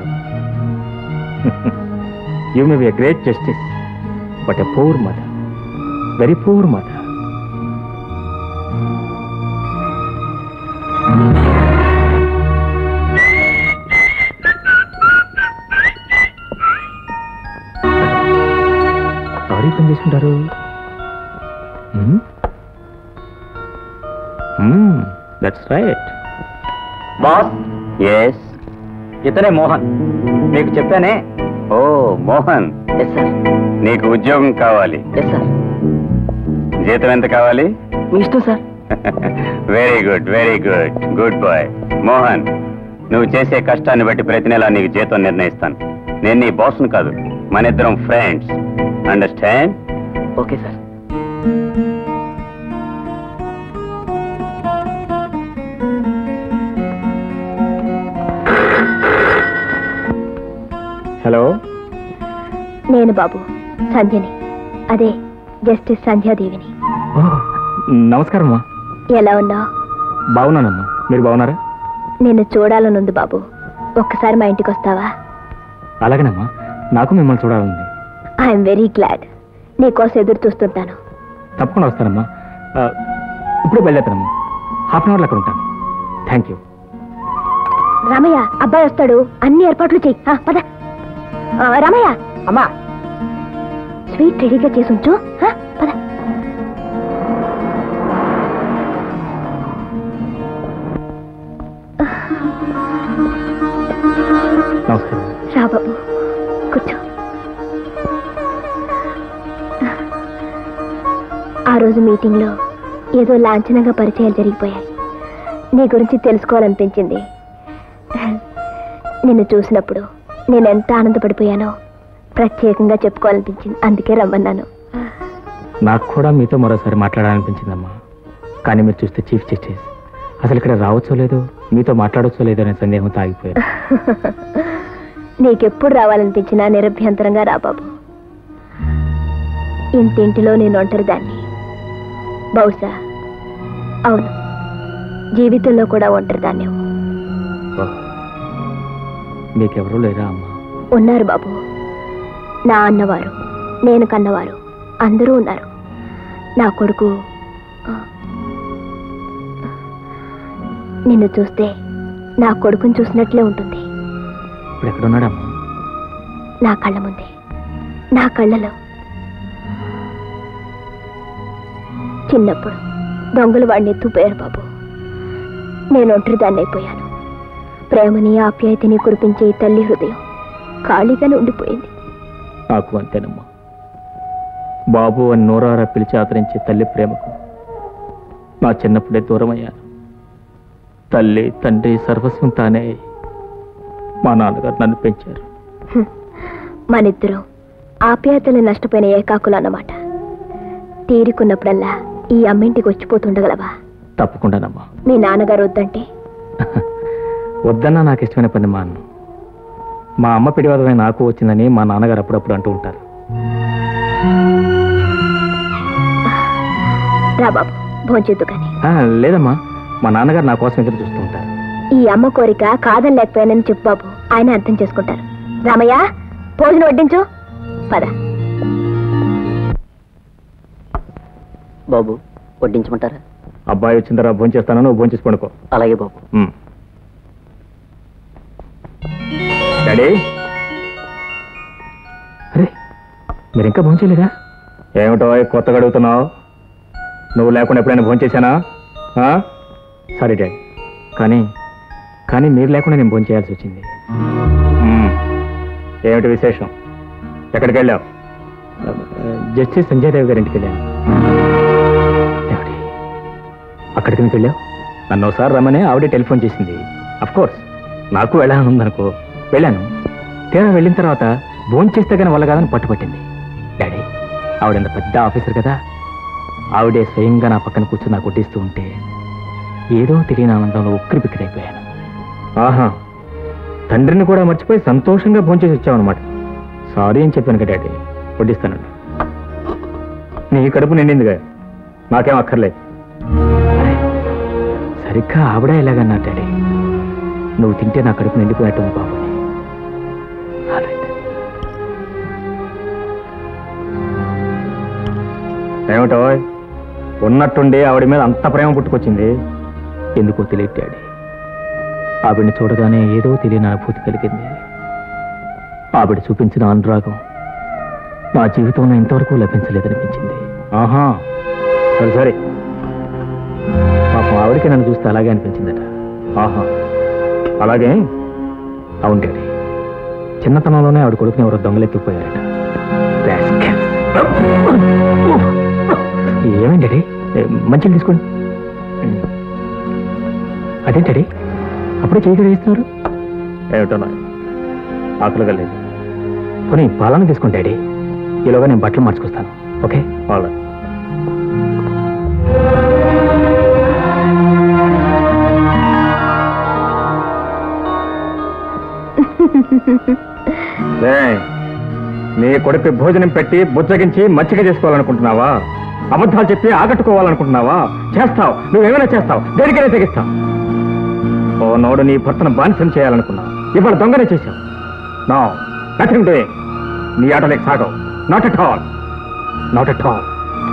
you may be a great justice but a poor mother very poor mother ఎవరు ఈ పని చేసుకుంటారు దట్స్ రైట్ బాస్ ఎస్ ఇతనే మోహన్ మీకు చెప్పానే ఓ మోహన్ ఎస్ సార్ నీకు ఉద్యోగం కావాలి ఎస్ సార్ జీతం ఎంత కావాలి మీ ఇష్టం sir very good very good good boy Mohan నువ్వు చేసే కష్టాన్ని బట్టి ప్రతి నెల నీకు జీతం నిర్ణయిస్తాను నేను నీ బాస్ను కాదు మన ఇద్దరం friends understand okay sir hello నేను బాబు సంధ్యని అదే జస్టిస్ సంధ్యాదేవిని నమస్కారం అమ్మా ఎలా ఉన్నావు బాగున్నానమ్మా మీరు బాగున్నారా నిన్ను చూడాలనుంది బాబు ఒక్కసారి మా ఇంటికి వస్తావా అలాగేనమ్మా నాకు మిమ్మల్ని చూడాలండి ఐఎమ్ వెరీ గ్లాడ్ నీకోసం ఎదురు చూస్తుంటాను తప్పకుండా వస్తానమ్మా ఆ, ఇప్పుడే బయలుదేరుతానమ్మా హాఫ్ అన్ అవర్లో అక్కడ ఉంటాను థ్యాంక్ యూ రామయ్య అబ్బాయి వస్తాడు అన్ని ఏర్పాట్లు చెయ్యి ఆ, పద ఆ, రామయ్య అమ్మా స్వీట్ రెడీగా చేసి ఉంచు ఆ, పద నమస్కారం రా బాబు కూర్చో ఆ రోజు మీటింగ్లో ఏదో లాంఛనంగా పరిచయాలు జరిగిపోయాయి నీ గురించి తెలుసుకోవాలనిపించింది నిన్ను చూసినప్పుడు నేను ఎంత ఆనందపడిపోయానో ప్రత్యేకంగా చెప్పుకోవాలనిపించింది అందుకే రమ్మన్నాను నాకు కూడా మీతో మరోసారి మాట్లాడాలనిపించిందమ్మా కానీ మీరు చూస్తే చీఫ్ జస్టిస్ అసలు ఇక్కడ రావచ్చో లేదో మీతో మాట్లాడవచ్చో లేదో అనే సందేహంతో ఆగిపోయారు నీకెప్పుడు రావాలనిపించినా నిరభ్యంతరంగా రా బాబు ఇంటింటిలో నేను ఒంటరి దాన్ని బహుశా అవును జీవితంలో కూడా ఒంటరి దాన్ని మీకెవరూ లేరా అమ్మా ఉన్నారు బాబు నా అన్నవారు నేను కన్నవారు అందరూ ఉన్నారు నా కొడుకు ఆ, నిన్ను చూస్తే నా కొడుకుని చూసినట్లే ఉంటుంది ఇప్పుడు ఎక్కడున్నాడమ్మా నా కళ్ళ ముందే నా కళ్ళలో చిన్నప్పుడు దొంగలు వాడిని ఎత్తుపోయారు బాబు నేను ఒంటరి దాన్ని అయిపోయాను ప్రేమని ఆప్యాయతని కురిపించే ఈ తల్లి హృదయం ఖాళీగానే ఉండిపోయింది నాకు అంతేనమ్మా బాబు అని నోరారా పిలిచి ఆదరించే తల్లి ప్రేమకు నా చిన్నప్పుడే దూరం అయ్యాను తల్లి తండ్రి సర్వస్వం తానే అయి మా నాన్నగారు నన్ను పెంచారు మనిద్దరం ఆప్యాయతలు నష్టపోయిన ఏకాకులు అన్నమాట తీరుకున్నప్పుడల్లా ఈ అమ్మింటికి వచ్చిపోతుండగలవా తప్పకుండానమ్మా మీ నాన్నగారు వద్దంటే వద్దన్నా నాకు ఇష్టమైన పని మా అన్న మా అమ్మ పిడివాదమే నాకు వచ్చిందని మా నాన్నగారు అప్పుడప్పుడు అంటూ ఉంటారు రా బాబు భోంచొద్దు కానీ ఆ, లేదమ్మా మా నాన్నగారు నా కోసం ఎదురు చూస్తూ ఉంటారు ఈ అమ్మ కోరిక కాదని లేకపోయానని చెప్పు బాబు ఆయన అర్థం చేసుకుంటారు రామయ్య భోజనం వడ్డించు పద బాబు వడ్డించమంటారా అబ్బాయి వచ్చిన తర్వాత భోజనం చేస్తాను నువ్వు భోజనం చేసి పడుకో అలాగే బాబు ఉమ్. డాడీ అరే మీరు ఇంకా భోజనం చేయలేదా ఏమిటో కొత్తగా అడుగుతున్నావు నువ్వు లేకుండా ఎప్పుడైనా భోజనం చేశానా ఆ? సారీ డాడీ కానీ కానీ మీరు లేకుండా నేను భోజనం చేయాల్సి వచ్చింది ఉమ్. ఏమిటి విశేషం ఎక్కడికి వెళ్ళావు జస్టిస్ సంజయ్ దేవ్ గారి ఇంటికి వెళ్ళాను ఏమిటి అక్కడికి ఎందుకు వెళ్ళావు నన్ను ఒకసారి రమ్మని ఆవిడే టెలిఫోన్ చేసింది అఫ్ కోర్స్ నాకు వెళ్ళాలని ఉందనుకో వెళ్ళాను తీరా వెళ్ళిన తర్వాత భోజనం చేస్తే కానీ వల్ల కాదని పట్టుపట్టింది డాడీ ఆవిడంత పెద్ద ఆఫీసర్ కదా ఆవిడే స్వయంగా నా పక్కన కూర్చొని నాకు కొట్టిస్తూ ఉంటే ఏదో తెలియని ఆనందంలో ఉక్కిరి బిక్కిరైపోయాను ఆహా తండ్రిని కూడా మర్చిపోయి సంతోషంగా భోంచేసి వచ్చావన్నమాట సారీ అని చెప్పాను కదా డాడీ వడ్డిస్తానండి నీ కడుపు నిండిందిగా నాకేం అక్కర్లేదు అరే, సరిగ్గా ఆవిడ ఎలాగన్నా డాడీ నువ్వు తింటే నా కడుపు నిండిపోయినట్టుంది బాబు అని. All right. ఏమిటో ఉన్నట్టుండి ఆవిడ మీద అంత ప్రేమ పుట్టుకొచ్చింది ఎందుకో తెలియదు డాడీ ఆవిడ్ని చూడగానే ఏదో తెలియని అనుభూతి కలిగింది ఆవిడ చూపించిన అనురాగం నా జీవితంలో ఇంతవరకు లభించలేదనిపించింది ఆహా సరే సరే పాపం ఆవిడకి నన్ను చూస్తే అలాగే అనిపించిందట ఆహా అలాగే అవును డాడీ చిన్నతనంలోనే ఆవిడ కొడుకుని ఎవరో దొంగలెత్తిపోయారట Rascals. ఏమైంది డాడీ ఏ, మంచిగా తీసుకోండి అదేంటి డాడీ అప్పుడే చేయి వేస్తున్నారు ఏమిటో నా ఆకలిగా లేదు పోనీ పాలన తీసుకోండి డాడీ ఈలోగా నేను బట్టలు మార్చుకొస్తాను ఓకే వాళ్ళ నీ కొడుకు భోజనం పెట్టి బుజ్జగించి మచ్చిక చేసుకోవాలనుకుంటున్నావా అబద్ధాలు చెప్పి ఆకట్టుకోవాలనుకుంటున్నావా చేస్తావు నువ్వేమైనా చేస్తావు దేనికైనా తెగిస్తావు ఓ నోడు నీ భర్తను బానిసం చేయాలనుకున్నావు ఇవాళ దొంగనే చేశావు నో నథింగ్ డూయింగ్ నీ ఆటలేక సాగవు not at all not at all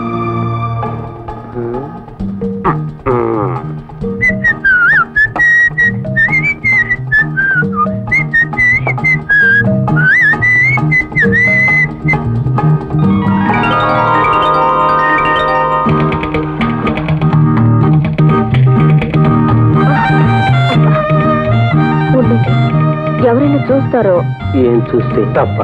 ఉండండి ఎవరైనా చూస్తారో ఏం చూస్తే తప్ప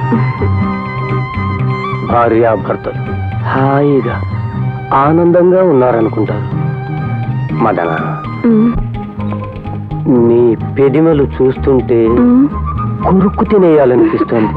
భార్యాభర్తలు హాయిగా ఆనందంగా ఉన్నారనుకుంటారు మదన ఉమ్, నీ పెదిమలు చూస్తుంటే ఉమ్. కురుక్కు తినేయాలనిపిస్తుంది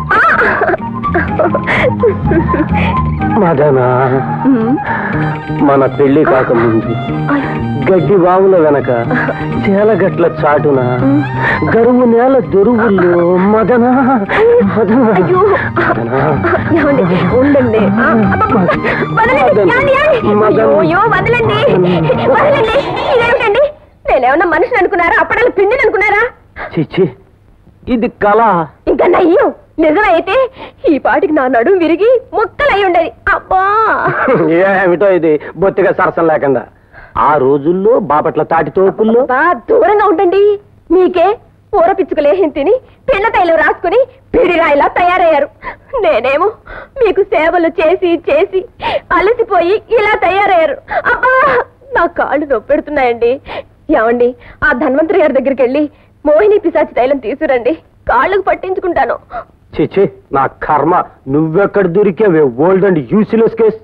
మదన ఉమ్. మన పెళ్లి కాకముందు గడ్డి వాముల వెనక చేలగట్ల చాటున గరువు నేల దొరువుల్లో మదన మదన అయ్యో. మదన ఏమండి? ఉండండి ఆ, అబ్బబ్బ. వదలండి. ఏమండి, ఏమండి? అయ్యో, అయ్యో, వదలండి వదలండి ఇదేమిటండి నేనేమన్నా మనిషిని అనుకున్నారా అప్పడాలు పిండిని అనుకున్నారా చిచ్చి ఇది కళ ఇంకా నయ్యం నిజమైతే ఈ పాటికి నా నడుము విరిగి ముక్కలై ఉండేది అబ్బా ఏమిటో ఇది బొత్తిగా సరసం లేకుండా ఆ రోజుల్లో బాపట్ల తాటి తోపుల్లో బా దూరంగా ఉండండి మీకే ఊర పిచ్చుకలేహిం తిని పిల్ల తైలం రాసుకుని పిడిరాయిలా తయారయ్యారు నేనేమో మీకు సేవలు చేసి చేసి అలసిపోయి ఇలా తయారయ్యారు అబ్బా నా కాళ్ళు నొప్పెడుతున్నాయండి ఏమండి ఆ ధన్వంతరి గారి దగ్గరికి వెళ్ళి మోహిని పిశాచి తైలం తీసుకురండి కాళ్ళకు పట్టించుకుంటాను చిచి నా కర్మ నువ్వెక్కడ దొరికావే old and useless case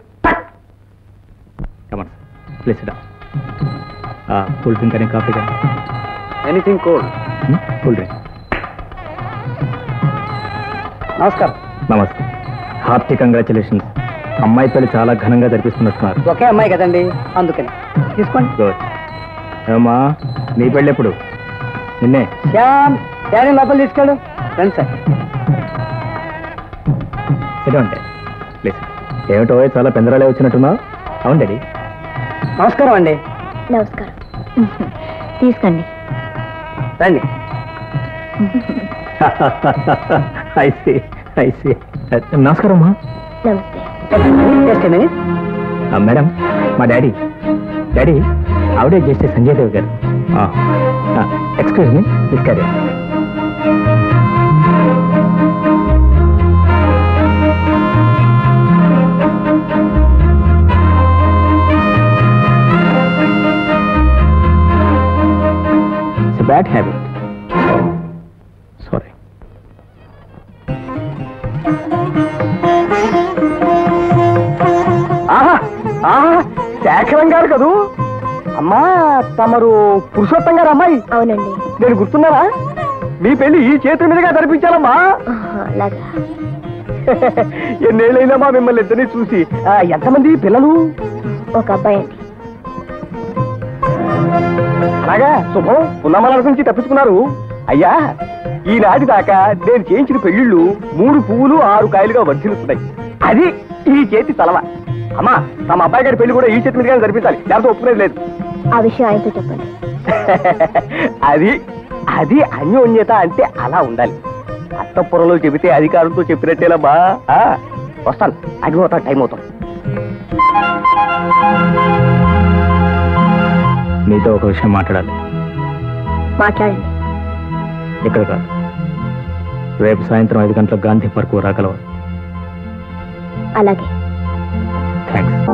come on please cool drink కానీ కాఫీ కానీ ఎనీథింగ్ కోల్డ్ కూల్ డ్రింక్ నమస్కారం నమస్తే హార్టీ కంగ్రాచులేషన్స్ అమ్మాయి పెళ్లి చాలా ఘనంగా జరిపిస్తున్నట్టున్నారు ఒకే అమ్మాయి కదండి అందుకని తీసుకోండి గుడ్ ఏమా నీ పెళ్ళి ఎప్పుడు నిన్నే శ్యామ్ డాడీ లోపల తీసుకెళ్ళు రండి సార్ సిటీ ఉంటే ప్లీజ్ ఏమిటో చాలా పెందరాలే వచ్చినట్టున్నావు అవును డాడీ నమస్కారం అండి నమస్కారం తీసుకోండి రండి ఐసి ఐసి నమస్కారం అమ్మా నమస్తే జస్ట్ మినిట్ మేడం మా డాడీ డాడీ ఆవిడే చేస్తే సంజయ్ దేవ్ గారు ఎక్స్క్యూజ్ మీ తీసుకారు ఇట్స్ బ్యాడ్ హ్యాబిట్ సారీ ఆహా ఆహా శేఖరం గారు కదూ అమ్మా తమరు పురుషోత్తం గారు అమ్మాయి అవునండి నేను గుర్తున్నారా మీ పెళ్లి ఈ చేతుల మీదుగా జరిపించాలమ్మా ఆహా, అలాగా ఎన్నేళ్ళైందమ్మా మిమ్మల్ని ఇద్దరిని చూసి ఆ, ఎంతమంది పిల్లలు ఒక అబ్బాయి అండి అలాగా శుభం పున్నమ్మల నుంచి తప్పించుకున్నారు అయ్యా ఈనాటి దాకా నేను చేయించిన పెళ్లిళ్ళు మూడు పువ్వులు ఆరు కాయలుగా వర్ధిల్లుతున్నాయి అది ఈ చేతి తలవ అమ్మా తమ అబ్బాయి గారి పెళ్లి కూడా ఈ చేతి మీదుగా జరిపించాలి లేకపోతే ఒప్పుకునేది లేదు ఆ విషయం ఆయనతో చెప్పండి అది అది అన్యోన్యత అంటే అలా ఉండాలి అత్తపురంలో చెబితే అధికారంతో చెప్పినట్టేలమ్మా ఆ, వస్తాను అగ్నిపోతా టైం అవుతాం మీతో ఒక విషయం మాట్లాడాలి మాట్లాడండి ఇక్కడ కాదు రేపు సాయంత్రం ఐదు గంటలకు గాంధీ పార్కు రాగలవా అలాగే థ్యాంక్స్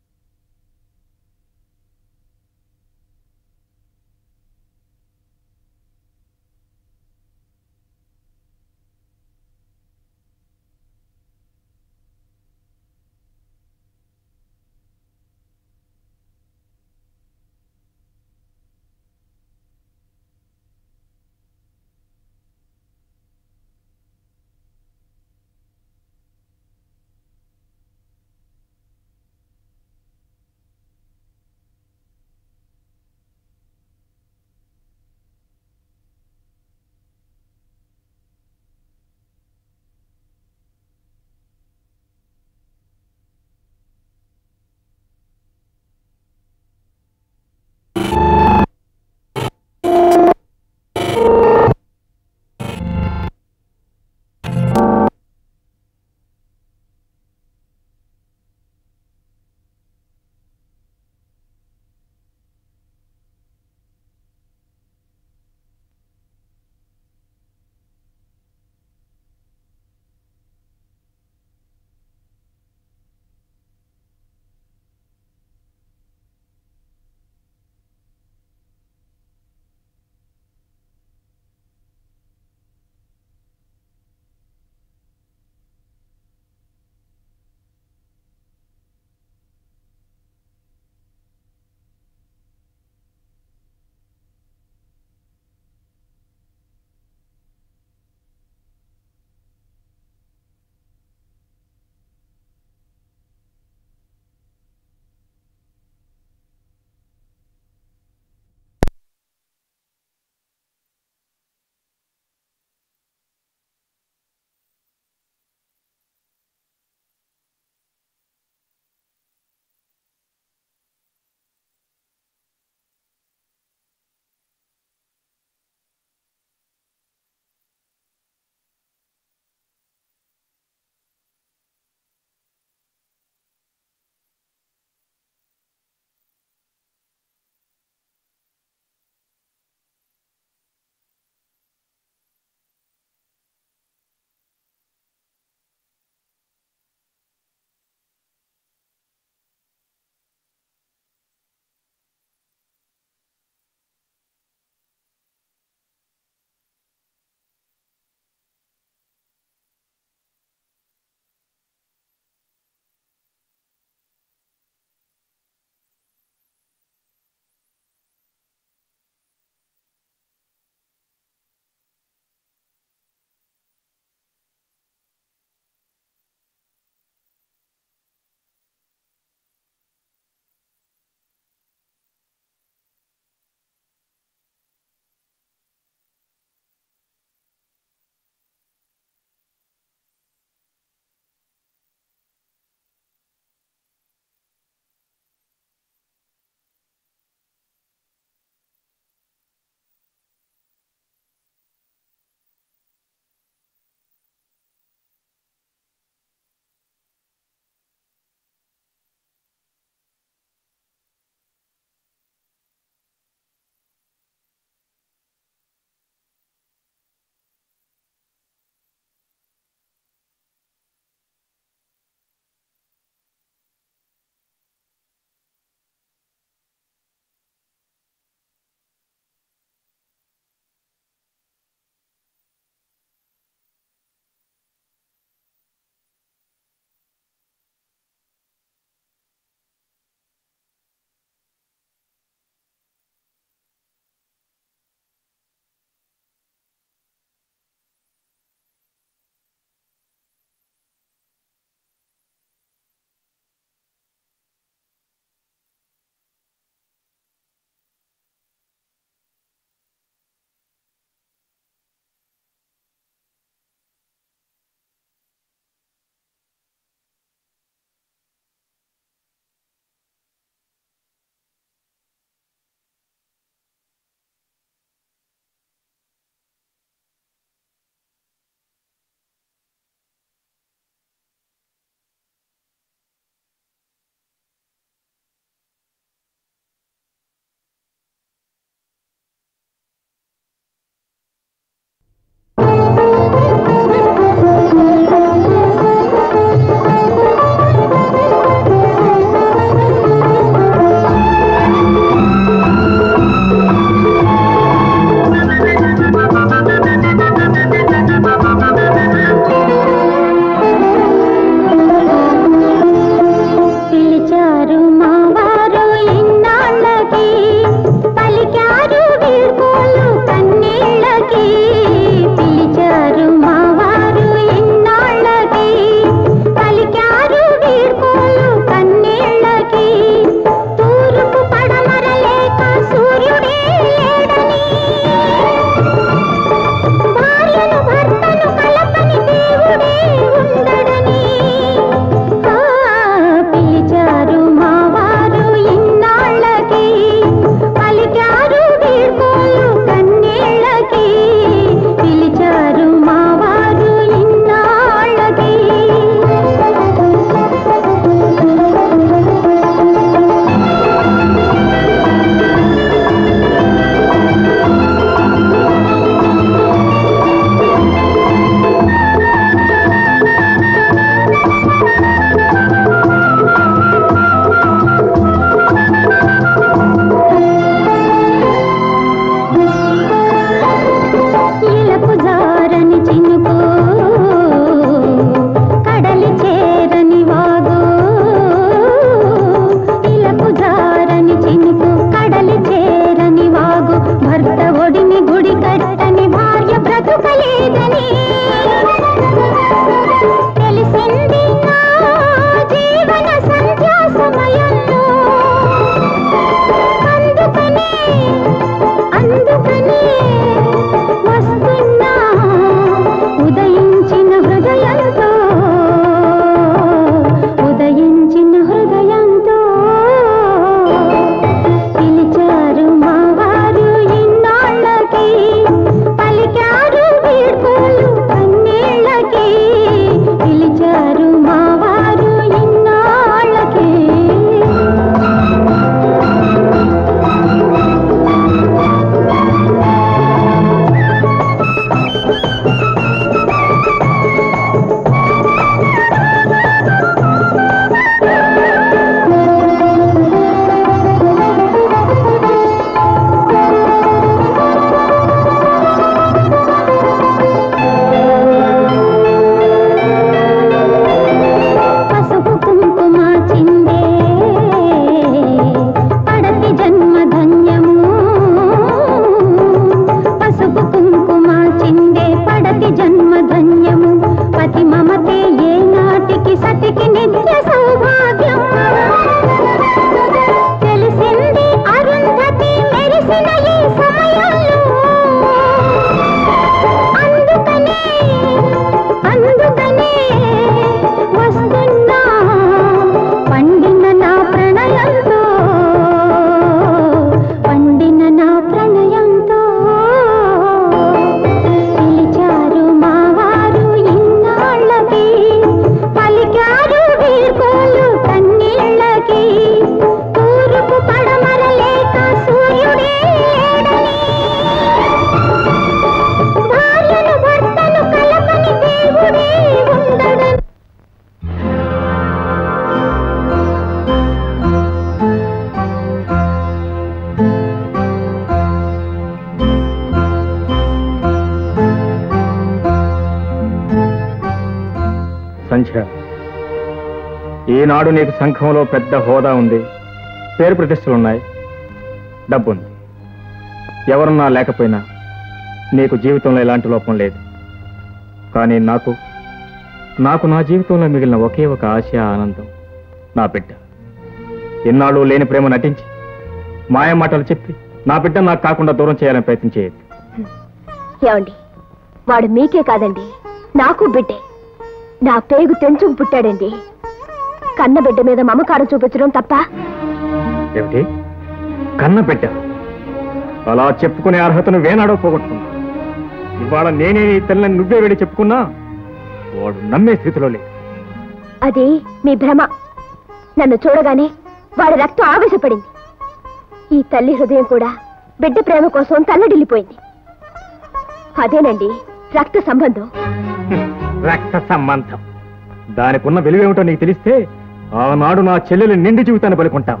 సంధ్య ఈనాడు నీకు సంఘంలో పెద్ద హోదా ఉంది పేరు ప్రతిష్టలున్నాయి డబ్బుంది ఎవరున్నా లేకపోయినా నీకు జీవితంలో ఎలాంటి లోపం లేదు కానీ నాకు నాకు నా జీవితంలో మిగిలిన ఒకే ఒక ఆశ ఆనందం నా బిడ్డ ఎన్నాళ్ళు లేని ప్రేమ నటించి మాయ మాటలు చెప్పి నా బిడ్డ నాకు కాకుండా దూరం చేయాలని ప్రయత్నం చేయదు ఏమండి వాడు మీకే కాదండి నాకు బిడ్డే నా పేగు తెంచుకు పుట్టాడండి కన్న బిడ్డ మీద మమకారం చూపించడం తప్ప ఏమిటి కన్న బిడ్డ అలా చెప్పుకునే అర్హతను వేనాడో పోగొట్టుకున్నా ఇవాళ నేనే నీ తల్లిని నువ్వే వెళ్ళి చెప్పుకున్నా వాడు నమ్మే స్థితిలో లేదు అది మీ భ్రమ నన్ను చూడగానే వాడి రక్తం ఆవేశపడింది ఈ తల్లి హృదయం కూడా బిడ్డ ప్రేమ కోసం తల్లడిల్లిపోయింది అదేనండి రక్త సంబంధం రక్త సంబంధం దానికున్న విలువేమిటో నీకు తెలిస్తే ఆనాడు నా చెల్లెలు నిండి జీవితాన్ని పలుకుంటావా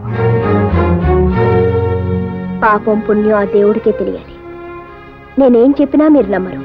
పాపం పుణ్యం ఆ దేవుడికే తెలియాలి నేనేం చెప్పినా మీరు నమ్మరు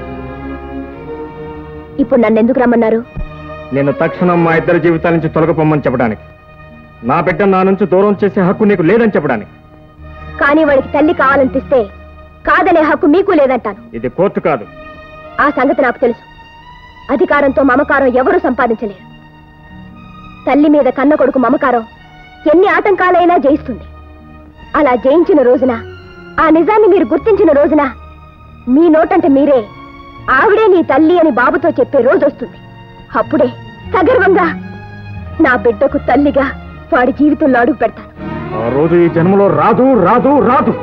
ఇప్పుడు నన్ను ఎందుకు రమ్మన్నారు నేను తక్షణం మా ఇద్దరి జీవితాల నుంచి తొలగపోమ్మని చెప్పడానికి నా బిడ్డ నా నుంచి దూరం చేసే హక్కు నీకు లేదని చెప్పడానికి కానీ వాడికి తల్లి కావాలనిపిస్తే కాదనే హక్కు మీకు లేదంటాను ఇది కోర్టు కాదు ఆ సంగతి నాకు తెలుసు అధికారంతో మమకారం ఎవరూ సంపాదించలేరు తల్లి మీద కన్న కొడుకు మమకారం ఎన్ని ఆటంకాలైనా జయిస్తుంది అలా జయించిన రోజున ఆ నిజాన్ని మీరు గుర్తించిన రోజున మీ నోటంటే మీరే ఆవిడే నీ తల్లి అని బాబుతో చెప్పే రోజు వస్తుంది అప్పుడే సగర్వంగా నా బిడ్డకు తల్లిగా వాడి జీవితంలో అడుగు పెడతాను ఆ రోజు ఈ జన్మలో రాదు రాదు రాదు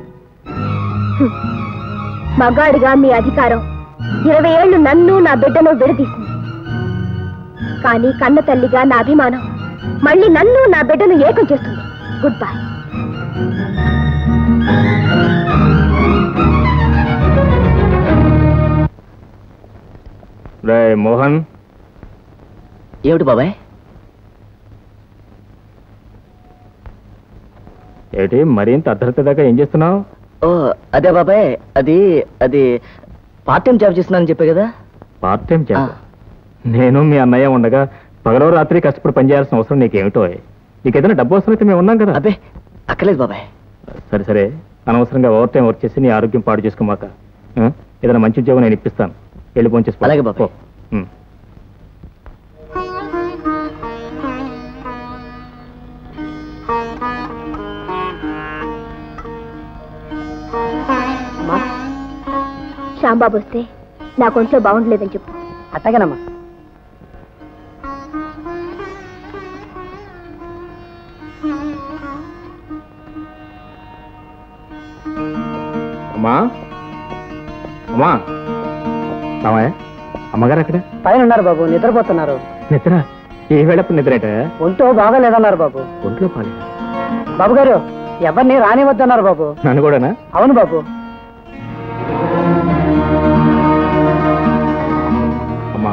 మగాడిగా మీ అధికారం ఇరవై ఏళ్లు నన్ను నా బిడ్డను విడదీసింది కానీ కన్న తల్లిగా నా అభిమానం మళ్ళీ నన్ను నా బిడ్డను ఏకం చేస్తుంది గుడ్ బై రే మోహన్ ఏమిటి బాబాయ్ ఏమిటి మరింత అర్ధరాత్రి దాకా ఏం చేస్తున్నావు ఓ అదే బాబాయ్ అది అది పార్ట్ టైం జాబ్ చేస్తున్నానని చెప్పే కదా పార్ట్ టైం జాబ్ నేను మీ అన్నయ్య ఉండగా పగలో రాత్రి కష్టపడి పనిచేయాల్సిన అవసరం నీకేమిటో నీకు ఏదైనా డబ్బు అవసరం అయితే మేము ఉన్నాం కదా అబ్బే అక్కర్లేదు బాబాయ్ సరే సరే అనవసరంగా ఓవర్ టైం వర్క్ చేసి నీ ఆరోగ్యం పాడు చేసుకోమాక ఆ? ఏదైనా మంచి ఉద్యోగం నేను ఇప్పిస్తాను వెళ్ళి ఫోన్ చేసుకో అలాగే బాబాయ్. పో. ఉమ్. శ్యాంబాబు వస్తే నా కొంట్లో బాగుండలేదని చెప్పు అట్టగనమ్మా అమ్మా అమ్మా రామయ్య అమ్మగారు అక్కడ పైన ఉన్నారు బాబు నిద్రపోతున్నారు నిద్ర ఏ వేళప్పుడు నిద్రేట ఒంటో బాగాలేదన్నారు బాబు ఒంట్లో పాలి బాబు గారు ఎవరిని రానివద్దన్నారు బాబు నన్ను కూడానా అవును బాబు అమ్మా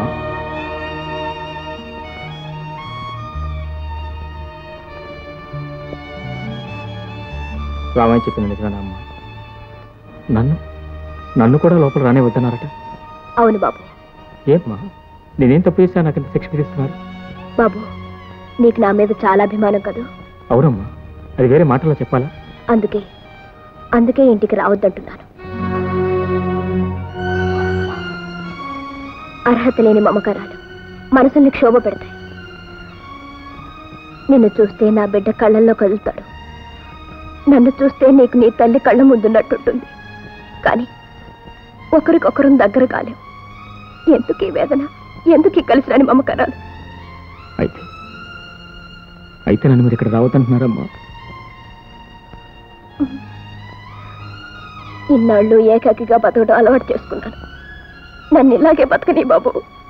రామయ్య చెప్పింది నిజమేనా అమ్మా నన్ను నన్ను కూడా లోపల రానే వద్దన్నారట అవును బాబు ఏమ్మా నేనేం తప్పు చేశా నాకు ఇంత శిక్ష విధిస్తున్నారు బాబు నీకు నా మీద చాలా అభిమానం కదూ అవునమ్మా అది వేరే మాటలో చెప్పాలా అందుకే అందుకే ఇంటికి రావద్దంటున్నాను అర్హత లేని మమకారాలు మనసుల్ని క్షోభ పెడతాయి నిన్ను చూస్తే నా బిడ్డ కళ్ళల్లో కదులుతాడు నన్ను చూస్తే నీకు నీ తల్లి కళ్ళ ముందున్నట్టుంటుంది కానీ ఒకరికొకరం దగ్గర కాలేం ఎందుకు ఈ వేదన ఎందుకు ఈ కలిసి రాని మమకారాలు అయితే అయితే నన్ను మీరు ఇక్కడ రావద్దంటున్నారమ్మా ఇన్నాళ్ళు ఏకాకిగా బతకడం అలవాటు చేసుకున్నాను నన్ను ఇలాగే బతకని బాబు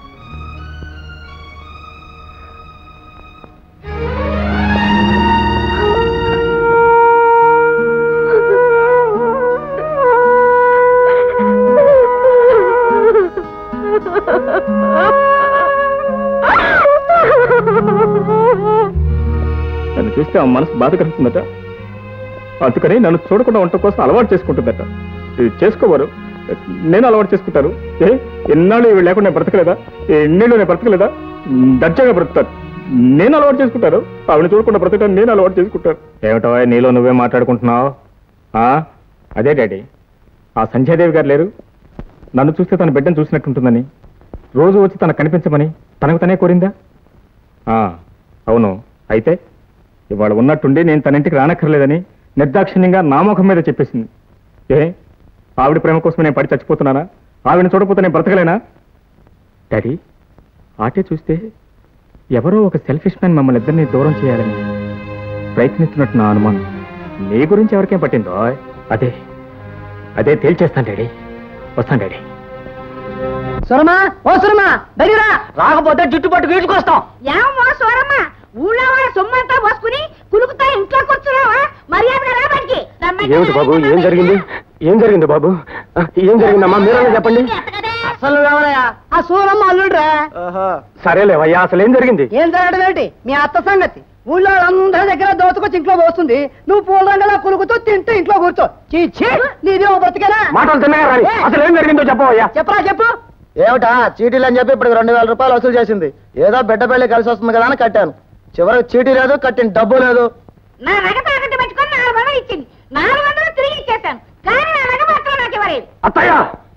నన్ను చూస్తే ఆ మనసు బాధ కలుగుతుందట అందుకని నన్ను చూడకుండా ఉండటం కోసం అలవాటు చేసుకుంటుందట ఇది చేసుకోవారు నేను అలవాటు చేసుకుంటాను ఏ ఎన్నాళ్ళు ఇవి లేకుండా నేను బ్రతకలేదా ఎన్నేళ్ళు నేను బ్రతకలేదా దర్జాగా బ్రతుకుతాను నేను అలవాటు చేసుకుంటాను ఆవిడ చూడకుండా బ్రతకడం నేను అలవాటు చేసుకుంటాను ఏమిటో నీలో నువ్వే మాట్లాడుకుంటున్నావు ఆ? అదే డాడీ ఆ సంధ్యాదేవి గారు లేరు నన్ను చూస్తే తన బిడ్డను చూసినట్టుంటుందని రోజు వచ్చి తనకు కనిపించమని తనకు తనే కోరిందా ఆ, అవును అయితే ఇవాళ ఉన్నట్టుండి నేను తన ఇంటికి రానక్కర్లేదని నిర్దాక్షిణ్యంగా నా ముఖం మీద చెప్పేసింది ఏ ఆవిడ ప్రేమ కోసం నేను పడి చచ్చిపోతున్నానా ఆవిడని చూడకపోతే నేను బ్రతకలేనా డాడీ ఆటే చూస్తే ఎవరో ఒక సెల్ఫిష్ మ్యాన్ మమ్మల్ని ఇద్దరిని దూరం చేయాలని ప్రయత్నిస్తున్నట్టు నా అనుమానం నీ గురించి ఎవరికేం పట్టిందో అదే అదే తేల్చేస్తాను డాడీ వస్తాను డాడీ సురమా ఓ సురమా దగ్గర రాకపోతే జుట్టు పట్టు వీడ్చుకొస్తాం ఏమో సోరమ్మ ఊళ్ళో వాళ్ళ సొమ్మంతా పోసుకుని కులుకుతా ఇంట్లో కూర్చున్నావా మర్యాదగా రా బయటికి రమ్మంటే ఏమిటి బాబు ఏం జరిగింది ఏం జరిగింది బాబు ఆ, ఏం జరిగిందమ్మా మీరన్నా చెప్పండి అసలు ఎవరయ్యా ఆ సూరమ్మ అల్లుడురా సరేలేవయ్యా అసలు ఏం జరిగింది ఏం జరగడం ఏంటి మీ అత్త సంగతి ఊళ్ళో అందరి దగ్గర దోచుకొచ్చి ఇంట్లో పోస్తుంది నువ్వు పూల రంగలా కులుకుతూ తింటూ ఇంట్లో కూర్చో చీ చీ నీదే ఓ బ్రతికేనా మాటలు తిన్నగా రాని అసలు ఏం జరిగిందో చెప్పవయ్యా చెప్పరా చెప్పు ఏమిటా చీటీలు అని చెప్పి ఇప్పుడు రెండు వేల రూపాయలు వసూలు చేసింది ఏదో బిడ్డ పెళ్లి కలిసి వస్తుంది కదా అని కట్టాను చివరికి చీటీ లేదు కట్టిన డబ్బు లేదు నా నగ తాకట్టు పెట్టుకొని నాలుగు వందలు ఇచ్చింది నాలుగు వందలు తిరిగి ఇచ్చేసాను కానీ నా నగ మాత్రం నాకు ఇవ్వలేదు అత్తయ్య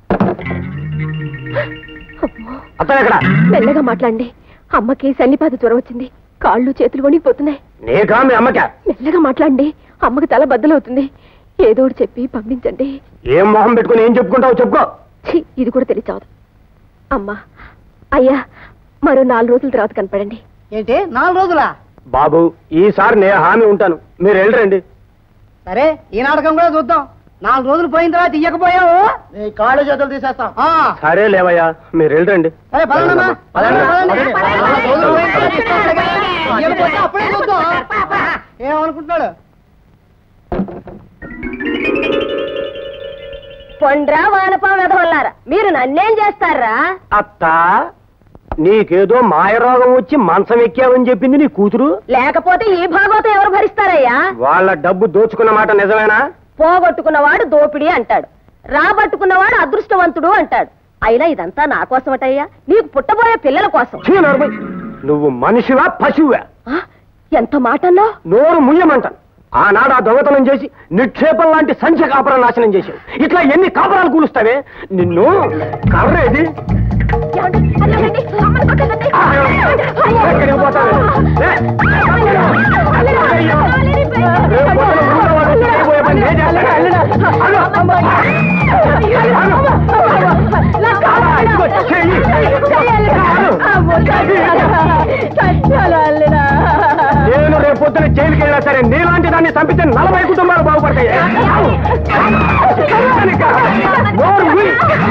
అత్తయ్య ఎక్కడ మెల్లగా మాట్లాడండి అమ్మకి సన్నిపాత జ్వరం వచ్చింది కాళ్ళు చేతులు వణికిపోతున్నాయి నీకా మీ అమ్మకా మెల్లగా మాట్లాడండి అమ్మకి తల బద్దలవుతుంది ఏదో ఒకటి చెప్పి పంపించండి ఏం మొహం పెట్టుకుని ఏం చెప్పుకుంటావు చెప్పుకో ఛీ, ఇది కూడా తెలియచావదు అమ్మా అయ్యా మరో నాలుగు రోజుల తర్వాత కనపడండి ఏంటి నాలుగు రోజులా బాబు ఈసారి నేను హామీ ఉంటాను మీరు వెళ్ళరండి సరే ఈ నాటకం కూడా చూద్దాం నాలుగు రోజులు పోయిన తర్వాత ఇయ్యకపోయావు నీ కాళ్ళు చేతులు తీసేస్తాం ఆ, సరే లేవయ్యా మీరు వెళ్ళరండి సరే పదండమ్మా పదండి. పదండి. పదండి. నాలుగు రోజులు పోయిన తర్వాత ఇస్తాడు కదా. ఇయ్యకపోతే అప్పుడే చూద్దాం ఏమనుకుంటున్నాడు పొండ్రా వానపాం వెధవల్లారా మీరు నన్నేం చేస్తారా అత్త నీకేదో మాయరోగం వచ్చి మంచం ఎక్కావని చెప్పింది నీ కూతురు లేకపోతే ఈ భాగవతం ఎవరు భరిస్తారయ్యా వాళ్ళ డబ్బు దోచుకున్న మాట నిజమేనా పోగొట్టుకున్నవాడు దోపిడి అంటాడు రాబట్టుకున్నవాడు అదృష్టవంతుడు అంటాడు అయినా ఇదంతా నా కోసమటయ్యా నీకు పుట్టబోయే పిల్లల కోసం ఛీ, నోరు మూయ్. నువ్వు మనిషివా పశువా ఆ, ఎంత మాటన్నా నోరు ముయ్యమంటాను ఆనాడు ఆ దొంగతనం చేసి నిక్షేపం లాంటి సంఖ్య కాపురం నాశనం చేశావు ఇట్లా ఎన్ని కాపురాలు కూలుస్తావే నిన్ను కర్ర ఏది ఆ, ఎక్కడికి పోతావే? లే. అయ్యో. రేపు పొద్దున ఊళ్ళో వాళ్ళు చేయబోయే పని నేను చేస్తాను. అల్లు. ఆ, ఇదిగో చెయ్యి. నేను రేపు పొద్దున జైలుకి వెళ్ళినా సరే నీలాంటి దాన్ని చంపితే నలభై కుటుంబాలు బాగుపడతాయి నోరు మూయ్.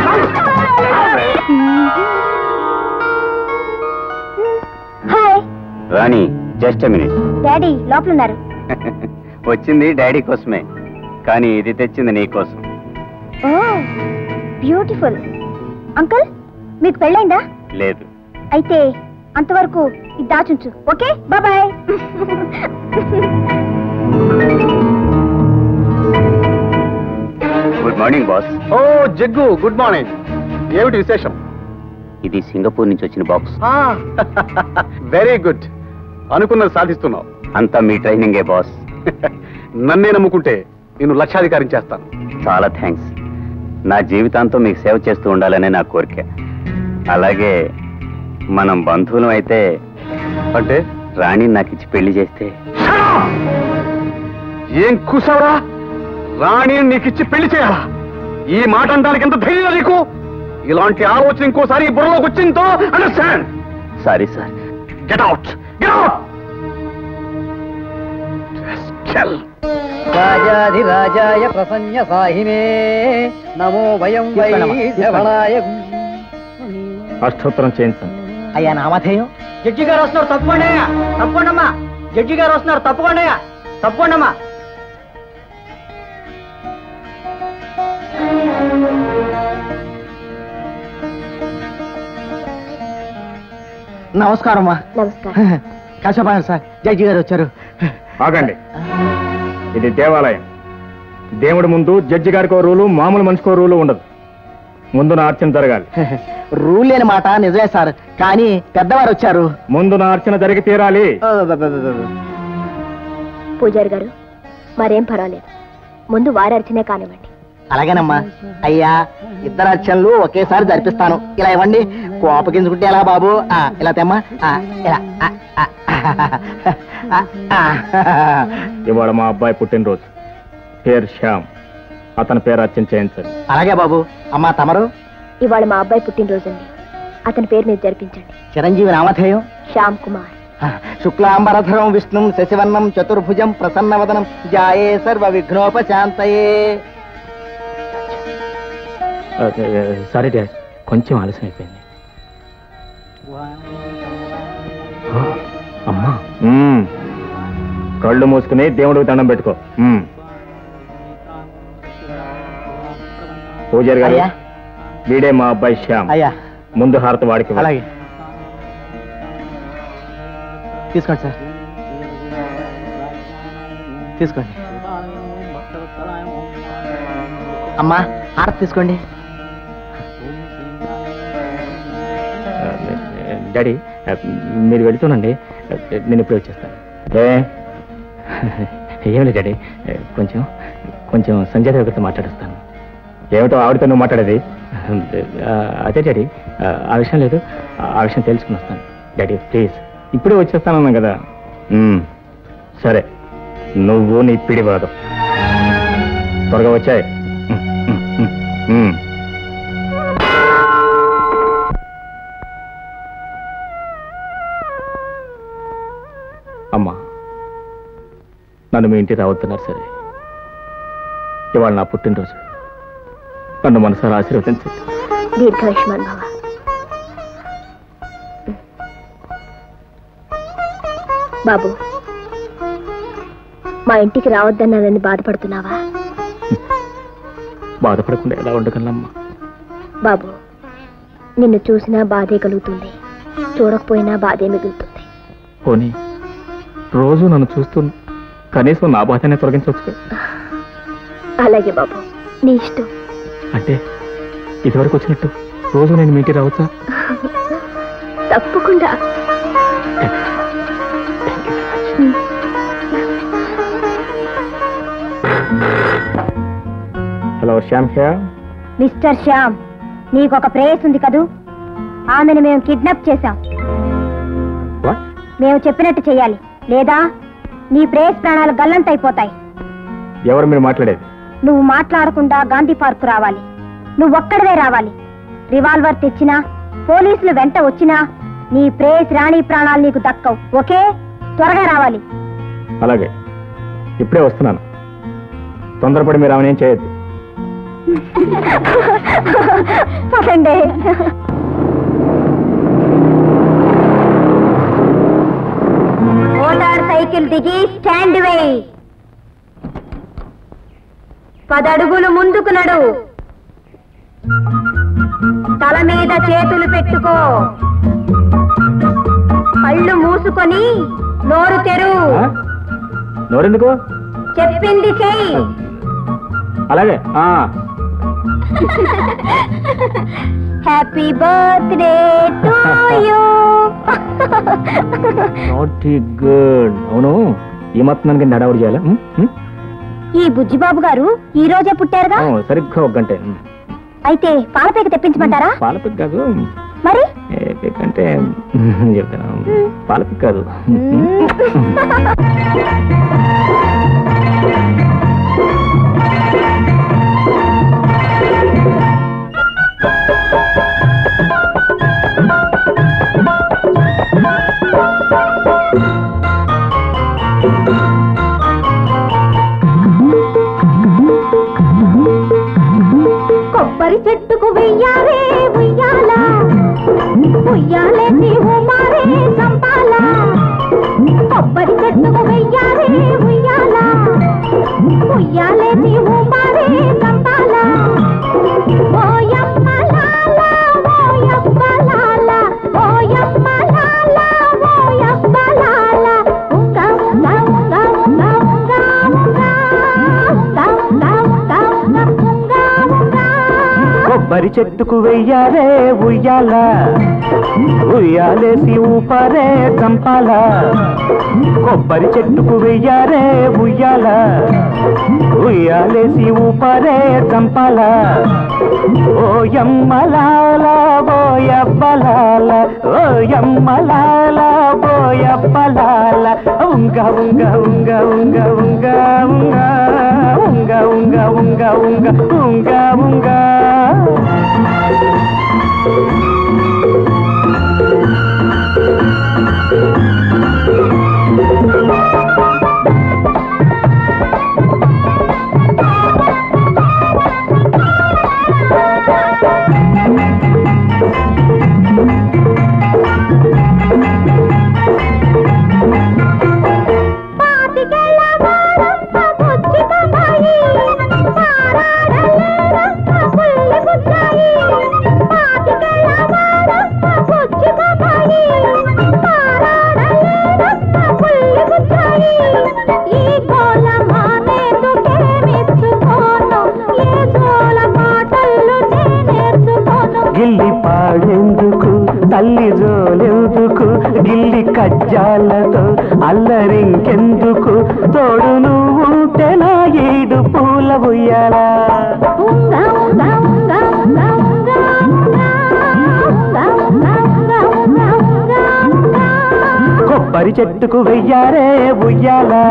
Hi Rani just minute daddy లోపల ఉన్నారు వచ్చింది డాడీ కోసమే కానీ ఇది తెచ్చింది నీ కోసం ఓ బ్యూటిఫుల్ అంకుల్ మీకు పెళ్ళైందా లేదు అయితే అంతవరకు ఇది దాచుంచు okay bye good morning boss oh Jaggu good morning ఏమిటి విశేషం ఇది సింగపూర్ నుంచి వచ్చిన బాక్స్ వెరీ గుడ్ అనుకున్నది సాధిస్తున్నావు అంతా మీ ట్రైనింగే బాస్ నన్నే నమ్ముకుంటే నేను లక్షాధికారం చేస్తాను చాలా థ్యాంక్స్ నా జీవితాంతం మీకు సేవ చేస్తూ ఉండాలనే నా కోరిక అలాగే మనం బంధువులం అయితే అంటే రాణి నాకు ఇచ్చి పెళ్లి చేస్తే ఏం కూసావరా రాణి నీకిచ్చి పెళ్లి చేయాలా ఈ మాట అనడానికి ఎంత ధైర్యం నీకు ఇలాంటి ఆలోచన ఇంకోసారి ఈ బుర్రలోకి వచ్చిందో understand sorry sir get out get out రాజాధిరాజాయ ప్రసన్న సాహినే నమో వయం వై శ్రవణాయ అష్టోత్తరం చేయించండి అయ్యా నామధేయం జడ్జి గారు వస్తున్నారు తప్పకుండా తప్పకుండా జడ్జి గారు వస్తున్నారు తప్పకుండా తప్పకుండా నమస్కారమ్మా నమస్కారం కాశపాయలు సార్ జడ్జి గారు వచ్చారు ఆగండి ఇది దేవాలయం దేవుడి ముందు జడ్జి గారికో రూలు మామూలు మనిషికో రూలు ఉండదు ముందు నా అర్చన జరగాలి రూల్ లేని మాట నిజమే సార్ కానీ పెద్దవారు వచ్చారు ముందు నా అర్చన జరిగి తీరాలి పూజారి గారు మరేం పర్వాలేదు ముందు వారి అర్చనే కానివ్వండి అలాగేనమ్మా అయ్యా ఇద్దరు అర్చనలు ఒకేసారి జరిపిస్తాను ఇలా ఇవ్వండి కోపగించుకుంటే ఎలా బాబు ఆ, ఇలా తెమ్మా ఆ, ఇలా ఆ, ఆ, ఆ, ఆ. ఇవాళ మా అబ్బాయి పుట్టినరోజు పేరు శ్యామ్ అతని పేరు అర్చన చేయించండి అలాగే బాబు అమ్మా తమరు ఇవాళ మా అబ్బాయి పుట్టినరోజండి అతని పేరు మీద జరిపించండి చిరంజీవి నామధేయం శ్యామ్ కుమార్ శుక్లాంబరధరం విష్ణుం శశివర్ణం చతుర్భుజం ప్రసన్నవదనం జాయే సర్వ విఘ్నోపశాంతయే సారీ డాడ్ కొంచెం ఆలస్యం అయిపోయింది ఆ, అమ్మా మ్మ్. కళ్ళు మూసుకుని దేవుడికి దండం పెట్టుకో మ్మ్. పూజారి గారు అయ్యా. వీడే మా అబ్బాయి శ్యామ్ అయ్యా ముందు హారత వాడికి ఇవ్వండి. అలాగే తీసుకోండి సార్ తీసుకోండి అమ్మా హారతి తీసుకోండి డాడీ మీరు వెళుతుండండి నేను ఇప్పుడు వచ్చేస్తాను ఏ ఏం లేదు డాడీ కొంచెం కొంచెం సంజయ్ దగ్గరతో మాట్లాడిస్తాను ఏమిటో ఆవిడతో నువ్వు మాట్లాడేది ఆ, అదే డాడీ ఆ, ఆ విషయం లేదు ఆ విషయం తెలుసుకుని వస్తాను డాడీ ప్లీజ్ ఇప్పుడే వచ్చేస్తానన్నా కదా మ్మ్. సరే నువ్వు నీ పిడివాదం త్వరగా వచ్చాయి అమ్మా నన్ను మీ ఇంటికి రావద్దన్నారు సరే ఇవాళ నా పుట్టినరోజు నన్ను మనసారా ఆశీర్వదించండి దీర్ఘాయుష్మాన్ భవ బాబు మా ఇంటికి రావద్దన్నానని బాధపడుతున్నావా బాధపడకుండా ఎలా ఉండగలమ్మా బాబు నిన్ను చూసినా బాధే కలుగుతుంది చూడకపోయినా బాధే మిగులుతుంది పోనీ రోజు నన్ను చూస్తూ కనీసం నా బాధనే తొలగించవచ్చు అలాగే బాబు నీ ఇష్టం అంటే ఇదివరకు వచ్చినట్టు రోజు నేను మీ ఇంటికి రావచ్చా తప్పకుండా hello Shyam here mister Shyam నీకు ఒక ప్రేయస్ ఉంది కదూ ఆమెను మేము కిడ్నాప్ చేశాం What? మేము చెప్పినట్టు చేయాలి లేదా నీ ప్రేయస్ ప్రాణాలు గల్లంతైపోతాయి ఎవరు మీరు మాట్లాడేది నువ్వు మాట్లాడకుండా గాంధీ పార్క్ రావాలి నువ్వు ఒక్కడవే రావాలి రివాల్వర్ తెచ్చినా పోలీసులు వెంట వచ్చినా నీ ప్రేయస్ రాణి ప్రాణాలు నీకు దక్కవు ఓకే త్వరగా రావాలి అలాగే ఇప్పుడే వస్తున్నాను తొందరపడి మీరు ఆమెను ఏం చేయొద్దు పదండి మోటార్ సైకిల్ దిగి స్టాండ్ వేయి పదడుగులు ముందుకు నడు తల మీద చేతులు పెట్టుకో కళ్ళు మూసుకొని నోరు తెరు ఆ? నోరెందుకు చెప్పింది చెయ్యి అలాగే ఆ happy birthday to you not good అవును ఈ మాత్రం దానికి నడవడి చేయాలా ఉం? ఉం? ఈ బుజ్జిబాబు గారు ఈ రోజే పుట్టారుగా ఆ, సరిగ్గా ఒక గంటే ఉం. అయితే పాలపేక తెప్పించమంటారా పాలపిక్ కాదు మరి ఏ పిక్ అంటే చెప్తాను పాలపిక్ కాదు కొబ్బరి చెట్టుకు వెయ్యారే ఉయ్యాల ఉయ్యాలే నీవు మారే చంపాల కొబ్బరి చెట్టుకు వెయ్యారే ఉయ్యాల ఉయ్యాలే నీవు మారే చంపాల ఓయమ్మ లాల ఓయమ్మ లాల ఓయమ్మ లాల ఓయమ్మ లాల ఉంగ ఉంగ ఉంగ ఉంగ ఉంగ ఉంగ ఉంగ ఉంగ ఉంగ ఉంగ ఉంగ కొబ్బరి చెట్టుకు వెయ్యారే ఉయ్యాల ఉయ్యాలేసి ఊపరే చంపాల కొబ్బరి చెట్టుకు వెయ్యారే ఉయ్యాల ఉయ్యాలేసి ఊపరే చంపాల ఓయమ్మలాల బోయబ్బలాల ఓయమ్మలాల బోయబ్బలాల ఉంగ ఉంగ ఉంగ ఉంగ ఉంగ ఉంగ ఉంగ ఉంగ ఉంగ ఉంగ ఉంగ ఉంగ గిల్లి పాడెందుకు తల్లి జోలెందుకు గిల్లి కజ్జాలతో అల్లరింకెందుకు తోడు నువ్వు ఉంటే నా ఈడు పూల ఉయ్యాలా కొబ్బరి చెట్టుకు వెయ్యారే ఉయ్యాలా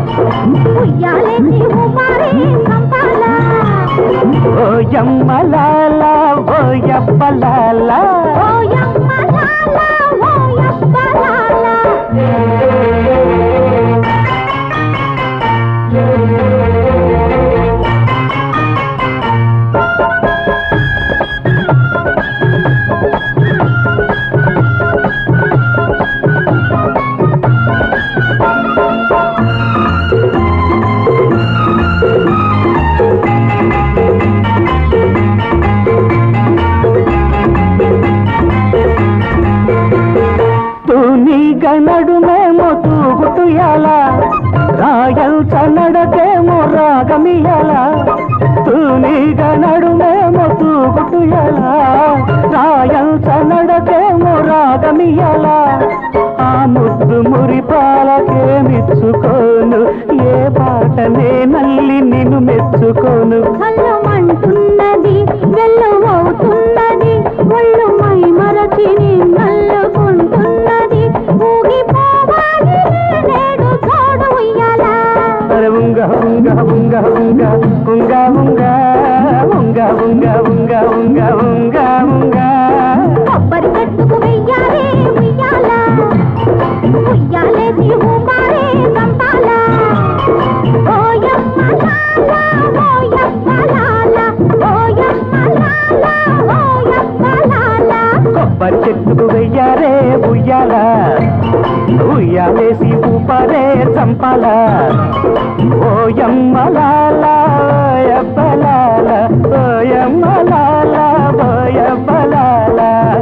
ఓ యమ్మలాల ఓ యప్పలాల తూనీగ నడుమేమో తూగుటుయాల రాయల్చ నడకేమో రాగమియాల తూనీగ నడుమేమో తూగుటుయాల రాయల్చ నడకేమో రాగమియాల ఆ ముద్దు మురిపాలకేమిచ్చుకోను ఏ పాటనే నల్లి నిన్ను మెచ్చుకోను అంటున్నది వెల్లువవుతున్నది ఒళ్ళు మై మరచి నల్లుకుంటున్నది ఊగిపోవాలి నేడు తోడు ఉయ్యాలా అరే ఉంగ ఉంగ ఉంగ ఉంగ ఉంగ ఉంగ ఉంగ ఉంగ ఉంగ ఉంగ ఉంగ ఉంగ కొబ్బరి చెట్టుకు వెయ్యాలే ఉయ్యాల ఉయ్యాలేసి ఊపారే చంపాల ఓయమ్మ లాల ఓయమ్మ లాల ఓయమ్మ లాల ఓయమ్మ లాల కొబ్బరి చెట్టుకు వెయ్యారే ఉయ్యాల ఉయ్యాలేసి ఊపరే చంపాల ఓయమ్మలాల ఓయబ్బలాల ఓయమ్మలాల ఓయబ్బలాల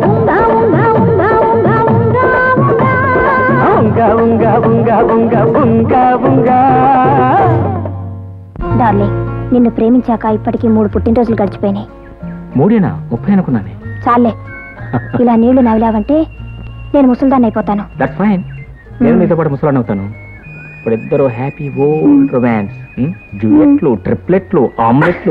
ఉంగ ఉంగ ఉంగ ఉంగ ఉంగ ఉంగ డార్లింగ్ నిన్ను ప్రేమించాక ఇప్పటికీ మూడు పుట్టినరోజులు గడిచిపోయినాయి మూడేనా ముప్పై అనుకున్నానే చాలే ఇలా నీళ్లు నవ్విలావంటే నేను ముసల్దాన్ని అయిపోతాను దట్స్ ఫైన్ నేను మీతో పాటు ముసలాన్ని అవుతాను ఇప్పుడు ఇద్దరు హ్యాపీ ఓల్డ్ రొమాన్స్ డ్యూయెట్లు ట్రిప్లెట్లు ఆమ్లెట్లు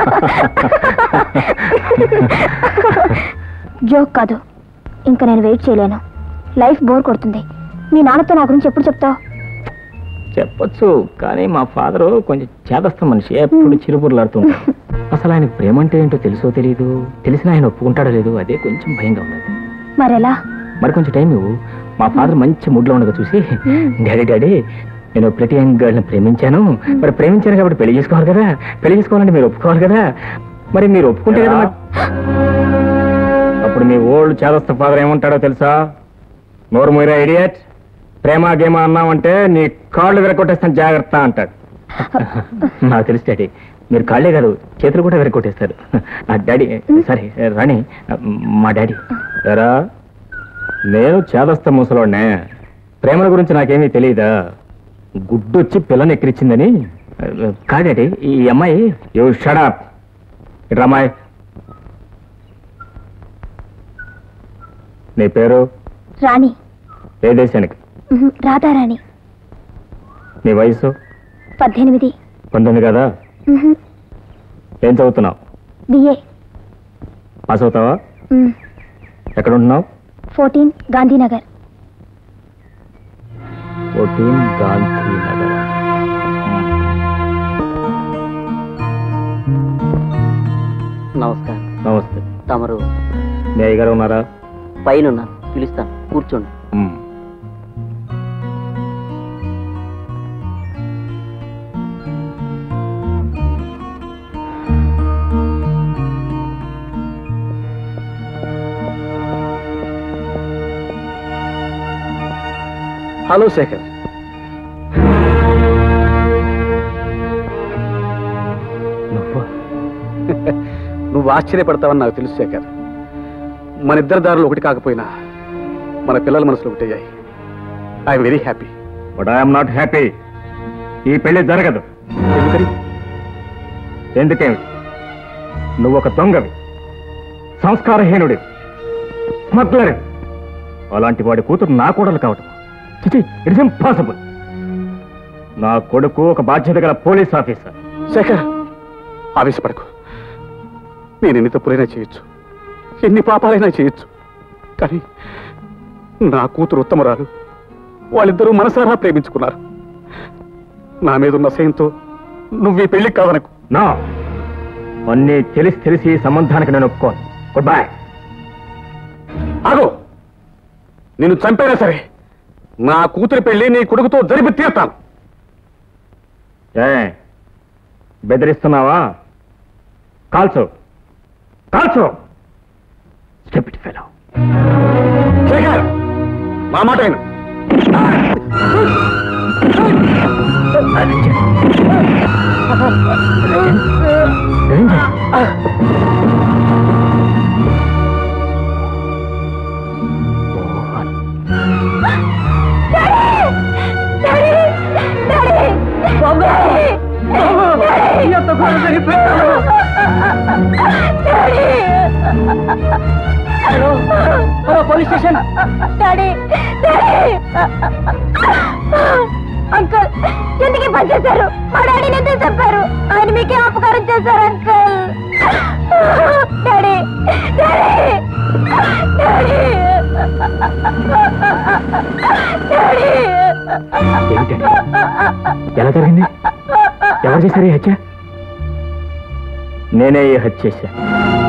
జోక్ కాదు ఇంకా నేను వెయిట్ చేయలేను లైఫ్ బోర్ కొడుతుంది మీ నాన్నతో నా గురించి ఎప్పుడు చెప్తావు చెప్పొచ్చు కానీ మా ఫాదర్ కొంచెం చేదస్తం మనిషి ఎప్పుడు చిరుబుర్లాడుతుంటాడు అసలు ఆయనకు ప్రేమ అంటే ఏంటో తెలుసో తెలియదు తెలిసిన ఆయన ఒప్పుకుంటాడో లేదు అదే కొంచెం భయంగా ఉన్నది మరెలా మరి కొంచెం టైం ఇవ్వు మా ఫాదర్ మంచి మూడ్లో ఉండగా చూసి డాడీ డాడీ నేను ప్రతి యంగ్ గర్ల్ని ప్రేమించాను మరి ప్రేమించాను కాబట్టి పెళ్లి చేసుకోవాలి కదా పెళ్లి చేసుకోవాలంటే మీరు ఒప్పుకోవాలి కదా మరి మీరు ఒప్పుకుంటే కదా మరి- అప్పుడు మీ ఓల్డ్ చేదస్త ఫాదర్ ఏమంటాడో తెలుసా నోరు మీరా ఐడియట్ ప్రేమ గేమ అన్నామంటే నీ కాళ్ళు విరగొట్టేస్తాను జాగ్రత్త అంటాడు నాకు తెలుసు డాడీ మీరు కాళ్ళే కాదు చేతులు కూడా విరగొట్టేస్తారు ఆ డాడీ సారీ రాణి మా డాడీ ఎరా నేను చేదస్త ముసలోడ్నే ప్రేమల గురించి నాకేమీ తెలియదా గుడ్డొచ్చి పిల్లని ఎక్కిరిచ్చిందని కాడాడి ఈ అమ్మాయి యూ షడప్ ఇట్రా అమ్మాయి నీ పేరు రాణి ఏ దేశానికి ఉహు, రాధారాణి నీ వయసు పద్దెనిమిది పంతొమ్మిది కదా ఉహు, ఏం చదువుతున్నావు బిఏ పాస్ అవుతావా ఉమ్, ఎక్కడ ఉంటున్నావు ఫోర్టీన్ గాంధీనగర్ ఫోర్టీన్ గాంధీనగర్ నమస్కారం నమస్తే తమరు మీ అయ్యగారు ఉన్నారా పైన ఉన్నాను పిలుస్తాను కూర్చోండి మ్మ్. హలో శేఖర్ నువ్వా? నువ్వు ఆశ్చర్యపడతావని నాకు తెలుసు శేఖర్ మన ఇద్దరి దారులు ఒకటి కాకపోయినా మన పిల్లల మనసులు ఒకటయ్యాయి I'm very happy but I'm not happy ఈ పెళ్లి జరగదు ఎందుకని ఎందుకేమి నువ్వు ఒక దొంగవి సంస్కారహీనుడి స్మగ్లర్ అలాంటి వాడి కూతురు నా కూడలు కావటం చిచి ఇట్స్ ఇంపాసిబుల్ నా కొడుకు ఒక బాధ్యత గల పోలీస్ ఆఫీసర్ శేఖర్ ఆవేశపడకు నేను ఎన్ని తప్పులైనా చేయొచ్చు ఎన్ని పాపాలైనా చేయొచ్చు కానీ నా కూతురు ఉత్తమరాలు వాళ్ళిద్దరూ మనసారా ప్రేమించుకున్నారు నా మీద ఉన్న సయంతో నువ్వు ఈ పెళ్లికి కాదనకు నా అన్నీ తెలిసి తెలిసి ఈ సంబంధానికి నేను ఒప్పుకోను గుడ్ బై ఆగో నిన్ను చంపైనా సరే నా కూతురి పెళ్లి నీ కొడుకుతో జరిపి తీరుతాను ఏ బెదిరిస్తున్నావా కాల్చు కాల్చు స్టెపిట్ ఫెలో శేఖర్ మా మాట విను. Hello hello police station daddy daddy uncle ఎందుకు ఈ పని చేశారు మా డాడీని ఎందుకు చెప్పారు ఆయన మీకే అపకారం చేశారు uncle daddy daddy daddy daddy ఏమిటండి ఎలా జరిగింది ఎవరు చేశారు ఈ హత్య నేనే ఈ హత్య చేశాను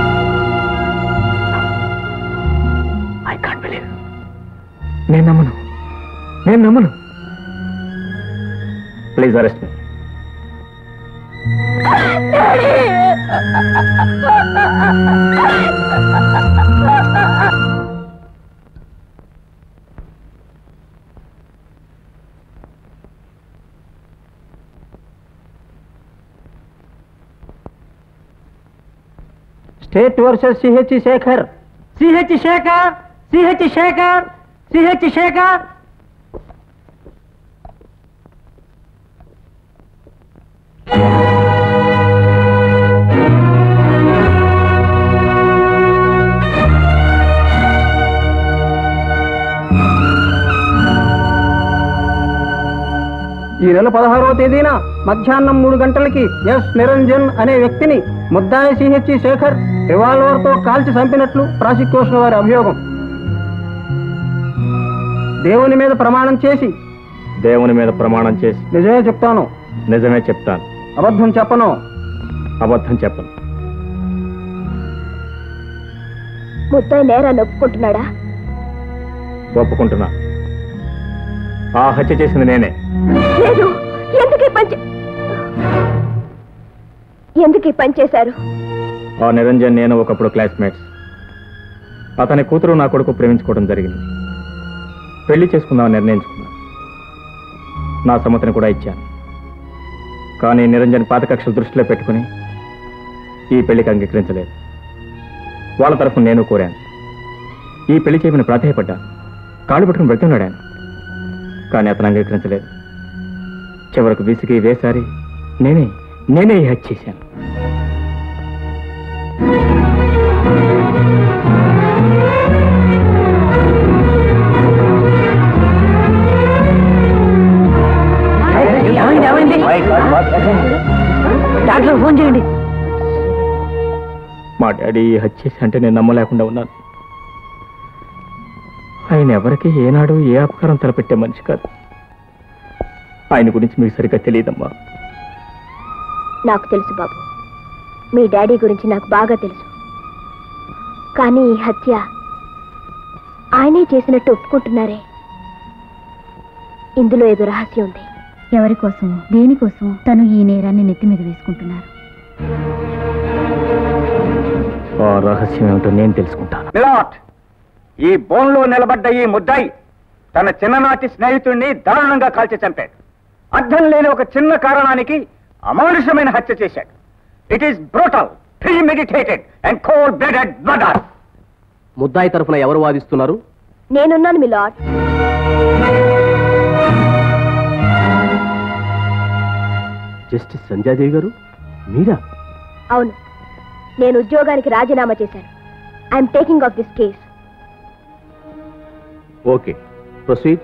ఐ కాంట్ బిలీవ్ నేను నమ్మను నేను నమ్మను please arrest me state versus CH Shekhar CH Shekhar CH Shekhar CH Shekhar ఈ నెల పదహారవ తేదీన మధ్యాహ్నం మూడు గంటలకి ఎస్ నిరంజన్ అనే వ్యక్తిని ముద్దాయి సిహెచ్ శేఖర్ రివాల్వర్ తో కాల్చి చంపినట్లు ప్రాసిక్యూషన్ వారి అభియోగం దేవుని మీద ప్రమాణం చేసి దేవుని మీద ప్రమాణం చేసి నిజమే చెప్తాను నిజమే చెప్తాను అబద్ధం చెప్పను అబద్ధం చెప్పను ముద్దాయి నేరాన్ని ఒప్పుకుంటున్నాడా ఒప్పుకుంటున్నా ఆ హత్య చేసింది నేనే లేదు ఎందుకు ఈ పని చే- ఎందుకు ఈ పని చేశారు ఆ నిరంజన్ నేను ఒకప్పుడు క్లాస్మేట్స్ అతని కూతురు నా కొడుకు ప్రేమించుకోవడం జరిగింది పెళ్లి చేసుకుందామని నిర్ణయించుకున్నాను నా సమ్మతిని కూడా ఇచ్చాను కానీ నిరంజన్ పాత కక్షలు దృష్టిలో పెట్టుకుని ఈ పెళ్లికి అంగీకరించలేదు వాళ్ళ తరఫున నేను కోరాను ఈ పెళ్లి చేయమని ప్రాధాయపడ్డాను కాళ్ళు పట్టుకుని బ్రతున్నాడు ఆయన కానీ అతను అంగీకరించలేదు చివరకు విసిగి వేసారి నేనే నేనే ఈ హత్య చేశాను డాడీ ఈ హత్య చేసి అంటే నేను నమ్మలేకుండా ఉన్నాను ఆయన ఎవరికి ఏనాడు ఏ అపకారం తలపెట్టే మనిషి కాదు ఆయన గురించి మీకు సరిగ్గా తెలియదమ్మా నాకు తెలుసు బాబు మీ డాడీ గురించి నాకు బాగా తెలుసు కానీ ఈ హత్య ఆయనే చేసినట్టు ఒప్పుకుంటున్నారే ఇందులో ఏదో రహస్యం ఉంది ఎవరి కోసం దేనికోసం తను ఈ నేరాన్ని నెత్తి మీద వేసుకుంటున్నారు ఆ రహస్యం ఏమిటో నేను తెలుసుకుంటాను మిలాట్ ఈ బోన్లో నిలబడ్డ ఈ ముద్దాయి తన చిన్ననాటి స్నేహితుడిని దారుణంగా కాల్చి చంపాడు అర్థం లేని ఒక చిన్న కారణానికి అమానుషమైన హత్య చేశాడు it is brutal premeditated and cold blooded murder ముద్దాయి తరఫున ఎవరు వాదిస్తున్నారు నేనున్నాను మీ లార్డ్ జస్టిస్ సంధ్యాదేవి గారు మీరా అవును నేను ఉద్యోగానికి రాజీనామా చేశాను I'm taking off this case okay proceed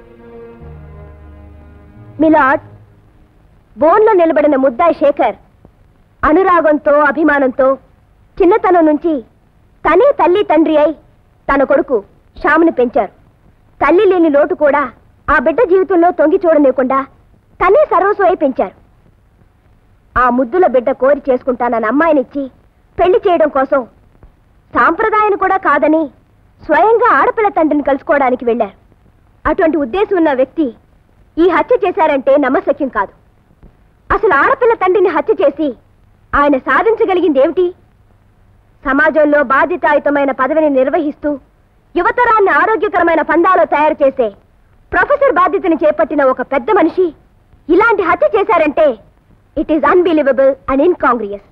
milord బోన్లో నిలబడిన ముద్దాయి శేఖర్ అనురాగంతో అభిమానంతో చిన్నతనం నుంచి తనే తల్లి తండ్రి అయి తన కొడుకు శ్యాముని పెంచారు తల్లి లేని లోటు కూడా ఆ బిడ్డ జీవితంలో తొంగి చూడలేకుండా తనే సర్వస్వం అయి పెంచారు ఆ ముద్దుల బిడ్డ కోరి చేసుకుంటానన్న అమ్మాయినిచ్చి పెళ్లి చేయడం కోసం సాంప్రదాయాన్ని కూడా కాదని స్వయంగా ఆడపిల్ల తండ్రిని కలుసుకోవడానికి వెళ్లారు అటువంటి ఉద్దేశం ఉన్న వ్యక్తి ఈ హత్య చేశారంటే నమ్మశక్యం కాదు అసలు ఆడపిల్ల తండ్రిని హత్య చేసి ఆయన సాధించగలిగింది ఏమిటి సమాజంలో బాధ్యతాయుతమైన పదవిని నిర్వహిస్తూ యువతరాన్ని ఆరోగ్యకరమైన పందాలో తయారు చేసే ప్రొఫెసర్ బాధ్యతని చేపట్టిన ఒక పెద్ద మనిషి ఇలాంటి హత్య చేశారంటే it is unbelievable and incongruous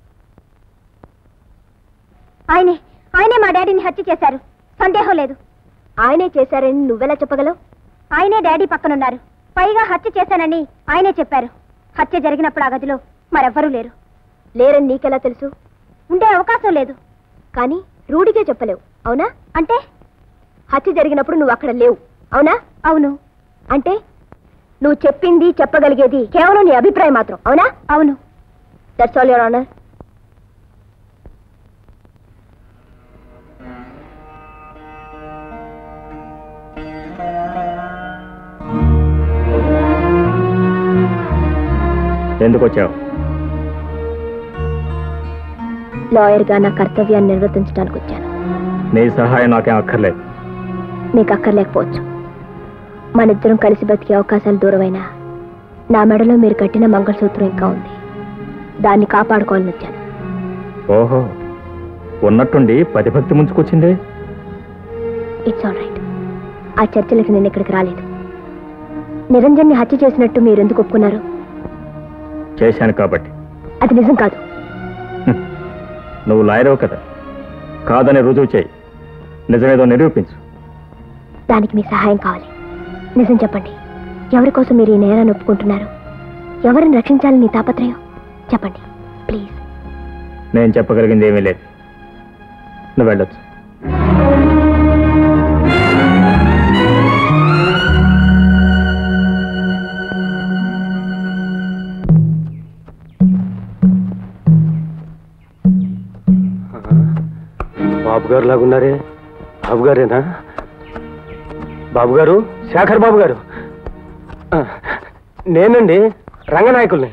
ఆయనే ఆయనే మా డాడీని హత్య చేశారు సందేహం లేదు ఆయనే చేశారని నువ్వెలా చెప్పగలవు ఆయనే డాడీ పక్కనున్నారు పైగా హత్య చేశానని ఆయనే చెప్పారు హత్య జరిగినప్పుడు ఆ గదిలో మరెవ్వరూ లేరు లేరని నీకెలా తెలుసు ఉండే అవకాశం లేదు కానీ రూఢిగా చెప్పలేవు అవునా అంటే హత్య జరిగినప్పుడు నువ్వు అక్కడ లేవు అవునా అవును అంటే నువ్వు చెప్పింది చెప్పగలిగేది కేవలం నీ అభిప్రాయం మాత్రం అవునా అవును దట్స్ ఆల్ యువర్ ఆనర్ ఎందుకు వచ్చావు లాయర్గా నా కర్తవ్యాన్ని నిర్వర్తించడానికి వచ్చాను నీ సహాయం నాకేం అక్కర్లేదు మీకు అక్కర్లేకపోవచ్చు మనిద్దరం కలిసి బతికే అవకాశాలు దూరమైనా నా మెడలో మీరు కట్టిన మంగళసూత్రం ఇంకా ఉంది దాన్ని కాపాడుకోవాలని వచ్చాను ఓహో ఉన్నట్టుండి పది భక్తి ముంచుకొచ్చిందే ఇట్స్ ఆల్ రైట్ ఆ చర్చలకి నేను ఇక్కడికి రాలేదు నిరంజన్ని హత్య చేసినట్టు మీరు ఎందుకు ఒప్పుకున్నారు చేశాను కాబట్టి అది నిజం కాదు నువ్వు లాయరవు కదా కాదని రుజువు చేయి నిజమేదో నిరూపించు దానికి మీ సహాయం కావాలి నిజం చెప్పండి ఎవరి కోసం మీరు ఈ నేరాన్ని ఒప్పుకుంటున్నారు ఎవరిని రక్షించాలని నీ తాపత్రయం చెప్పండి ప్లీజ్ నేను చెప్పగలిగింది ఏమీ లేదు నువ్వు వెళ్ళొచ్చు బాబు గారు లాగున్నారే బాబు గారేనా బాబు గారు శేఖర్ బాబు గారు ఆ, నేనండి రంగనాయకుల్ని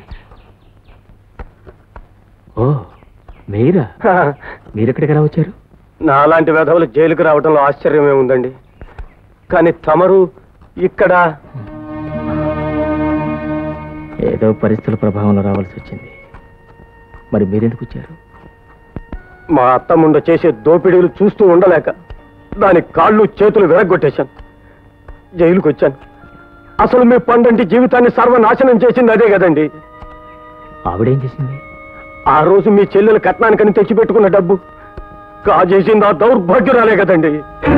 ఓ మీరా మీరెక్కడికి ఎలా వచ్చారు నాలాంటి వెధవులు జైలుకు రావడంలో ఆశ్చర్యమే ఉందండి కానీ తమరు ఇక్కడ ఏదో పరిస్థితుల ప్రభావంలో రావాల్సి వచ్చింది మరి మీరెందుకు వచ్చారు మా అత్తముండ చేసే దోపిడీలు చూస్తూ ఉండలేక దాని కాళ్ళు చేతులు విరగ్గొట్టేశాను జైలుకు వచ్చాను అసలు మీ పండంటి జీవితాన్ని సర్వనాశనం చేసింది అదే కదండి ఆవిడేం చేసింది ఆ రోజు మీ చెల్లెలు కట్నానికని తెచ్చిపెట్టుకున్న డబ్బు కాజేసింది ఆ దౌర్భాగ్యురాలే కదండి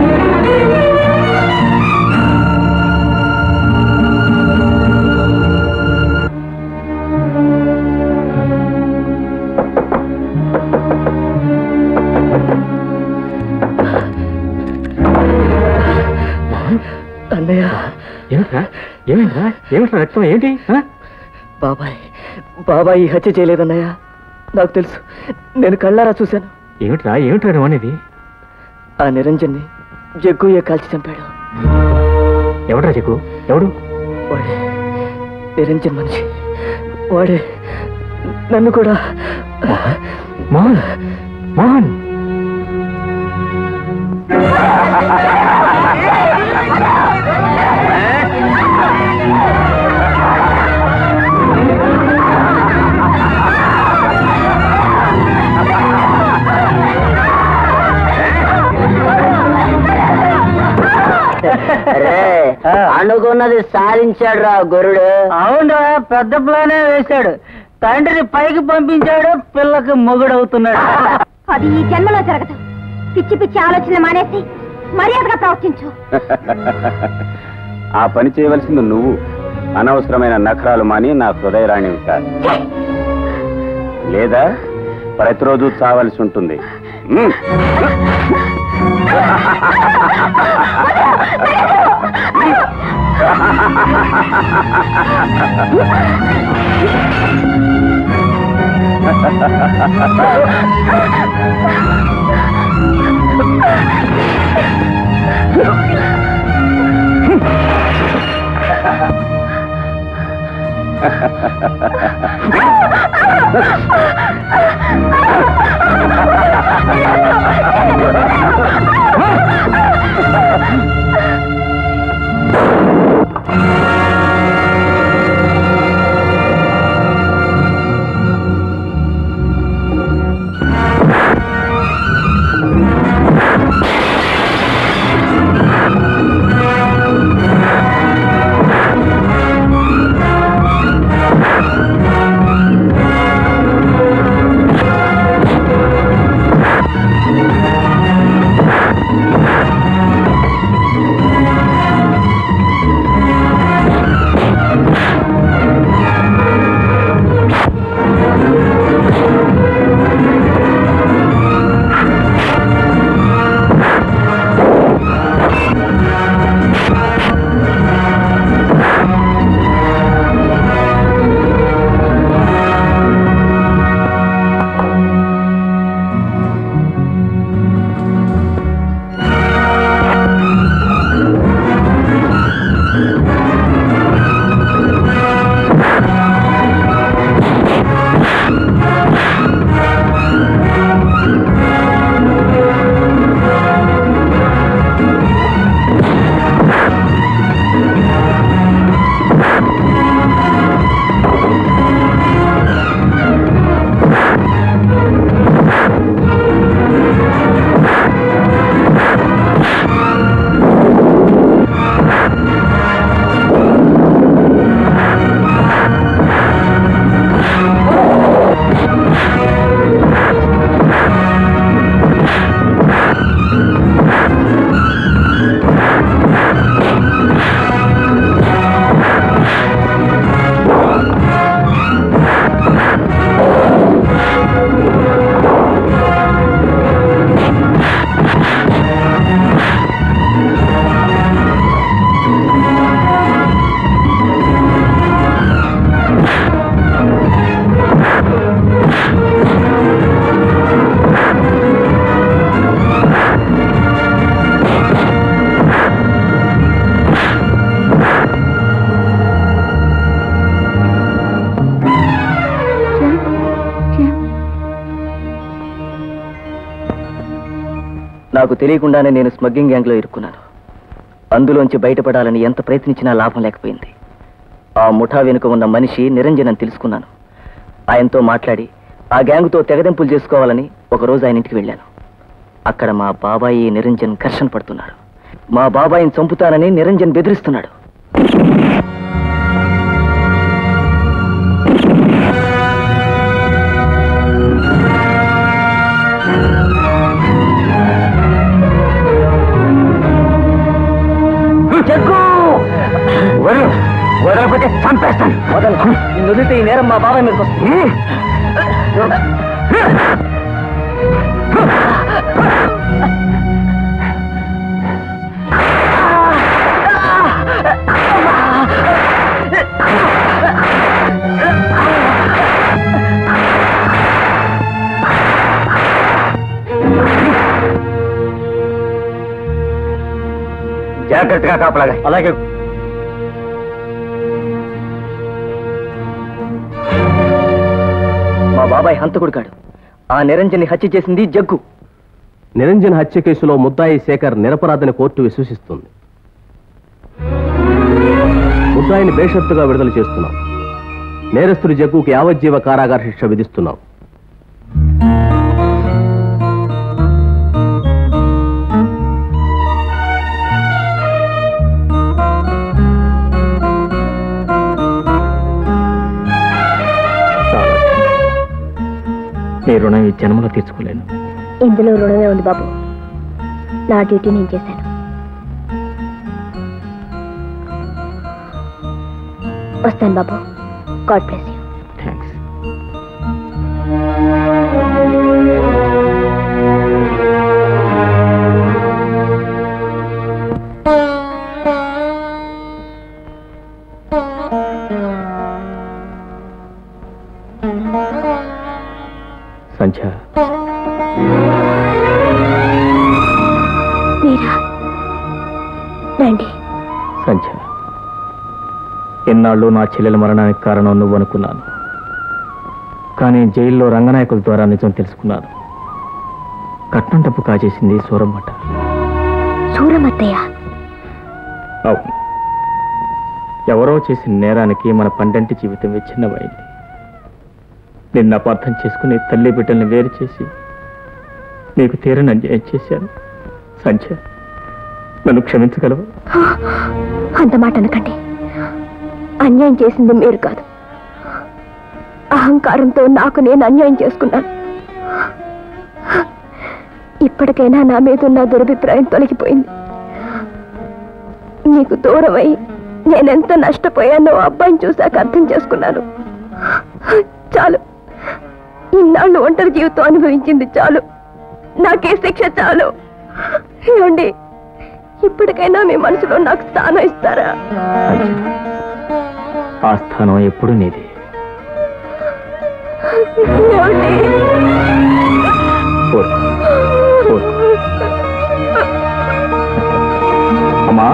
అన్నయ్య ఏమిట్రా ఏమిట్రా ఏమిట్రా రక్తం ఏంటి ఆ? బాబాయ్ బాబాయ్ ఈ హత్య చేయలేదన్నయ్య నాకు తెలుసు నేను కళ్ళారా చూశాను ఏమిట్రా ఏమిట్రా నువ్వు అనేది ఆ నిరంజన్ని జగ్గుయ్య కాల్చి చంపాడు ఎవడ్రా చెక్కు ఎవడు వాడే నిరంజన్ మనిషి వాడే నన్ను కూడా మోహన్ మోహన్ అనుకున్నది సాధించాడు రా గొర్రెడు అవునరా పెద్ద ప్లానే వేశాడు తండ్రిని పైకి పంపించాడు పిల్లకి మొగుడవుతున్నాడు అది ఈ జన్మలో జరగదు పిచ్చి పిచ్చి ఆలోచనలు మానేసి మర్యాదగా ప్రవర్తించు ఆ పని చేయవలసింది నువ్వు అనవసరమైన నఖరాలు మాని నా హృదయరాణి కాదు లేదా ప్రతిరోజు చావలసి ఉంటుంది ఉమ్. నాకు తెలియకుండానే నేను స్మగ్లింగ్ గ్యాంగ్లో ఇరుక్కున్నాను అందులోంచి బయటపడాలని ఎంత ప్రయత్నించినా లాభం లేకపోయింది ఆ ముఠా వెనుక ఉన్న మనిషి నిరంజన్ అని తెలుసుకున్నాను ఆయనతో మాట్లాడి ఆ గ్యాంగ్తో తెగదెంపులు చేసుకోవాలని ఒకరోజు ఆయన ఇంటికి వెళ్ళాను అక్కడ మా బాబాయి నిరంజన్ ఘర్షణ పడుతున్నాడు మా బాబాయిని చంపుతానని నిరంజన్ బెదిరిస్తున్నాడు జగ్గు వదలకపోతే చంపేస్తాను వదలు నిన్ను వదిలితే ఈ నేరం మా బాబాయ్ మీదకి వస్తుంది జాగ్రత్తగా కాపలాగా అలాగే మా బాబాయ్ హంతకుడు కాడు ఆ నిరంజని హత్య చేసింది జగ్గు నిరంజన్ హత్య కేసులో ముద్దాయి శేఖర్ నిరపరాధని కోర్టు విశ్వసిస్తుంది ముద్దాయిని బేషరతుగా విడుదల చేస్తున్నాం నేరస్తుడి జగ్గుకి యావజ్జీవ కారాగార శిక్ష విధిస్తున్నాం చాలా మీ రుణం ఈ జన్మలో తీర్చుకోలేను ఇందులో రుణమే ఉంది బాబు నా డ్యూటీ నేను చేశాను వస్తాను బాబు God bless you thanks Sandhya మీరా రండి సంధ్య ఎన్నాళ్ళు నా చెల్లెల మరణానికి కారణం నువ్వు అనుకున్నాను కానీ జైల్లో రంగనాయకుల ద్వారా నిజం తెలుసుకున్నాను కట్నం డబ్బు కాజేసింది సూరమ్మట సూరమత్తయ్య అవును ఎవరో చేసిన నేరానికి మన పండంటి జీవితం విచ్ఛిన్నమైంది నిన్ను అపార్థం చేసుకుని తల్లి బిడ్డల్ని వేరు చేసి నీకు తీరని అన్యాయం చేశాను సంధ్య నన్ను క్షమించగలవా అంత మాట అనకండి అన్యాయం చేసింది మీరు కాదు అహంకారంతో నాకు నేను అన్యాయం చేసుకున్నాను ఇప్పటికైనా నా మీద ఉన్న దురభిప్రాయం తొలగిపోయింది నీకు దూరమై నేనెంత నష్టపోయానో అబ్బాయిని చూశాక అర్థం చేసుకున్నాను చాలు ఇన్నాళ్ళు ఒంటరి జీవితం అనుభవించింది చాలు నాకే శిక్ష చాలు ఏమండి ఇప్పటికైనా మీ మనసులో నాకు స్థానం ఇస్తారా ఆ స్థానం ఎప్పుడు నీది ఏమండి? ఊరుకో. ఊరుకో. అమ్మా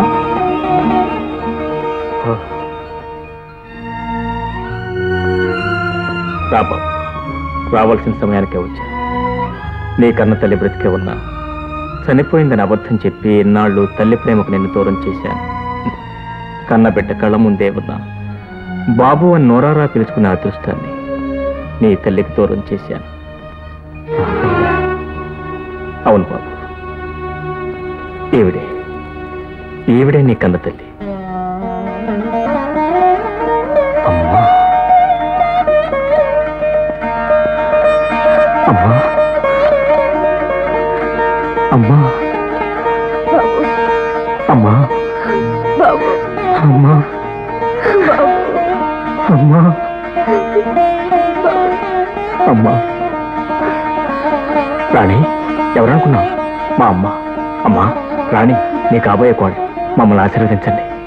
రాబా రావాల్సిన సమయానికే వచ్చా నీ కన్న తల్లి బ్రతికే ఉన్నా చనిపోయిందని అబద్ధం చెప్పి ఇన్నాళ్ళు తల్లి ప్రేమకు నిన్ను దూరం చేశాను కన్న బిడ్డ కళ్ళ ముందే ఉన్నా బాబు అని నోరారా పిలుచుకునే అదృష్టాన్ని నీ తల్లికి దూరం చేశాను అవును బాబు ఈవిడే ఈవిడే నీ కన్న తల్లి అమ్మా అమ్మా అమ్మా అమ్మా బాబు అమ్మా బాబు అమ్మా అమ్మా రాణి ఎవరనుకున్నావు మా అమ్మ అమ్మా రాణి నీ కాబోయే కోడలు మమ్మల్ని ఆశీర్వదించండి